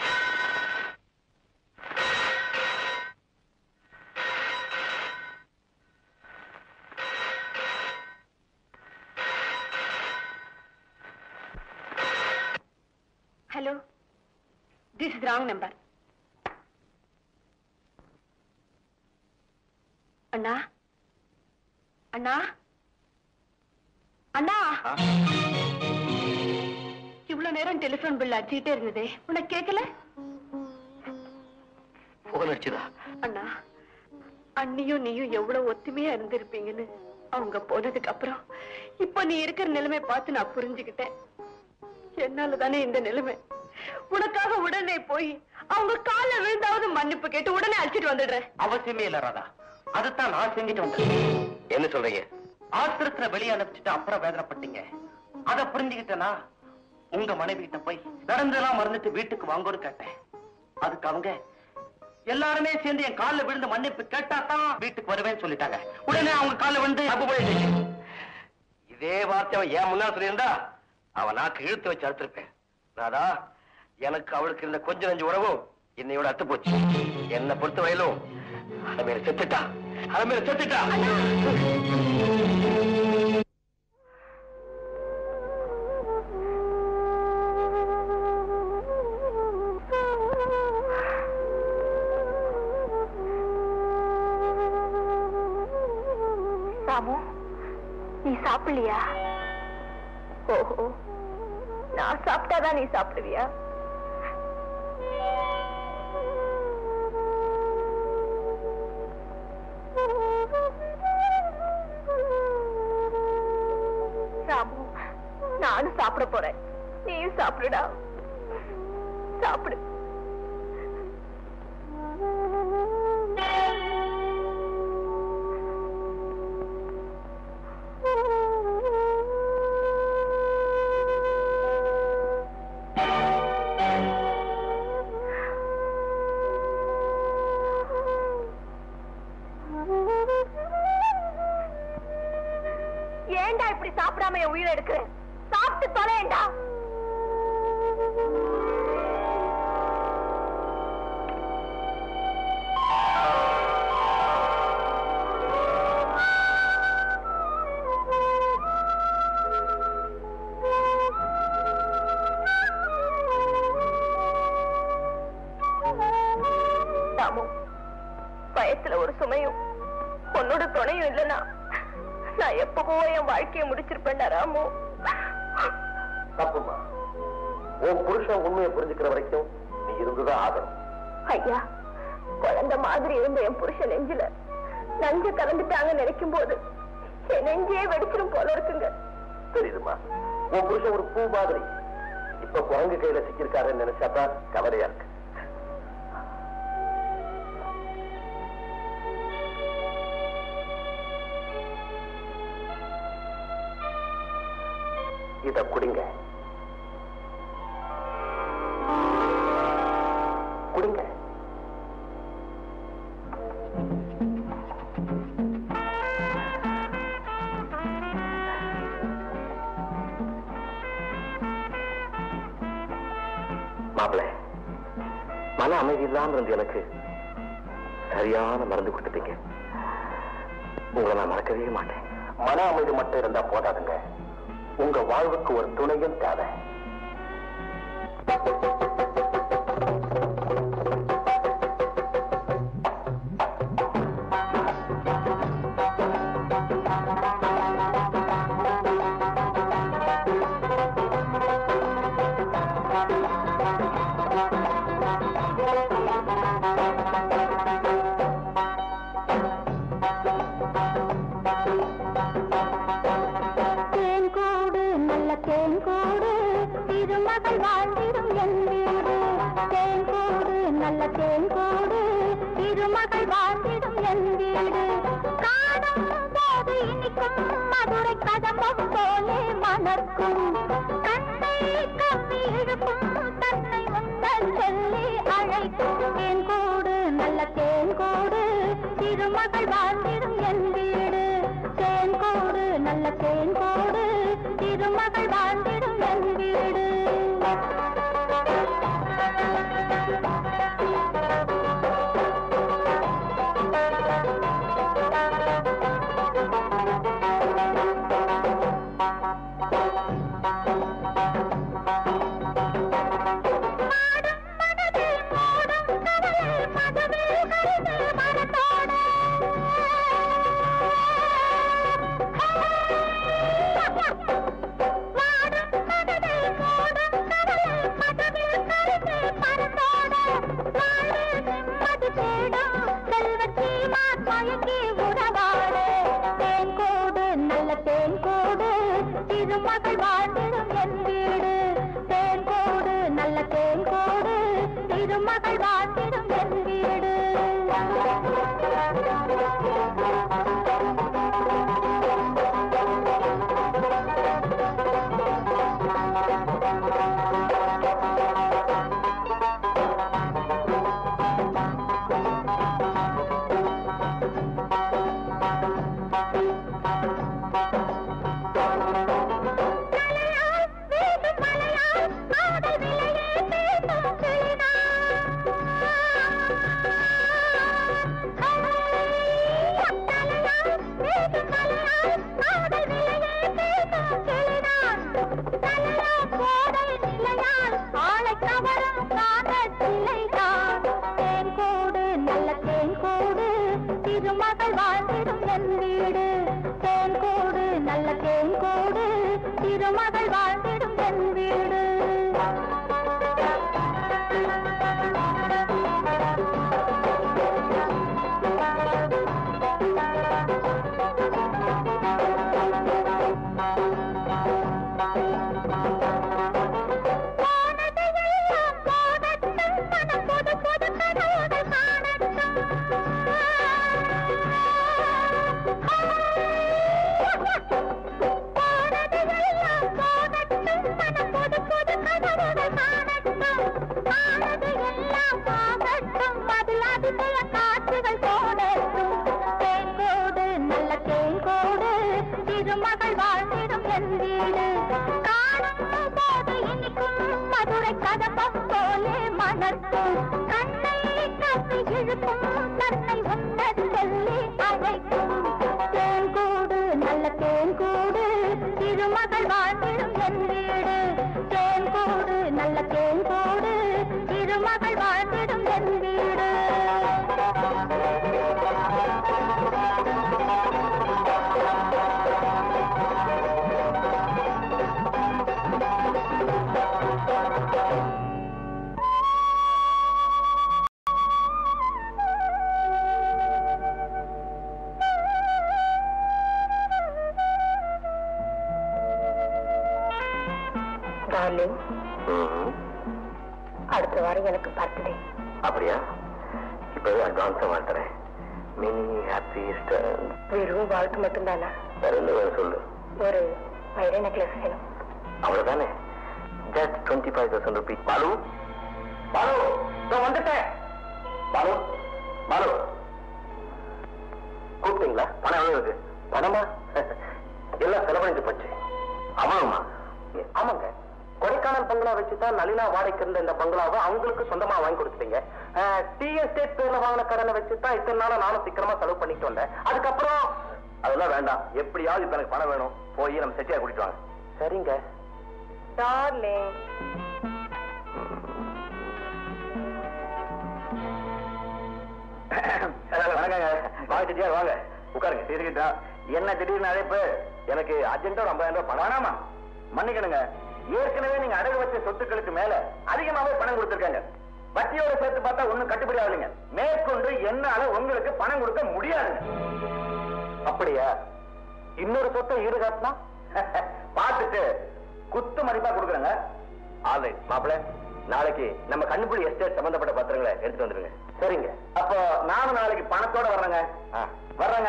hello this is wrong number அண்ணா அண்ணா அண்ணா இவ்வளவு நேரம் டெலிபோன் பில் அடிச்சுட்டே இருந்ததே உனக்கு கேட்கல போன் அடிச்சுதா அண்ணா அண்ணியும் நீயும் எவ்வளவு ஒத்துமையா இருந்திருப்பீங்கன்னு அவங்க போனதுக்கு அப்புறம் இப்ப நீ இருக்கிற நிலைமை பார்த்து நான் புரிஞ்சுக்கிட்டேன் என்னால தானே இந்த நிலைமை உனக்காக உடனே போய் அவங்க கால்ல விழுந்தாவது மன்னிப்பு கேட்டு உடனே அழைச்சிட்டு வந்துடுறேன் அவசியமே இல்ல ராதா அதுதான் நான் செஞ்சுட்டு வந்தேன் என்ன சொல்றீங்க ஆத்திரத்துல வெளியே அனுப்பிச்சுட்டு அப்புறம் வேதனைப்பட்டீங்க அத புரிஞ்சுக்கிட்டேனா உங்க மனைவி கிட்ட போய் நடந்ததெல்லாம் மறந்துட்டு வீட்டுக்கு வாங்கன்னு கேட்டேன் அதுக்கு அவங்க எல்லாருமே சேர்ந்து என் கால்ல விழுந்து மன்னிப்பு கேட்டா தான் வீட்டுக்கு வருவேன்னு சொல்லிட்டாங்க உடனே அவங்க கால்ல விழுந்து தப்பு பண்ணிட்டீங்க இதே வார்த்தை அவன் ஏன் முன்னாள் சொல்லியிருந்தா அவன் நாக்கு இழுத்து வச்சு அறுத்திருப்பேன் ராதா எனக்கு அவளுக்கு இருந்த கொஞ்ச நஞ்சு உறவும் என்னையோட அத்து போச்சு என்னை பொறுத்த வரையிலும் அலமேல செத்துட்டா அலமேல செத்துட்டா ராமு நீ சாப்பிடலையா ஓஹோ நான் சாப்பிட்டாதான் நீ சாப்பிடுவியா ராமு நானும் சாப்பிட போறேன் நீயும் சாப்பிடுடா சாப்பிடு ஏன்டா இப்படி சாப்பிடாம என் உயிரை எடுக்கிற சாப்பிட்டு தொலையேண்டா ராமு பயத்துல ஒரு சுமையும் உன்னோட துணையும் இல்லைன்னா நான் எப்பவோ என் வாழ்க்கையை முடிச்சிருப்பேன்டா ராமு தப்புமா உன் புருஷன் உண்மையை புரிஞ்சுக்கிற வரைக்கும் நீ இருந்துதான் ஆகணும் ஐயா குழந்தை மாதிரி இருந்த என் புருஷன் நெஞ்சில நஞ்ச கலந்துட்டாங்க நினைக்கும் போது என் நெஞ்சே வெடிச்சிடும் போல இருக்குங்க தெரியுதுமா உன் புருஷன் ஒரு பூ மாதிரி இப்ப குரங்கு கையில சிக்கியிருக்காருன்னு நினைச்சாதான் கவலையா இருக்கு இத குடிங்க குடிங்க மாப்பிள்ள மன அமைதி இல்லாம இருந்து எனக்கு சரியான மருந்து கொடுத்துட்டீங்க உங்களை நான் மறக்கவே மாட்டேன் மன அமைதி மட்டும் இருந்தா போதாதுங்க உங்க வாழ்வுக்கு ஒரு துணையும் தேவை தேன்கூடு திருமகள் வாழ்ந்திடும் என் வீடு காணும் போது இனிக்கும் மதுரை கதம்பம் போலே மணக்கும் கண்ணை கவ்வி இழுக்கும் தன்னை உங்கள் சொல்லி அழைக்கும் தேன்கூடு நல்ல தேன்கூடு திருமகள் வாழ்ந்திடும் என் வீடு தேன்கூடு நல்ல தேன்கூடு திருமகள் வாழ்ந்திடும் என் வீடு மாடும் மனதில் மூடும் கவலை மதுவில் கரைந்து மனத்தோடு மாடும் மனதில் மூடும் கவலை மதுவில் கரைந்து மனத்தோடு வாழ்வில் நிம்மதி தேடும் செல்வச் சீமான் மயங்கி உறவாடு தேன்கூடு நல்ல தேன்கூடு திருமகள் வாழ்ந்திடும் என் வீடு தேன்கூடு நல்ல தேன்கூடு திருமகள் வாழ்ந்திடும் என் வீடு மலையால் வீசும் மலையால் காதல் விலையே பேசும் கிளிதான் வீசும் மலையால் காதல் விலையே பேசும் கிளிதான் தலையா கோடை நிலையால் ஆளை கவரும் காதல் சிலைதான் தேன்கூடு நல்ல தேன்கூடு திருமகள் வாழ்ந்திடும் என் வீடு தேன்கூடு நல்ல தேன்கூடு திருமகள் வாழ்ந்திடும் என் வீடு போனதையெல்லாம் போகட்டும் மனம் புது புது கனவுகள் காணட்டும் போனதையெல்லாம் போகட்டும் மனம் புது புது கனவுகள் காணட்டும் ஆனது எல்லாம் ஆகட்டும் அதில் அதிசய காட்சிகள் போடட்டும் தேன்கோடு நல்ல தேன்கோடு திருமகள் வாழ்ந்திடும் என் வீடு காணும் போது இனிக்கும் மதுரை கதம்பம் போலே மணக்கும் கண்ணை கப்பி இழுக்கும் தன்னை உன்னது சொல்லி அழைக்கும் தேன்கூடு நல்ல தேன்கூடு திருமகள் வாழ்ந்திடும் என் வீடு தேன்கூடு நல்ல தேன்கூடு திருமகள் வாழ்ந்திடும் என் வீடு டார்லிங் அடுத்த வாரம் எனக்கு பர்த்டே அப்படியா இப்பவே அட்வான்ஸா வாழ்த்துறேன் மினி ஹாப்பி ஈஸ்டர் வெறும் வாழ்த்து மட்டும்தானா வேற என்ன வேணும் சொல்லு ஒரு வைர நெக்லஸ் வேணும் அவ்வளவுதானே just twenty five thousand rupees Balu Balu இதோ வந்துட்டேன் பாலு பாலு கூப்பிட்டீங்களா பணம் எவ்வளவு இருக்கு பணமா எல்லாம் செலவழிஞ்சு போச்சு அவ்வளவுமா ஆமாங்க கொடைக்கானல் பங்களா வச்சுதான் நளினா வாடகைக்கு இருந்த இந்த பங்களாவை அவங்களுக்கு சொந்தமா வாங்கி கொடுத்துட்டீங்க டி எஸ்டேட் பேர்ல வாங்கின கடனை வச்சுதான் இத்தனை நாளா நானும் சீக்கிரமா செலவு பண்ணிட்டு வந்தேன் அதுக்கப்புறம் அதெல்லாம் வேண்டாம் எப்படியாவது இப்ப எனக்கு பணம் வேணும் போய் நம்ம செட்டியா கூட்டிட்டு வாங்க சரிங்க டார்லிங் வணக்கங்க வாங்க செட்டியார் வாங்க உட்காருங்க சரிக்கிட்டா என்ன திடீர்னு அழைப்பு எனக்கு அர்ஜென்ட்டா ஒரு ஐம்பதாயிரம் ரூபாய் பணம் வேணாமா மன்னிக்கணுங்க ஏற்கனவே நீங்க அடகு வச்ச சொத்துக்களுக்கு மேல அதிகமாவே பணம் கொடுத்திருக்காங்க வட்டியோட சேர்த்து பார்த்தா ஒண்ணும் கட்டுப்படி ஆகலைங்க மேற்கொண்டு என்னால உங்களுக்கு பணம் கொடுக்க முடியாதுங்க அப்படியா இன்னொரு சொத்தை ஈடு காட்டினா பார்த்துட்டு குத்து மதிப்பா கொடுக்குறேங்க ஆல்ரைட் மாப்பிள்ள நாளைக்கு நம்ம கண்ணுப்புடி எஸ்டேட் சம்பந்தப்பட்ட பத்திரங்களை எடுத்துட்டு வந்துருங்க சரிங்க அப்போ நானும் நாளைக்கு பணத்தோட வர்றேங்க வர்றேங்க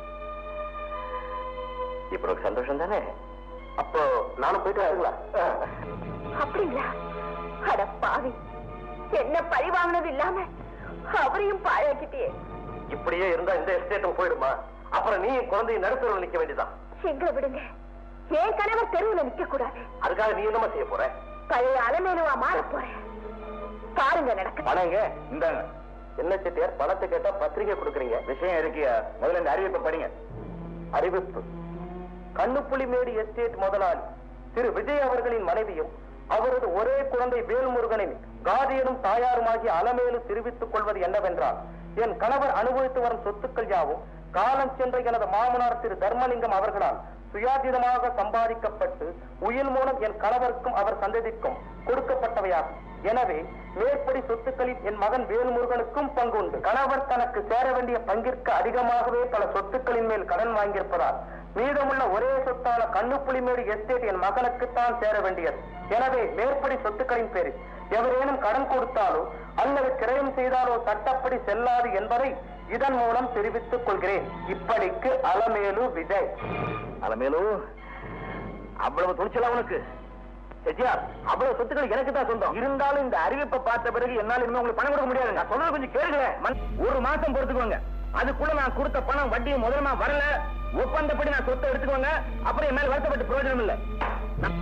இப்ப உனக்கு சந்தோஷம் தானே அப்போ நானும் போயிட்டு வரீங்களா அப்படிங்களா அட பாவி என்ன பழி வாங்கினது இல்லாம அவரையும் பாழாக்கிட்டே இப்படியே இருந்தா இந்த எஸ்டேட்டும் போயிடுமா அப்புறம் நீ குழந்தைய நடுத்தரவில் நிக்க வேண்டியதான் எங்களை விடுங்க என் கணவர் தெருவுல நிக்க கூடாது அதுக்காக நீ என்னமா செய்ய போற பழைய அலமேலுவா மாற போறேன் பாருங்க நடக்க பணங்க இந்தாங்க என்ன செட்டியார் பணத்தை கேட்டா பத்திரிகை கொடுக்குறீங்க விஷயம் இருக்கியா முதல்ல இந்த அறிவிப்பை படிங்க அறிவிப்பு கண்ணுப்புலிமேடு எஸ்டேட் முதலாளி திரு விஜய் அவர்களின் மனைவியும் அவரது ஒரே குழந்தை வேல்முருகனின் காதியனும் தாயாருமாகிய அலமேலு தெரிவித்துக் கொள்வது என்னவென்றால் என் கணவர் அனுபவித்து வரும் சொத்துக்கள் யாவும் காலம் சென்ற எனது மாமனார் திரு தர்மலிங்கம் அவர்களால் சுயாதீனமாக சம்பாதிக்கப்பட்டு உயில் மூலம் என் கணவருக்கும் அவர் சந்ததிக்கும் கொடுக்கப்பட்டவையாகும் எனவே மேற்படி சொத்துக்களில் என் மகன் வேல்முருகனுக்கும் பங்குண்டு கணவர் தனக்கு சேர வேண்டிய பங்கிற்கு அதிகமாகவே பல சொத்துக்களின் மேல் கடன் வாங்கியிருப்பதால் மீதமுள்ள ஒரே சொத்தான கண்ணுப்புலிமேடு எஸ்டேட் என் மகனுக்குத்தான் சேர வேண்டியது எனவே மேற்படி சொத்துக்களின் பேரில் எவரேனும் கடன் கொடுத்தாலோ அல்லது கிரயம் செய்தாலோ சட்டப்படி செல்லாது என்பதை இதன் மூலம் தெரிவித்துக் கொள்கிறேன் இப்படிக்கு அலமேலு விஜய் அலமேலு அவ்வளவு துணிச்சலா உனக்கு செட்டியார் அவ்வளவு சொத்துக்கள் எனக்கு தான் சொந்தம் இருந்தாலும் இந்த அறிவிப்பை பார்த்த பிறகு என்னால இனிமே உங்களுக்கு பணம் கொடுக்க முடியாது நான் சொல்றது கொஞ்சம் கேளுங்களேன் மன்- ஒரு மாசம் பொறுத்துக்கோங்க அதுக்குள்ள நான் கொடுத்த பணம் வட்டியும் முதலமா வரல ஒப்பந்தப்படி நான் சொத்தை எடுத்துக்கோங்க அப்புறம் என் மேல வருத்தப்பட்டு பிரயோஜனம் இல்ல நான்-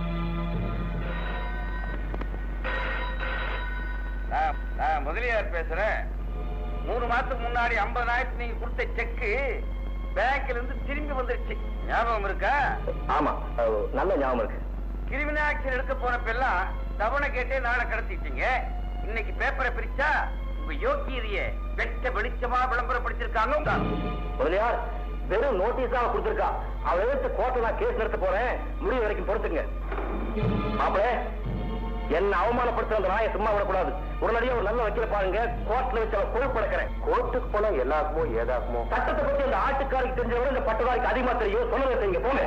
நான் நான் முதலியார் பேசுறேன் மூணு மாசத்துக்கு முன்னாடி ஐம்பதாயிரத்து நீங்க கொடுத்த செக்கு பேங்க்ல இருந்து திரும்பி வந்துருச்சு ஞாபகம் இருக்கா ஆமா அஹ், நல்ல ஞாபகம் இருக்கு கிரிமினல் ஆக்ஷன் எடுக்க போனப்பெல்லாம் தவணை கேட்டே நாளை கடத்திட்டீங்க இன்னைக்கு பேப்பரை பிரிச்சா உங்க யோக்கியதைய வெட்ட வெளிச்சமா விளம்பரப்படுத்திருக்காங்க முதலியார் வெறும் நோட்டீஸ் தான் கொடுத்திருக்கா அவளை எடுத்து கோர்ட்ல நான் கேஸ் நடத்த போறேன் முடிவு வரைக்கும் பொறுத்துங்க மாப்பிள என்ன அவமானப்படுத்துற அந்த நாயை சும்மா விடக்கூடாது உடனடியா ஒரு நல்ல வக்கீல பாருங்க கோர்ட்ல வச்சு அவன் கொழுப்பு படக்கிறேன் கோர்ட்டுக்கு போனா எல்லாருக்குமோ ஏதாக்குமோ சட்டத்தை பத்தி அந்த ஆட்டுக்காரிக்கு தெரிஞ்சவரை இந்த பட்டதாரிக்கு அதிகமா தெரியும் சொன்னதை செய்யுங்க போங்க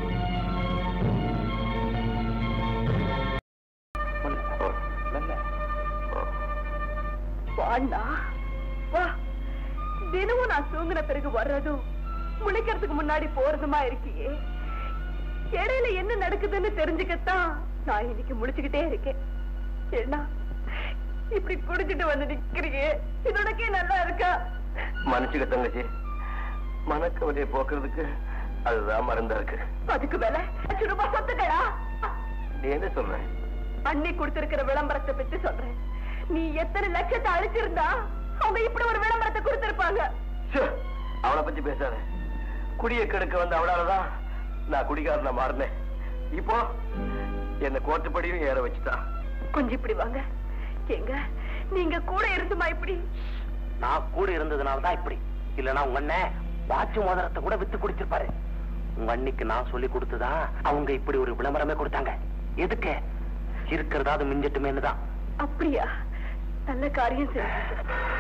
வாண்ணா வா தினமும் நான் தூங்கின பிறகு வர்றதும் முழிக்கிறதுக்கு முன்னாடி போறதுமா இருக்கியே இடையில என்ன நடக்குதுன்னு தெரிஞ்சுக்கத்தான் நான் இன்னைக்கு முழிச்சுக்கிட்டே இருக்கேன் என்ன இப்படி குடிச்சிட்டு வந்து நிக்கிறீங்க இது உனக்கே நல்லா இருக்கா மன்னிச்சுக்க தங்கச்சி மனக்கவலையை போக்குறதுக்கு அதுதான் மருந்தா இருக்கு அதுக்கு மேல லட்சம் ரூபாய் சொத்துக்கடா நீ என்ன சொல்ற அண்ணி கொடுத்திருக்கிற விளம்பரத்தை பத்தி சொல்றேன் நீ எத்தனை லட்சத்தை அழிச்சிருந்தா அவங்க இப்படி ஒரு விளம்பரத்தை கொடுத்திருப்பாங்க ச்சே, அவளை பத்தி பேசாத குடிய கெடுக்க வந்த அவளாலதான் நான் குடிகாரனா மாறினேன் இப்போ என்ன கோட்டுப்படியும் ஏற வச்சுட்டா கொஞ்சம் இப்படி வாங்க எங்க நீங்க கூட இருந்துமா இப்படி நான் கூட இருந்ததுனால தான் இப்படி இல்லனா உங்க அண்ணன் வாட்சி மோதிரத்தை கூட வித்து குடிச்சிருப்பாரு உங்க அண்ணிக்கு நான் சொல்லி கொடுத்துதான் அவங்க இப்படி ஒரு விளம்பரமே கொடுத்தாங்க எதுக்கு இருக்கிறதாவது மிஞ்சட்டுமேன்னு தான் அப்படியா நல்ல காரியம் செஞ்சு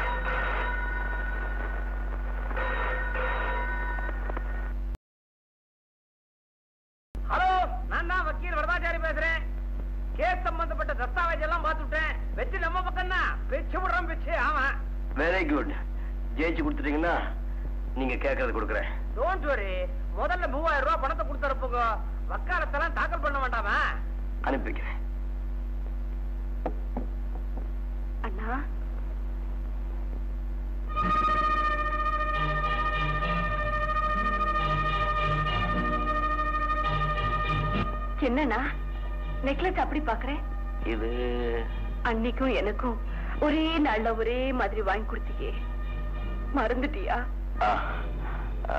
ஹலோ நான் தான் வக்கீல் வரதாச்சாரி பேசுறேன் கேஸ் சம்பந்தப்பட்ட தஸ்தாவேஜ் எல்லாம் பார்த்துட்டேன் வெற்றி நம்ம பக்கம் தான் பிச்சு விடுறோம் பிச்சு ஆமா வெரி குட் ஜெயிச்சு கொடுத்துட்டீங்கன்னா நீங்க கேட்கறது கொடுக்குறேன் டோன்ட் வரி முதல்ல மூவாயிரம் ரூபாய் பணத்தை கொடுத்துறப்போங்க வக்காலத்தெல்லாம் தாக்கல் பண்ண வேண்டாமா அனுப்பி வைக்கிறேன் அண்ணா என்னண்ணா நெக்லஸ் அப்படி பாக்குறேன் இது அன்னைக்கும் எனக்கும் ஒரே நாள்ல ஒரே மாதிரி வாங்கி கொடுத்தீங்க மறந்துட்டியா ஆ, ஆ.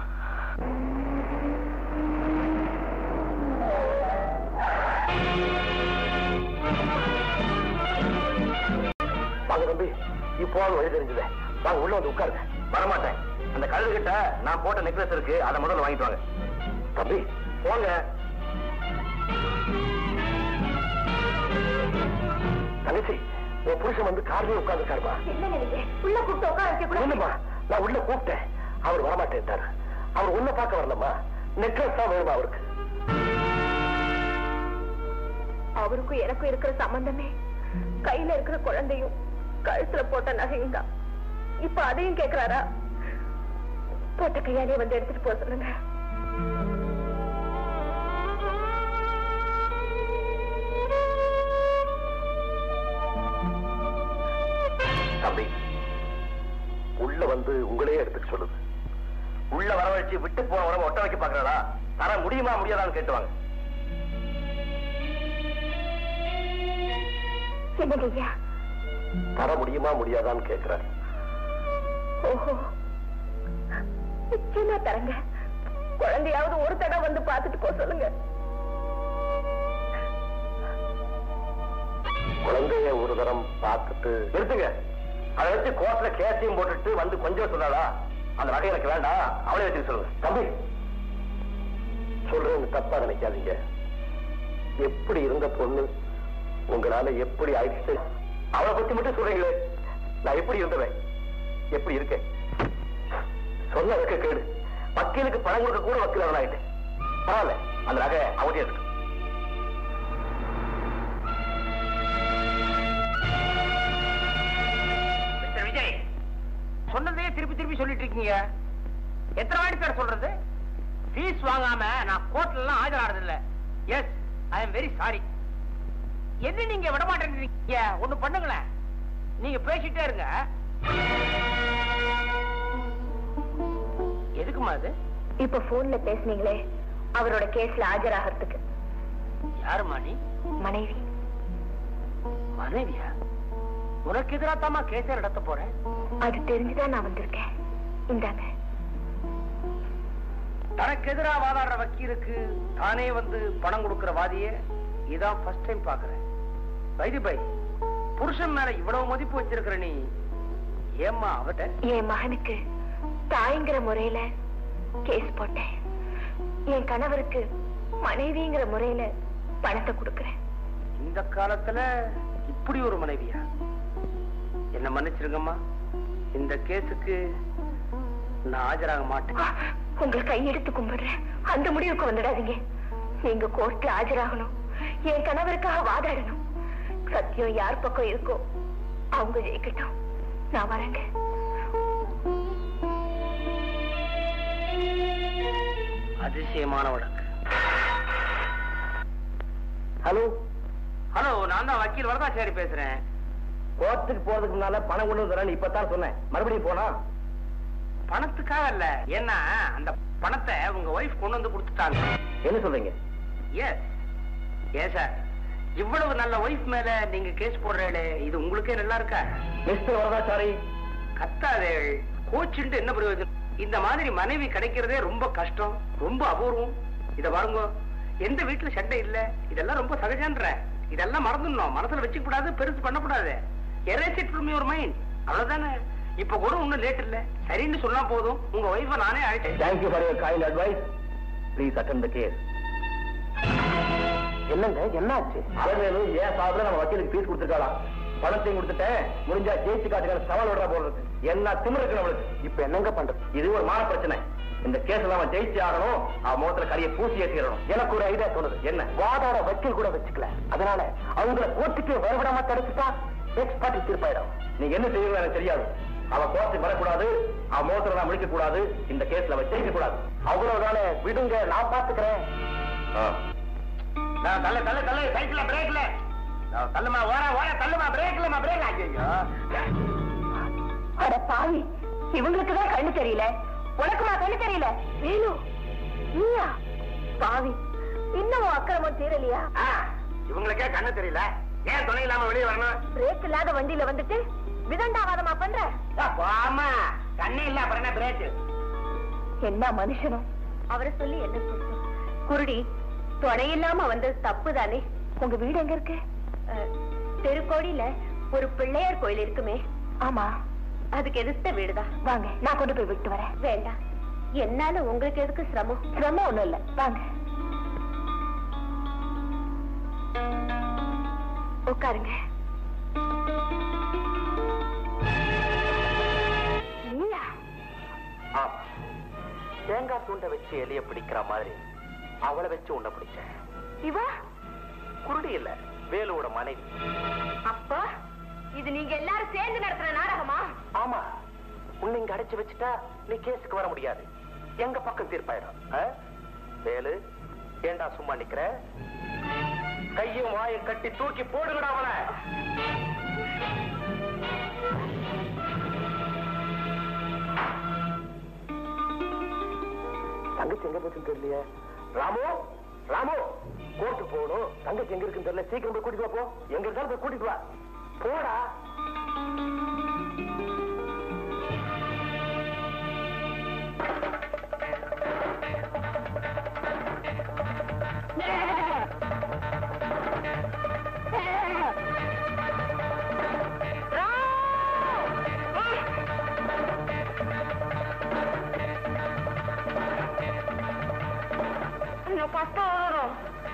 வாங்க தம்பி இப்போ வழி தெரிஞ்சது வாங்க உள்ள வந்து உட்காருங்க வரமாட்டேன் அந்த கழுது கிட்ட நான் போட்ட நெக்லஸ் இருக்கு அதை முதல்ல வாங்கிட்டு வாங்க தம்பி போங்க தங்கச்சி உன் புருஷன் வந்து கார்லயே உட்கார்ந்துருக்காருமா என்ன நினைக்க உள்ள கூப்பிட்டு உட்கார வைக்க இல்லம்மா நான் உள்ள கூப்பிட்டேன் அவர் வரமாட்டேன்ட்டாரு அவர் உன்னை பார்க்க வரலம்மா நெக்லஸ் தான் வேணுமா அவருக்கு அவருக்கும் எனக்கும் இருக்கிற சம்பந்தமே கையில இருக்கிற குழந்தையும் கழுத்துல போட்ட நகையும் தான் இப்ப அதையும் கேக்குறாரா போட்ட கையாலே வந்து எடுத்துட்டு போக சொல்லுங்க தம்பி உள்ள வந்து உங்களே எடுத்துக்க சொல்லுது உள்ள வரவழைச்சு விட்டு போன உடம்பு ஒட்ட வைக்க பாக்குறாளா தர முடியுமா முடியாதான்னு கேட்டுவாங்க என்னங்க ஐயா தர முடியுமா முடியாதான்னு கேட்கிறாரு ஓஹோ நிச்சயமா தரங்க குழந்தையாவது ஒரு தடவை வந்து பார்த்துட்டு போக சொல்லுங்க குழந்தைய ஒரு தரம் பார்த்துட்டு நிறுத்துங்க அதை வச்சு கோர்ட்ல கேஸையும் போட்டுட்டு வந்து கொஞ்சம் சொன்னாளா அந்த நகை எனக்கு வேண்டாம் அவளே வச்சுக்க சொல்லுங்க தம்பி சொல்றேன்னு தப்பா நினைக்காதீங்க எப்படி இருந்த பொண்ணு உங்களால எப்படி ஆயிடுச்சு அவளை பத்தி மட்டும் சொல்றீங்களே நான் எப்படி இருந்தவன் எப்படி இருக்கேன் சொன்ன வைக்க கேடு வக்கீலுக்கு பணம் கொடுக்க கூட வக்கீல் அவன் ஆயிட்டேன் பரவாயில்ல அந்த நகை அவதே இருக்கு மிஸ்டர் விஜய் சொன்னதே திருப்பி திருப்பி சொல்லிட்டு இருக்கீங்க எத்தனை வாட்டி பேர் சொல்றது ஃபீஸ் வாங்காம நான் கோர்ட்ல எல்லாம் ஆஜராடுறது இல்ல yes I am very sorry என்ன நீங்க விட மாட்டேங்கிறீங்க ஒண்ணு பண்ணுங்களேன் நீங்க பேசிட்டே இருங்க எதுக்குமா அது இப்ப போன்ல பேசுனீங்களே அவரோட கேஸ்ல ஆஜராகிறதுக்கு யாருமா நீ மனைவி மனைவியா உனக்கு எதிராக தாமா கேஸே நடத்த போறேன் அது தெரிஞ்சுதான் நான் வந்திருக்கேன் இந்தாங்க தனக்கு எதிராக வாதாடுற வக்கீலுக்கு தானே வந்து பணம் கொடுக்கிற வாதிய இதான் ஃபர்ஸ்ட் டைம் பாக்குறேன் வைதி பை புருஷன் மேல இவ்வளவு மதிப்பு வச்சிருக்கிற நீ ஏம்மா அவட்ட என் மகனுக்கு தாய்ங்கிற முறையில கேஸ் போட்டேன் என் கணவருக்கு மனைவிங்கிற முறையில பணத்தை கொடுக்கறேன் இந்த காலத்துல இப்படி ஒரு மனைவியா என்ன மன்னிச்சிருங்கம்மா இந்த கேஸுக்கு நான் ஆஜராக மாட்டேன் ஆ, உங்களை கையெடுத்து கும்பிடுறேன் அந்த முடிவுக்கு வந்துடாதீங்க நீங்க கோர்ட்ல ஆஜராகணும் என் கணவருக்காக வாதாடணும் சத்தியம் யார் பக்கம் இருக்கோ அவங்க ஜெயிக்கட்டும் நான் வரேங்க அதிசயமான வழக்கு ஹலோ ஹலோ நான் தான் வக்கீல் வரதாச்சாரி பேசுறேன் கோர்ட்டுக்கு போறதுக்கு முன்னால பணம் கொண்டு வந்துறேன் இப்பதான் சொன்னேன் மறுபடியும் போனா பணத்துக்காக இல்ல ஏன்னா அந்த பணத்தை உங்க ஒய்ஃப் கொண்டு வந்து கொடுத்துட்டாங்க என்ன சொல்றீங்க எஸ் ஏன் சார் இவ்வளவு நல்ல ஒய்ஃப் மேல நீங்க கேஸ் போடுறீங்களே இது உங்களுக்கே நல்லா இருக்கா மிஸ்டர் வரதாச்சாரி கத்தாதே கோச்சுட்டு என்ன பிரயோஜனம் இந்த மாதிரி மனைவி கிடைக்கிறதே ரொம்ப கஷ்டம் ரொம்ப அபூர்வம் இத பாருங்க எந்த வீட்டுல சண்டை இல்ல இதெல்லாம் ரொம்ப சகஜன்ற இதெல்லாம் மறந்துடணும் மனசுல வச்சுக்க கூடாது பெருசு பண்ணக்கூடாது erase it from your mind அவ்வளவுதானே இப்ப கூட ஒண்ணும் லேட் இல்ல சரின்னு சொன்னா போதும் உங்க ஒய்ஃப நானே அழைச்சேன் thank you for your kind advice please attend the case என்னங்க என்னாச்சு அலமேலும் ஏன் சாப்பிட நம்ம வக்கீலுக்கு ஃபீஸ் கொடுத்துருக்கலாம் பணத்தையும் கொடுத்துட்டேன் முடிஞ்சா ஜெயிச்சு காட்டுக்கிற சவால் விடுறா போடுறது என்ன திமிரு இருக்கு நம்மளுக்கு இப்ப என்னங்க பண்றது இது ஒரு மான பிரச்சனை இந்த கேஸ்ல நம்ம ஜெயிச்சு ஆகணும் அவன் முகத்துல கரிய பூசி ஏற்றிடணும் எனக்கு ஒரு ஐடியா தோணுது என்ன வாதாட வக்கீல் கூட வச்சுக்கல அதனால அவங்கள கோர்ட்டுக்கு வரவிடாம தடுத்துட்டா நெக்ஸ்ட் பார்ட்டி தீர்ப்பாயிடும் நீங்க என்ன செய்வீங்க எனக்கு தெரியாது அவன் கோர்ட்டுக்கு வரக்கூடாது அவன் முகத்துல நான் முடிக்க கூடாது இந்த கேஸ்ல அவன் ஜெயிக்க கூடாது அவ்வளவுதானே விடுங்க நான் பாத்துக்கிறேன் நான் தள்ள தள்ள தள்ள சைக்கிள்ல பிரேக்ல தள்ளுமா ஓட ஓட தள்ளுமா பிரேக்லமா பிரேக் ஐயோ அட பாவி இவங்களுக்கு தான் கண்ணு தெரியல உனக்குமா கண்ணு தெரியல வேலு நீயா பாவி இன்னும் உன் அக்கிரமம் தீரலையா ஆ, இவங்களுக்கே கண்ணு தெரியல ஏன் துணை இல்லாம வெளியே வரணும் பிரேக் இல்லாத வண்டியில வந்துட்டு விதண்டாவாதமா பண்ற ஆமா கண்ணே இல்ல அப்புறம் என்ன பிரேக் என்ன மனுஷனும் அவரை சொல்லி என்ன சொல்றோம் குருடி துணை இல்லாம வந்தது தப்பு தானே உங்க வீடு எங்க இருக்கு தெருக்கோடியில ஒரு பிள்ளையார் கோயில் இருக்குமே ஆமா அதுக்கு எதிர்த்த வீடுதான் வாங்க நான் கொண்டு போய் விட்டு வரேன் வேண்டாம் என்னால உங்களுக்கு எதுக்கு சிரமம் சிரமம் ஒண்ணும் இல்ல வாங்க உட்காருங்க நீயா ஆமா. தேங்காய் தூண்டை வச்சு எலிய பிடிக்கிற மாதிரி அவளை வச்சு உன்னை பிடிச்சேன் இவா குருடி இல்ல வேலுவோட மனைவி அப்பா இது நீங்க எல்லாரும் சேர்ந்து நடத்துற நாடகமா ஆமா உன்னை இங்க அடைச்சு வச்சுட்டா நீ கேஸுக்கு வர முடியாது எங்க பக்கம் தீர்ப்பாயிடும் ஆ? வேலு ஏண்டா சும்மா நிக்கிற கையும் வாயும் கட்டி தூக்கி போடுங்கடா அவனை தங்கச்சி எங்க போச்சுன்னு தெரியலையே ராமு ராமு கோர்ட்டுக்கு போகணும் தங்கச்சி எங்க இருக்குன்னு தெரியல சீக்கிரம் போய் கூட்டிட்டு வா போ எங்க இருந்தாலும் போய் கூட்டிட்டு வா போடா இன்னும் கஷ்டம் வரும்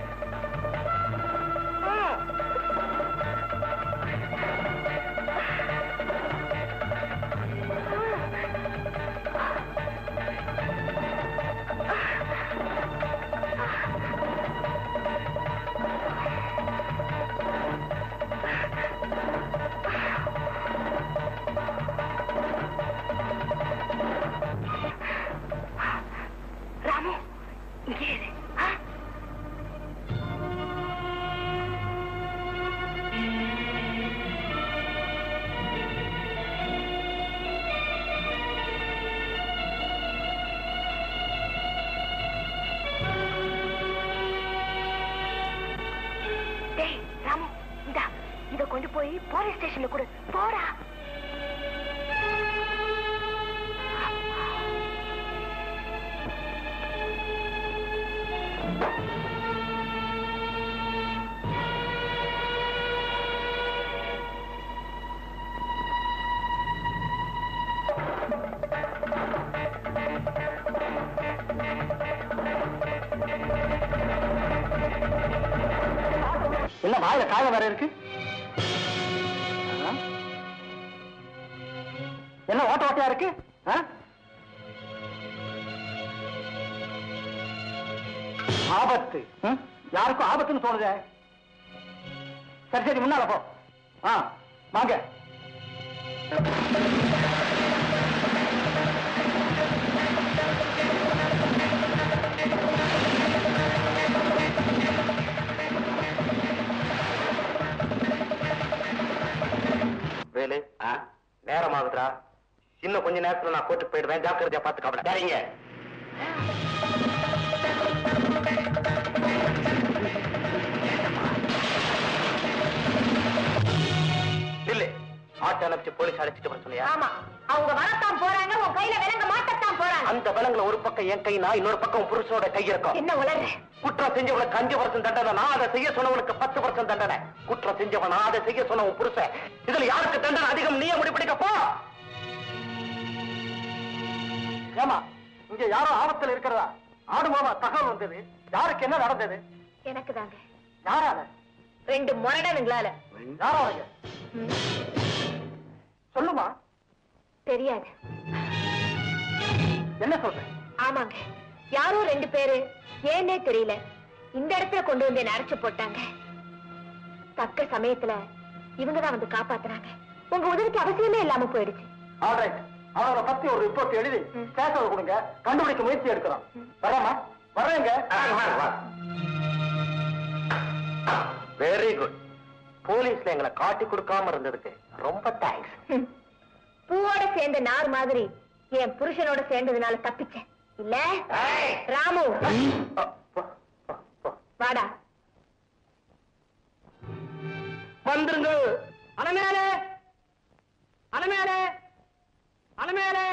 ராமு இங்கே இரு ஆ? டேய் ராமு இந்தா இத கொண்டு போய் போலீஸ் ஸ்டேஷன்ல கொடு போடா என்ன வாயில காயம் வேற இருக்கு ஆ? என்ன ஓட்ட ஓட்டையா இருக்கு ஆ? ஆபத்து ம்? யாருக்கும் ஆபத்துன்னு தோணுதே சரி சரி முன்னால போ ஆ வாங்க வேலு நேரம் ஆகுதுடா இன்னும் கொஞ்ச நேரத்துல நான் கோர்ட்டுக்கு போயிடுவேன் ஜாக்கிரதையா பார்த்து கவலை சரிங்க இல்ல ஆட்டோ அனுப்பிச்சு போலீஸ் அழைச்சிட்டு வர சொன்னியா ஆமா அவங்க வரத்தான் போறாங்க உன் கையில விலங்க மாட்டத்தான் போறாங்க அந்த விலங்குல ஒரு பக்கம் என் கைனா இன்னொரு பக்கம் புருஷனோட கை இருக்கும் என்ன உளற குற்றம் செஞ்சவனுக்கு அஞ்சு வருஷம் தண்டனை நான் அதை செய்ய சொன்னவனுக்கு பத்து வருஷம் தண்டனை குற்றம் செஞ்சவன் நான் அதை செய்ய சொன்னவன் புருஷன் இதுல யாருக்கு தண்டனை அதிகம் நீயே முடிப்பிடிக்க போ ஏமா இங்க யாரோ ஆபத்துல இருக்கிறதா ஆடு மாமா தகவல் வந்தது யாருக்கு என்ன நடந்தது எனக்கு தாங்க யாரால ரெண்டு முரடனுங்களால யாரால சொல்லுமா தெரியாது என்ன சொல்ற ஆமாங்க யாரோ ரெண்டு பேரு ஏன்னே தெரியல இந்த இடத்துல கொண்டு வந்து என்ன அரைச்சு போட்டாங்க தக்க சமயத்துல இவங்கதான் வந்து காப்பாத்துறாங்க உங்க உதவிக்கு அவசியமே இல்லாம போயிடுச்சு ஆல்ரைட் அவரை பத்தி ஒரு ரிப்போர்ட் எழுதி ஸ்டேஷன்ல கொடுங்க கண்டுபிடிக்க முயற்சி எடுக்கிறோம் வரமா வர்றேங்க வெரி குட் போலீஸ்ல எங்களை காட்டி கொடுக்காம இருந்ததுக்கு ரொம்ப தேங்க்ஸ் ஹம். பூவோட சேர்ந்த நார் மாதிரி என் புருஷனோட சேர்ந்ததுனால தப்பிச்சேன் இல்ல ராமு வாடா வந்துருங்க அலமேலே அலமேலே அலமேலே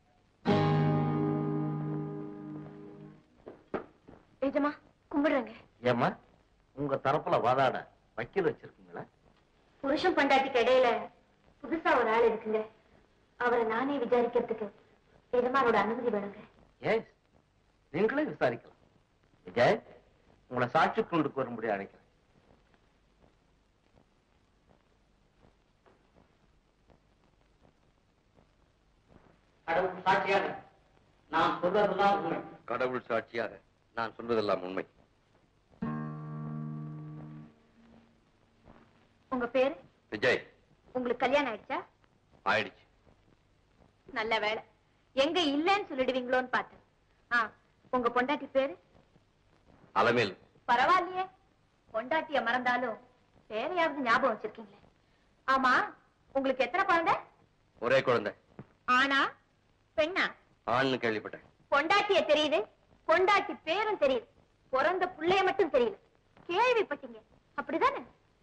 நிஜமா கும்பிடுறேங்க ஏம்மா உங்க தரப்புல வாதாட வக்கீல் வச்சிருக்கீங்களா புருஷன் பண்டாட்டிக்கு இடையில புதுசா ஒரு ஆள் இருக்குங்க அவரை நானே விசாரிக்கிறதுக்கு எஜமானோட அனுமதி வேணுங்க எஸ் நீங்களே விசாரிக்கலாம் விஜய் உங்களை சாட்சி கொண்டுக்கு வரும்படி அழைக்கிறேன் கடவுள் சாட்சியாக நான் சொல்றதுதான் உண்மை கடவுள் சாட்சியாக நான் சொல்வதெல்லாம் உண்மை உங்க பேரு விஜய் உங்களுக்கு கல்யாணம் ஆயிடுச்சா ஆயிடுச்சு நல்ல வேலை எங்க இல்லைன்னு சொல்லிடுவீங்களோன்னு பார்த்தேன் ஆ உங்க பொண்டாட்டி பேரு அலமேல் பரவாயில்லையே பொண்டாட்டிய மறந்தாலும் பேரையாவது ஞாபகம் வச்சிருக்கீங்களே ஆமா உங்களுக்கு எத்தனை குழந்தை ஒரே குழந்தை ஆனா பெண்ணா ஆண்னு கேள்விப்பட்டேன் பொண்டாட்டிய தெரியுது பொண்டாட்டி பேரும் தெரியுது பிறந்த புள்ளைய மட்டும் தெரியல கேள்விப்பட்டீங்க அப்படிதானே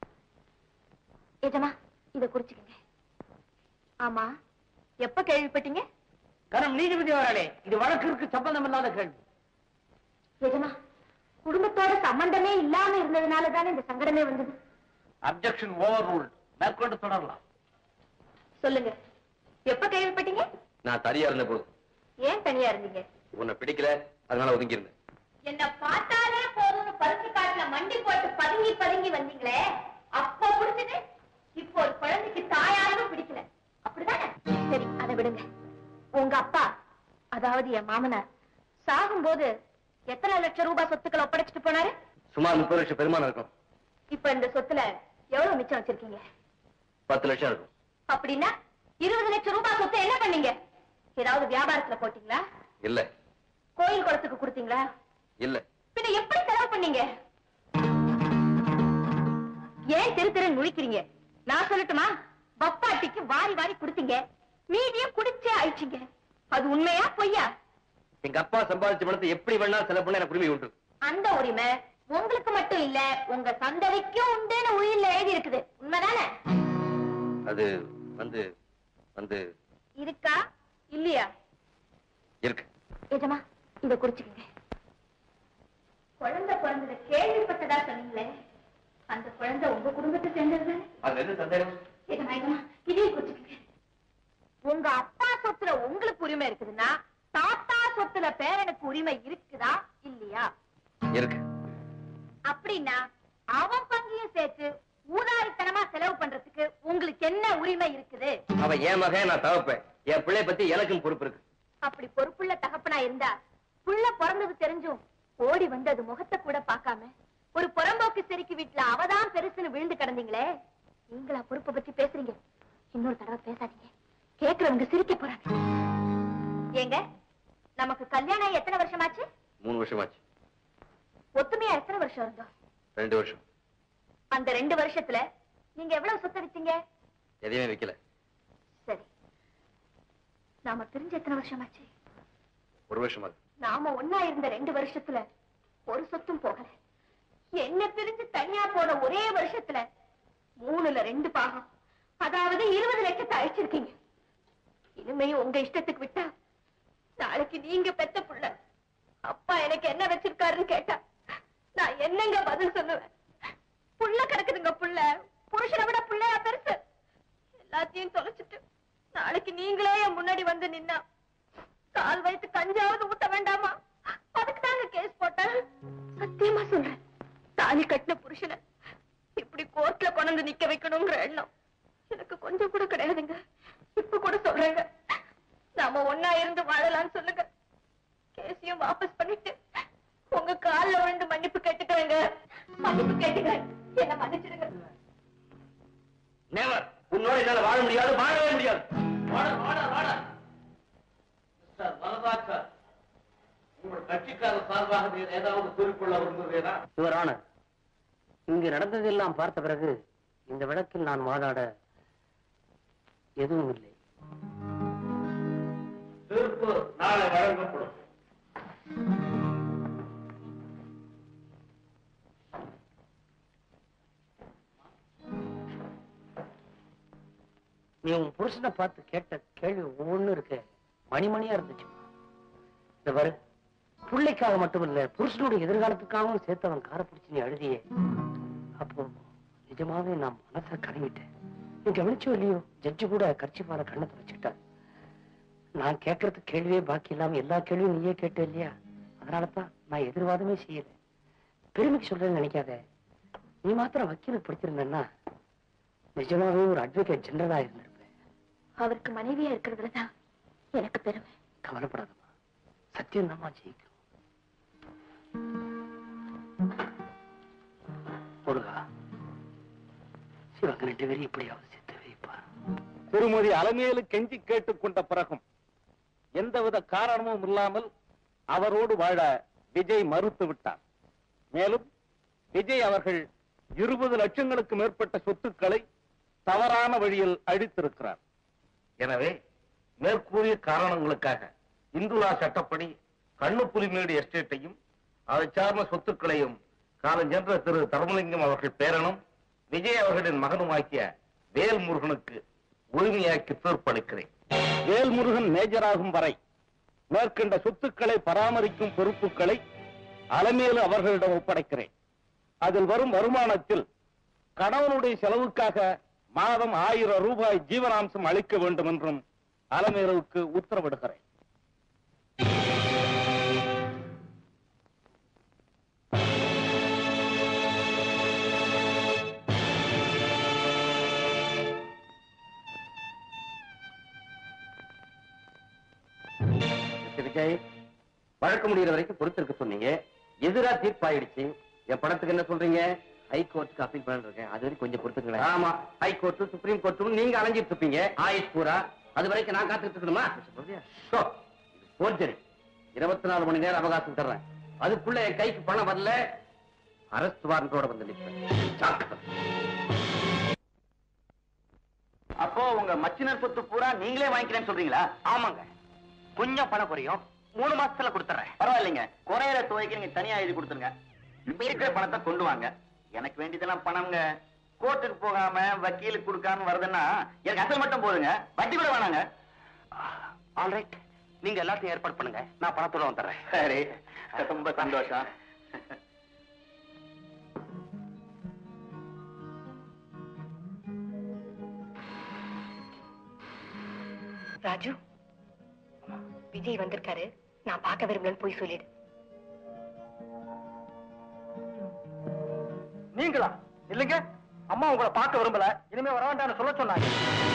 எஜமா இத குறிச்சுக்கங்க ஆமா எப்ப கேள்விப்பட்டீங்க கரம் நீதிபதி அவர்களே இது வழக்கிற்கு சம்பந்தம் இல்லாத கேள்வி எஜமா குடும்பத்தோட சம்பந்தமே இல்லாம இருந்ததுனால தானே இந்த சங்கடமே வந்தது அப்செக்ஷன் ஓவர் ரூல் மேற்கொண்டு தொடரலாம் சொல்லுங்க எப்ப கேள்விப்பட்டீங்க நான் தனியா இருந்த போது ஏன் தனியா இருந்தீங்க உன்னை பிடிக்கல அதனால ஒதுங்கி இருந்தேன் என்ன பார்த்தாலே போதும்னு பருத்தி காட்டுல மண்டி போட்டு பதுங்கி பதுங்கி வந்தீங்களே அப்போ பிடிச்சது இப்போ ஒரு குழந்தைக்கு தாயாரும் பிடிக்கல அப்படிதானே சரி அதை விடுங்க உங்க அப்பா அதாவது என் மாமனார் சாகும்போது எத்தனை லட்சம் ரூபாய் சொத்துக்களை ஒப்படைச்சிட்டு போனாரு சுமார் முப்பது லட்சம் பெருமானம் இருக்கும் இப்ப இந்த சொத்துல எவ்வளவு மிச்சம் வச்சிருக்கீங்க பத்து லட்சம் இருக்கும் அப்படின்னா இருபது லட்சம் ரூபாய் சொத்தை என்ன பண்ணீங்க ஏதாவது வியாபாரத்துல போட்டீங்களா இல்ல கோயில் குளத்துக்கு கொடுத்தீங்களா இல்ல பின்ன எப்படி செலவு பண்ணீங்க ஏன் தெரு தெரு முழிக்கிறீங்க நான் சொல்லட்டுமா பப்பாட்டிக்கு வாரி வாரி கொடுத்தீங்க மீதியும் குடிச்சே அழிச்சீங்க அது உண்மையா பொய்யா எங்க அப்பா சம்பாதிச்ச பணத்தை எப்படி வேணா செலவு பண்ண எனக்கு உரிமை உண்டு அந்த உரிமை உங்களுக்கு மட்டும் இல்ல உங்க சந்ததிக்கும் உண்டுன்னு உயிர்ல எழுதி இருக்குது உண்மைதானே அது வந்து வந்து இருக்கா இல்லையா இருக்கு எஜமா இத குறிச்சுக்கங்க குழந்தை பிறந்தத கேள்விப்பட்டதா சொன்னீங்களே அந்த குழந்தை உங்க குடும்பத்தை சேர்ந்தது அது எது சந்தேகம் எஜமா எஜமா இதையும் குறிச்சுக்கங்க உங்க அப்பா சொத்துல உங்களுக்கு உரிமை இருக்குதுன்னா தாத்தா சொத்துல பேரனுக்கு உரிமை இருக்குதா இல்லையா இருக்கு அப்படின்னா அவன் பங்கையும் சேர்த்து ஊதாரித்தனமா செலவு பண்றதுக்கு உங்களுக்கு என்ன உரிமை இருக்குது அவன் என் மகன் நான் தவப்பேன் என் பிள்ளை பத்தி எனக்கும் பொறுப்பு இருக்கு அப்படி பொறுப்புள்ள தகப்பனா இருந்தா புள்ள பிறந்தது தெரிஞ்சும் ஓடி வந்து அது முகத்தை கூட பார்க்காம ஒரு புறம்போக்கு செருக்கி வீட்டுல அவதான் பெருசுன்னு விழுந்து கிடந்தீங்களே நீங்களா பொறுப்பை பத்தி பேசுறீங்க இன்னொரு தடவை பேசாதீங்க கேக்குறவங்க சிரிக்க போறாங்க ஏங்க நமக்கு கல்யாணம் ஆகி எத்தனை வருஷமாச்சு மூணு வருஷமாச்சு ஒத்துமையா எத்தனை வருஷம் இருந்தோம் ரெண்டு வருஷம் அந்த ரெண்டு வருஷத்துல நீங்க எவ்வளவு சொத்தடிச்சீங்க எதையுமே வைக்கல சரி நாம பிரிஞ்சு எத்தனை வருஷமாச்சு ஒரு வருஷம் அது நாம ஒன்னா இருந்த ரெண்டு வருஷத்துல ஒரு சொத்தும் போகல என்ன பிரிஞ்சு தனியா போன ஒரே வருஷத்துல மூணுல ரெண்டு பாகம் அதாவது இருபது லட்சத்தை அழிச்சிருக்கீங்க இனிமையும் உங்க இஷ்டத்துக்கு விட்டா நாளைக்கு நீங்க பெத்த புள்ள அப்பா எனக்கு என்ன வச்சிருக்காருன்னு கேட்டா நான் என்னங்க பதில் சொல்லுவேன் புள்ள கிடக்குதுங்க புள்ள புருஷனை விட புள்ளையா பெருசு எல்லாத்தையும் தொலைச்சிட்டு நாளைக்கு நீங்களே என் முன்னாடி வந்து நின்னா கால் வயித்து கஞ்சாவது ஊத்த வேண்டாமா அதுக்கு தாங்க கேஸ் போட்டேன் சத்தியமா சொல்றேன் தாலி கட்டின புருஷனை இப்படி கோர்ட்ல கொண்டு நிக்க வைக்கணுங்கிற எண்ணம் எனக்கு கொஞ்சம் கூட கிடையாதுங்க இப்ப கூட சொல்றேங்க நாம ஒன்னா இருந்து வாழலாம்னு சொல்லுங்க கேஸையும் வாபஸ் பண்ணிட்டு உங்க கால்ல விழுந்து மன்னிப்பு கேட்டுக்கிறேங்க மன்னிப்பு கேட்டுக்கிறேன் என்ன மன்னிச்சிடுங்க நேவர் உன்னோட என்னால வாழ முடியாது வாழவே முடியாது உங்கள் கட்சிக்காரர் சார்பாக நீர் ஏதாவது கூறிக்கொள்ள விரும்புகிறீரா யுவரான இங்கு நடந்ததெல்லாம் பார்த்த பிறகு இந்த வழக்கில் நான் வாதாட எதுவும் இல்லை தீர்ப்பு நாளை வழங்கப்படும் நீ உன் புருஷனை பார்த்து கேட்ட கேள்வி ஒவ்வொன்றும் இருக்கு மணிமணியா இருந்துச்சு இந்த பாரு பிள்ளைக்காக மட்டுமில்ல புருஷனுடைய எதிர்காலத்துக்காகவும் சேர்த்து அவன் காரை பிடிச்சு நீ அழுதியே அப்போ நிஜமாவே நான் மனசை கலங்கிட்டேன் நீ கவனிச்சோ இல்லையோ ஜட்ஜு கூட கர்ச்சிப்பால கண்ணை துடைச்சுக்கிட்டார் நான் கேட்கறது கேள்வியே பாக்கி இல்லாம எல்லா கேள்வியும் நீயே கேட்ட இல்லையா அதனாலதான் நான் எதிர்வாதமே செய்யல பெருமைக்கு சொல்றேன்னு நினைக்காத நீ மாத்திரம் வக்கீல் படிச்சிருந்தேன்னா நிஜமாவே ஒரு அட்வொகேட் ஜெனரலா இருந்திருப்பேன் அவருக்கு மனைவியா இருக்கிறதுலதான் எனக்கு பெருமை கவலைப்படாதம்மா சத்தியம் தாம்மா ஜெயிக்கும் முருகா சிவங்க ரெண்டு பேரும் இப்படியாவது சேர்த்து வைப்பா திருமதி அலமேலு கெஞ்சி கேட்டுக் கொண்ட பிறகும் எந்தவித காரணமும் இல்லாமல் அவரோடு வாழ விஜய் மறுத்து விட்டார் மேலும் விஜய் அவர்கள் இருபது லட்சங்களுக்கு மேற்பட்ட சொத்துக்களை தவறான வழியில் அழித்திருக்கிறார் எனவே மேற்கூறிய காரணங்களுக்காக இந்துலா சட்டப்படி கண்ணுப்புலிமேடு எஸ்டேட்டையும் அதை சார்ந்த சொத்துக்களையும் காலஞ்சென்ற திரு தர்மலிங்கம் அவர்கள் பேரனும் விஜய் அவர்களின் மகனுமாக்கிய வேல்முருகனுக்கு உரிமையாக்கி தீர்ப்பளிக்கிறேன் வேல்முருகன் மேஜராகும் வரை மேற்கண்ட சொத்துக்களை பராமரிக்கும் பொறுப்புகளை அலமேலு அவர்களிடம் ஒப்படைக்கிறேன் அதில் வரும் வருமானத்தில் கணவனுடைய செலவுக்காக மாதம் ஆயிரம் ரூபாய் ஜீவனாம்சம் அளிக்க வேண்டும் என்றும் அலமேலுவுக்கு உத்தரவிடுகிறேன் மிஸ்டர் விஜய் வழக்கு முடிகிற வரைக்கும் பொறுத்திருக்க சொன்னீங்க எதிரா தீர்ப்பாயிடுச்சு என் படத்துக்கு என்ன சொல்றீங்க ஹைகோர்ட்டுக்கு அப்பீல் பண்ணிட்டு இருக்கேன் அது வரைக்கும் கொஞ்சம் பொறுத்துங்களேன் ஆமா ஹைகோர்ட் சுப்ரீம் கோர்ட்டும் நீங்க அலைஞ்சிட்டு இருப்பீங்க ஆயுஷ் பூரா அது வரைக்கும் நான் காத்துக்கிட்டு இருக்கணுமா சோ, இது forgery. இருபத்தி நாலு மணி நேரம் அவகாசம் தர்றேன் அதுக்குள்ள என் கைக்கு பணம் வரல அரஸ்ட் வாரண்டோட வந்து நிற்பேன் ஜாக்கிரதை. அப்போ உங்க மச்சினர் சொத்து பூரா நீங்களே வாங்கிக்கிறேன்னு சொல்றீங்களா ஆமாங்க கொஞ்சம் பணம் குறையும் மூணு மாசத்துல கொடுத்துறேன் பரவாயில்லைங்க குறையிற துவைக்கு நீங்க தனியா எழுதி கொடுத்துருங்க இப்ப இருக்கிற பணத்தை கொண்டு வாங்க எனக்கு வேண்டியதெல்லாம் பணம்ங்க கோர்ட்டுக்கு போகாம வக்கீலுக்கு கொடுக்காம வருதுன்னா எனக்கு அசல் மட்டும் போதுங்க வட்டி கூட வேணாங்க ஆல்ரைட் நீங்க எல்லாத்தையும் ஏற்பாடு பண்ணுங்க நான் பணத்தோட வந்துடுறேன் சரி ரொம்ப சந்தோஷம் ராஜு விஜய் வந்திருக்காரு நான் பார்க்க விரும்பலன்னு போய் சொல்லிடு நீங்களா இல்லைங்க அம்மா உங்களை பார்க்க விரும்பல இனிமே வர வேண்டாம்னு சொல்ல சொன்னாங்க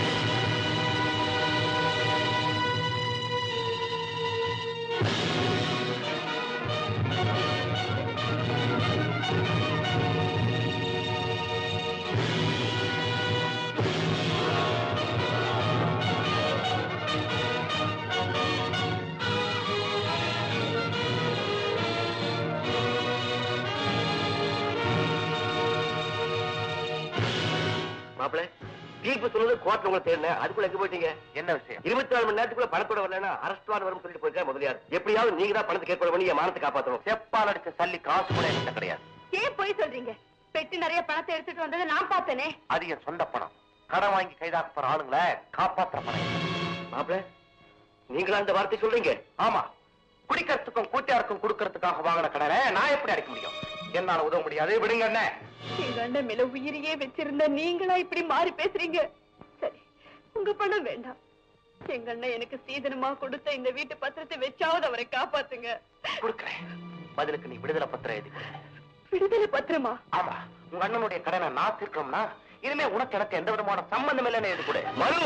மாப்பிள தீர்ப்பு சொன்னது கோர்ட்ல உங்களை தேடினேன் அதுக்குள்ள எங்க போயிட்டீங்க என்ன விஷயம் இருபத்தி நாலு மணி நேரத்துக்குள்ள பணத்தோட வரலன்னா அரஸ்ட் வாரண்ட் வரும் சொல்லிட்டு போயிருக்காரு முதலியார் எப்படியாவது நீங்க தான் பணத்தை கேட்க பண்ணி என் மானத்தை காப்பாத்தணும் செப்பால் அடிச்ச சல்லி காசு கூட என்கிட்ட கிடையாது ஏன் போய் சொல்றீங்க பெட்டி நிறைய பணத்தை எடுத்துட்டு வந்ததை நான் பார்த்தேனே அது என் சொந்த பணம் கடன் வாங்கி கைதாக்க போற ஆளுங்களை காப்பாத்துற பணம் மாப்பிள நீங்களா அந்த வார்த்தை சொல்றீங்க ஆமா குடிக்கிறதுக்கும் கூட்டியாருக்கும் கொடுக்கறதுக்காக வாங்கின கடனை நான் எப்படி அடைக்க முடியும் என்னால உதவ முடியாது விடுங்க என்ன எங்க அண்ணன் மேல உயிரையே வச்சிருந்த நீங்களா இப்படி மாறி பேசுறீங்க சரி உங்க பணம் வேண்டாம் எங்க அண்ணன் எனக்கு சீதனமா கொடுத்த இந்த வீட்டு பத்திரத்தை வச்சாவது அவரை காப்பாத்துங்க கொடுக்கிறேன் பதிலுக்கு நீ விடுதலை பத்திரம் எழுதி கொடு. விடுதலை பத்திரமா ஆமா உங்க அண்ணனுடைய கடனை நான் தீர்க்கணும்னா இனிமே உனக்கு எனக்கு எந்த விதமான சம்பந்தம் இல்லைன்னு எழுதி கொடு மனு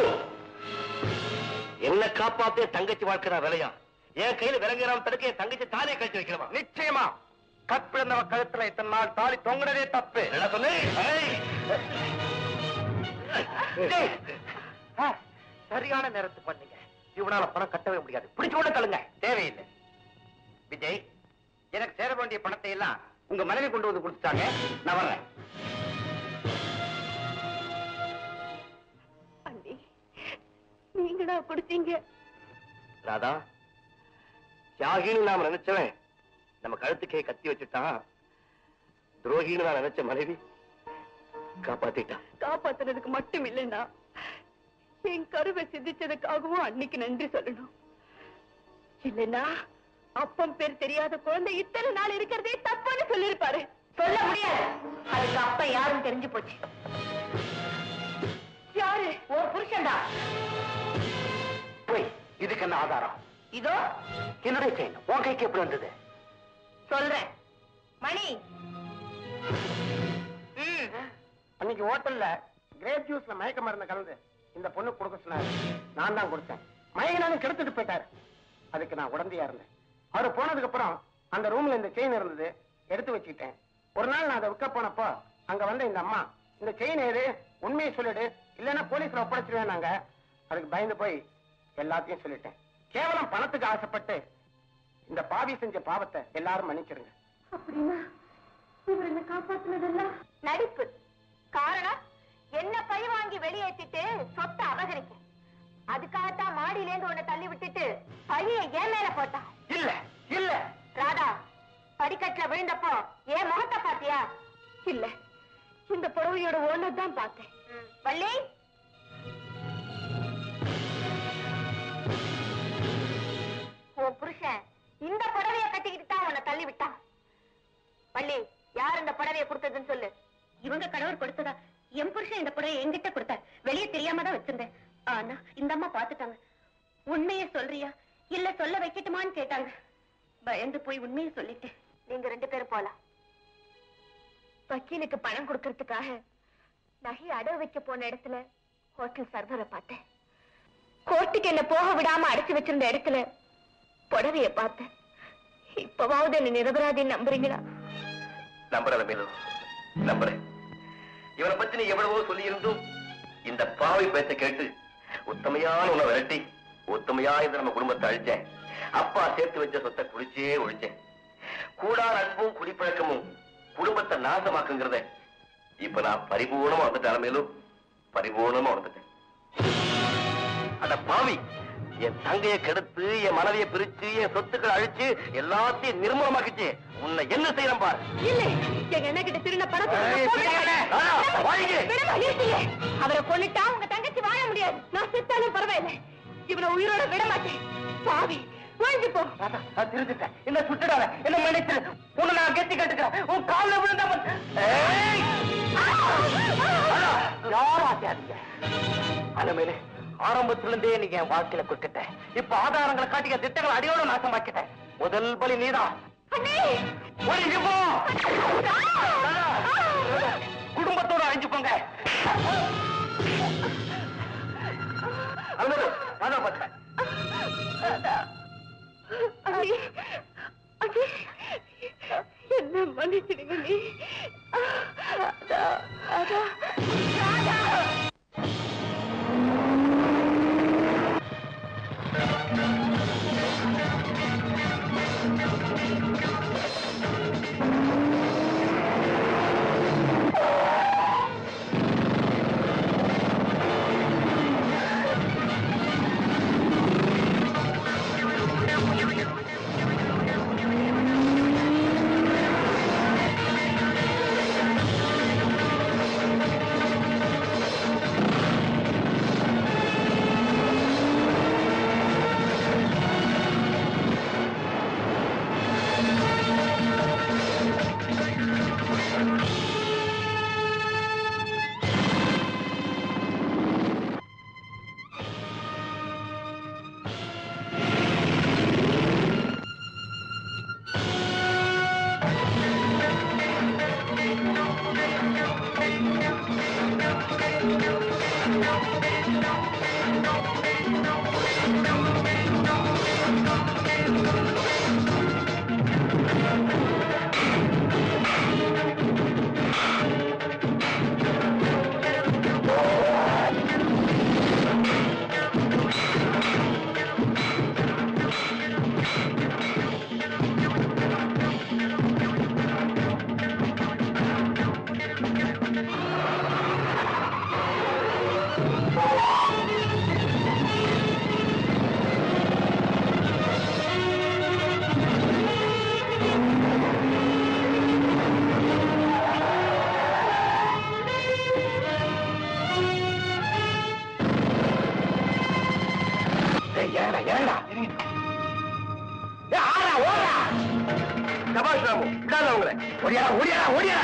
என்ன காப்பாத்த தங்கச்சி வாழ்க்கை நான் விலையா என் கையில விலங்குறாம தடுக்க என் தங்கச்சி தானே கழிச்சு வைக்கிறவா நிச்சயமா கற்பிழந்தவ கழுத்துல இத்தனை நாள் தாலி தொங்குனதே தப்பு என்ன சொல்லு டேய், ஆ, சரியான நேரத்துக்கு பண்ணீங்க இவனால பணம் கட்டவே முடியாது பிடிச்சு உள்ள தள்ளுங்க தேவையில்லை விஜய் எனக்கு சேர வேண்டிய பணத்தை எல்லாம் உங்க மனைவி கொண்டு வந்து கொடுத்துட்டாங்க நான் வர்றேன் அண்ணி நீங்களா கொடுத்தீங்க ராதா தியாகின்னு நாம நினைச்சவன் நம்ம கழுத்துக்கே கத்தி வச்சுட்டான் துரோகின்னு நான் நினைச்ச மனைவி காப்பாத்திட்டான் காப்பாத்துறதுக்கு மட்டும் இல்லைன்னா என் கருவை சிந்திச்சதுக்காகவும் அன்னைக்கு நன்றி சொல்லணும் இல்லைன்னா அப்பம் பேர் தெரியாத குழந்தை இத்தனை நாள் இருக்கிறதே தப்புன்னு சொல்லிருப்பாரு சொல்ல முடியாது அதுக்கு அப்ப யாரும் தெரிஞ்சு போச்சு யாரு ஒரு புருஷன்டா போய் இதுக்கு என்ன ஆதாரம் இதோ என்னுடைய செயின் உன் கைக்கு எப்படி வந்தது சொல்றேன் மணி ம் அன்னைக்கு ஹோட்டல்ல கிரேப் ஜூஸ்ல மயக்க மருந்து கலந்து இந்த பொண்ணு கொடுக்க சொன்னாரு நான் தான் கொடுத்தேன் மயங்கினாலும் கெடுத்துட்டு போயிட்டாரு அதுக்கு நான் உடந்தையா இருந்தேன் அவரு போனதுக்கு அப்புறம் அந்த ரூம்ல இந்த செயின் இருந்தது எடுத்து வச்சுக்கிட்டேன் ஒரு நாள் நான் அதை விற்க போனப்போ அங்க வந்த இந்த அம்மா இந்த செயின் ஏது உண்மையை சொல்லிடு இல்லைன்னா போலீஸ்ல ஒப்படைச்சிருவேன் நாங்க அதுக்கு பயந்து போய் எல்லாத்தையும் சொல்லிட்டேன் கேவலம் பணத்துக்கு ஆசைப்பட்டு இந்த பாவி செஞ்ச பாவத்தை எல்லாரும் மன்னிச்சிருங்க அப்படின்னா இவர் என்ன காப்பாத்துனதெல்லாம் நடிப்பு காரணம் என்ன பழி வாங்கி வெளியேற்றிட்டு சொத்தை அபகரிக்க அதுக்காகத்தான் மாடியில இருந்து உன்னை தள்ளி விட்டுட்டு பழிய ஏன் மேல போட்டான் இல்ல இல்ல ராதா படிக்கட்டுல விழுந்தப்போ ஏன் முகத்தை பாத்தியா இல்ல இந்த புடவையோட ஓனர் தான் பார்த்தேன் வள்ளி உன் புருஷன் இந்த புடவைய கட்டிக்கிட்டு தான் உன்னை தள்ளி விட்டான் வள்ளி யார் இந்த புடவைய கொடுத்ததுன்னு சொல்லு இவங்க கணவர் கொடுத்ததா என் புருஷன் இந்த புடவை என்கிட்ட கொடுத்தார் வெளியே தெரியாம தான் வச்சிருந்தேன் ஆனா இந்த அம்மா பாத்துட்டாங்க உண்மையை சொல்றியா இல்ல சொல்ல வைக்கட்டுமான்னு கேட்டாங்க பயந்து போய் உண்மையை சொல்லிட்டேன் நீங்க ரெண்டு பேரும் போலாம் வக்கீலுக்கு பணம் கொடுக்கறதுக்காக நகை அடவு வைக்க போன இடத்துல ஹோட்டல் சர்வரை பார்த்தேன் கோர்ட்டுக்கு என்ன போக விடாம அடைச்சு வச்சிருந்த இடத்துல புடவைய பார்த்தேன் இப்பவாவது என்ன நிரபராதின்னு நம்புறீங்களா நம்புறத மேலு நம்புறேன் இவனை பத்தி நீ எவ்வளவோ சொல்லி இருந்தும் இந்த பாவை பேச்ச கேட்டு உத்தமையான உன்னை விரட்டி உத்தமையா இருந்து நம்ம குடும்பத்தை அழிச்சேன் அப்பா சேர்த்து வச்ச சொத்தை குடிச்சே ஒழிச்சேன் கூடா நட்பும் குடிப்பழக்கமும் குடும்பத்தை நாசமாக்குங்கிறத இப்ப நான் பரிபூர்ணமா வந்துட்டேன் மேலும் பரிபூர்ணமா வந்துட்டேன் அட பாவி என் தங்கைய கெடுத்து என் மனைவியை பிரிச்சு என் சொத்துக்களை அழிச்சு எல்லாத்தையும் நிர்மூலமாக்கிச்சு உன்னை என்ன செய்யறேன் பாரு இல்லை எங்க என்ன கிட்ட திருந்த பணத்தை ஏய், பிடிக்காதே. ஆ, வாங்கிக்க. விடுமா, நிறுத்துங்க. அவரை கொன்னுட்டா உங்க தங்கச்சி வாழ முடியாது நான் செத்தாலும் பரவாயில்லை இவனை உயிரோட விட மாட்டேன் பாவி ஒழிஞ்சு போ திருந்துட்டேன் என்ன சுட்டுடாத என்ன மன்னிச்சு உன்னை நான் கெட்டி கட்டுக்கிறேன் உன் காலில் விழுந்தா மட்டும் ஏய்! யாரும் ஆசையாதீங்க அலமேலு ஆரம்பத்துல இருந்தே நீங்க என் வாழ்க்கையில குறுக்கிட்ட இப்ப ஆதாரங்களை காட்டிக்க திட்டங்களை அடியோட நாசமாக்கிட்டேன் முதல் பலி நீதான் அண்ணே ஒழிஞ்சு போ குடும்பத்தோட அழிஞ்சு போங்க அலமேலு நான் பார்த்தேன் அண்ணே அண்ணே என்ன மன்னிச்சிடுங்க நீ அதான் அதான் ராதா ஏடா ஏடா ஆடா ஓடா சபாஷ் ராமு விடாத உங்களை ஓடியா ஓடியா ஓடியா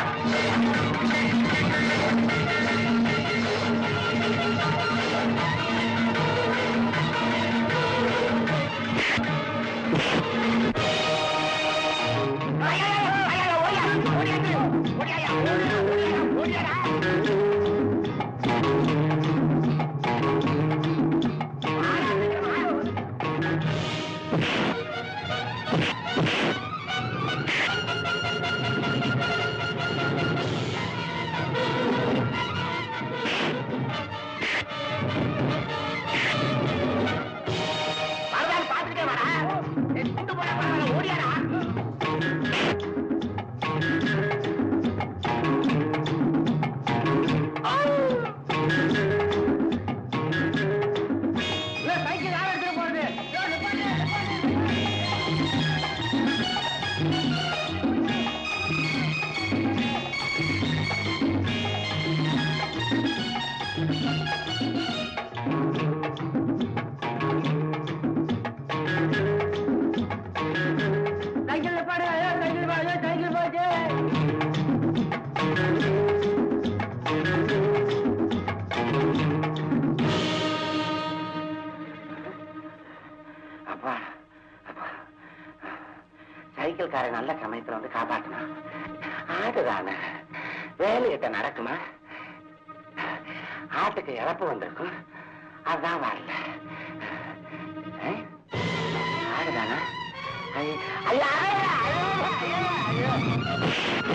அப்பா அப்பா சைக்கிள்காரன் நல்ல சமயத்துல வந்து காப்பாத்தணும் ஆடுதானே வேலையிட்ட நடக்குமா ஆட்டுக்கு இழப்பு வந்திருக்கும் அதான் வரல ஏ? ஆடுதானா ஐ- ஐயா, ஐயா, ஐயா, ஐயா, ஐயா.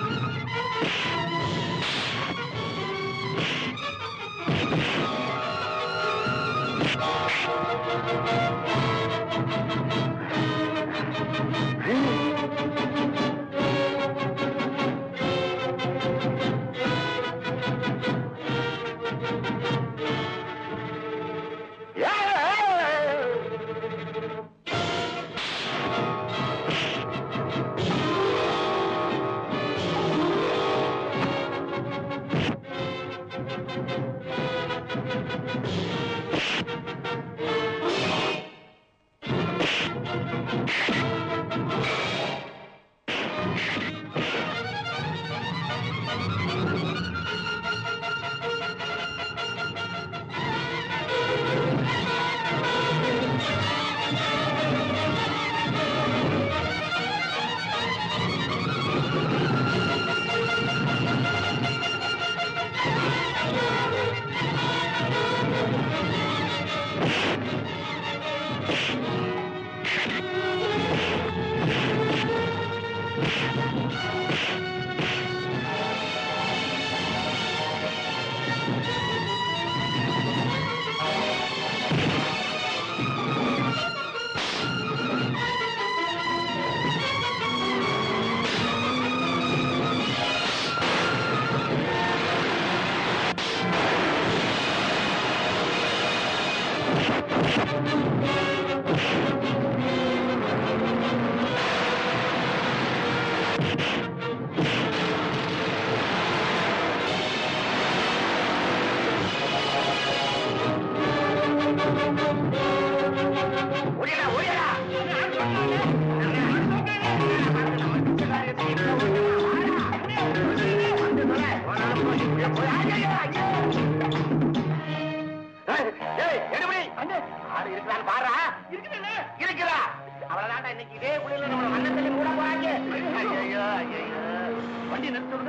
ஆடு இருக்கிறான்னு பாரு இருக்கிறா அவ்வளவுதான்டா இன்னைக்கு இதே குளிர்ல நம்ம மண்ணன் தள்ளி மூட போறாங்க ஐயோ ஐயோ வண்டி நிறுத்துடுங்க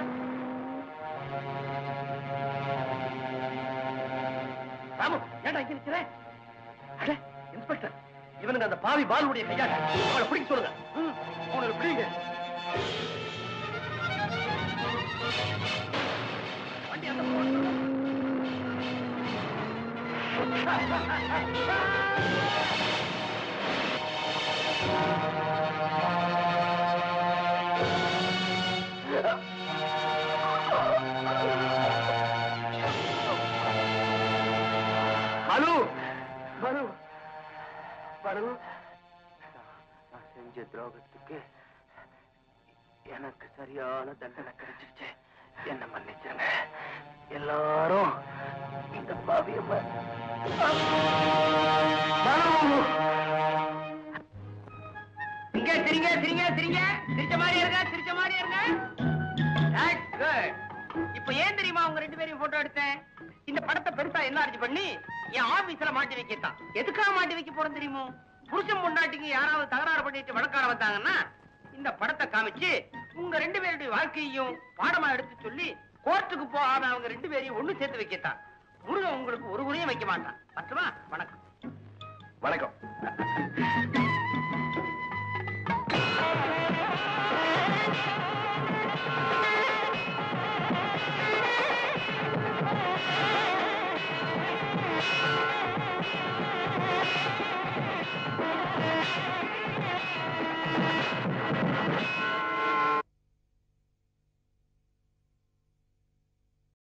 ராமு ஏன்டா இங்க நிக்கிற அட இன்ஸ்பெக்டர் இவனுங்க அந்த பாவி பாலுடைய கையால அவளை பிடிக்க சொல்லுங்க ம், அவனை பிடிங்க வண்டி அந்த பக்கம் வந்து. பாலு பாலு பாலு நான் செஞ்ச துரோகத்துக்கு எனக்கு சரியான தண்டனை கிடைச்சிருச்சு என்ன மன்னிச்சிருங்க எல்லாரும் இந்த பாவிய ப- பாலு இங்க சிரிங்க சிரிங்க சிரிங்க சிரிச்ச மாதிரி இருங்க சிரிச்ச மாதிரி இருங்க That's good. இப்ப ஏன் தெரியுமா உங்க ரெண்டு பேரையும் போட்டோ எடுத்தேன் இந்த படத்தை பெருசா என்லார்ஜ் பண்ணி என் ஆபீஸ்ல மாட்டி வைக்கத்தான் எதுக்காக மாட்டி வைக்க போறேன் தெரியுமோ புருஷன் பொண்டாட்டிக்கு யாராவது தகராறு பண்ணிட்டு வழக்கார வந்தாங்கன்னா இந்த படத்தை காமிச்சு உங்க ரெண்டு பேருடைய வாழ்க்கையையும் பாடமா எடுத்து சொல்லி கோர்ட்டுக்கு போகாம அவங்க ரெண்டு பேரையும் ஒண்ணு சேர்த்து வைக்கத்தான் முருகன் உங்களுக்கு ஒரு குறையும் வைக்க மாட்டான் பட்டுமா வணக்கம் வணக்கம் ஆ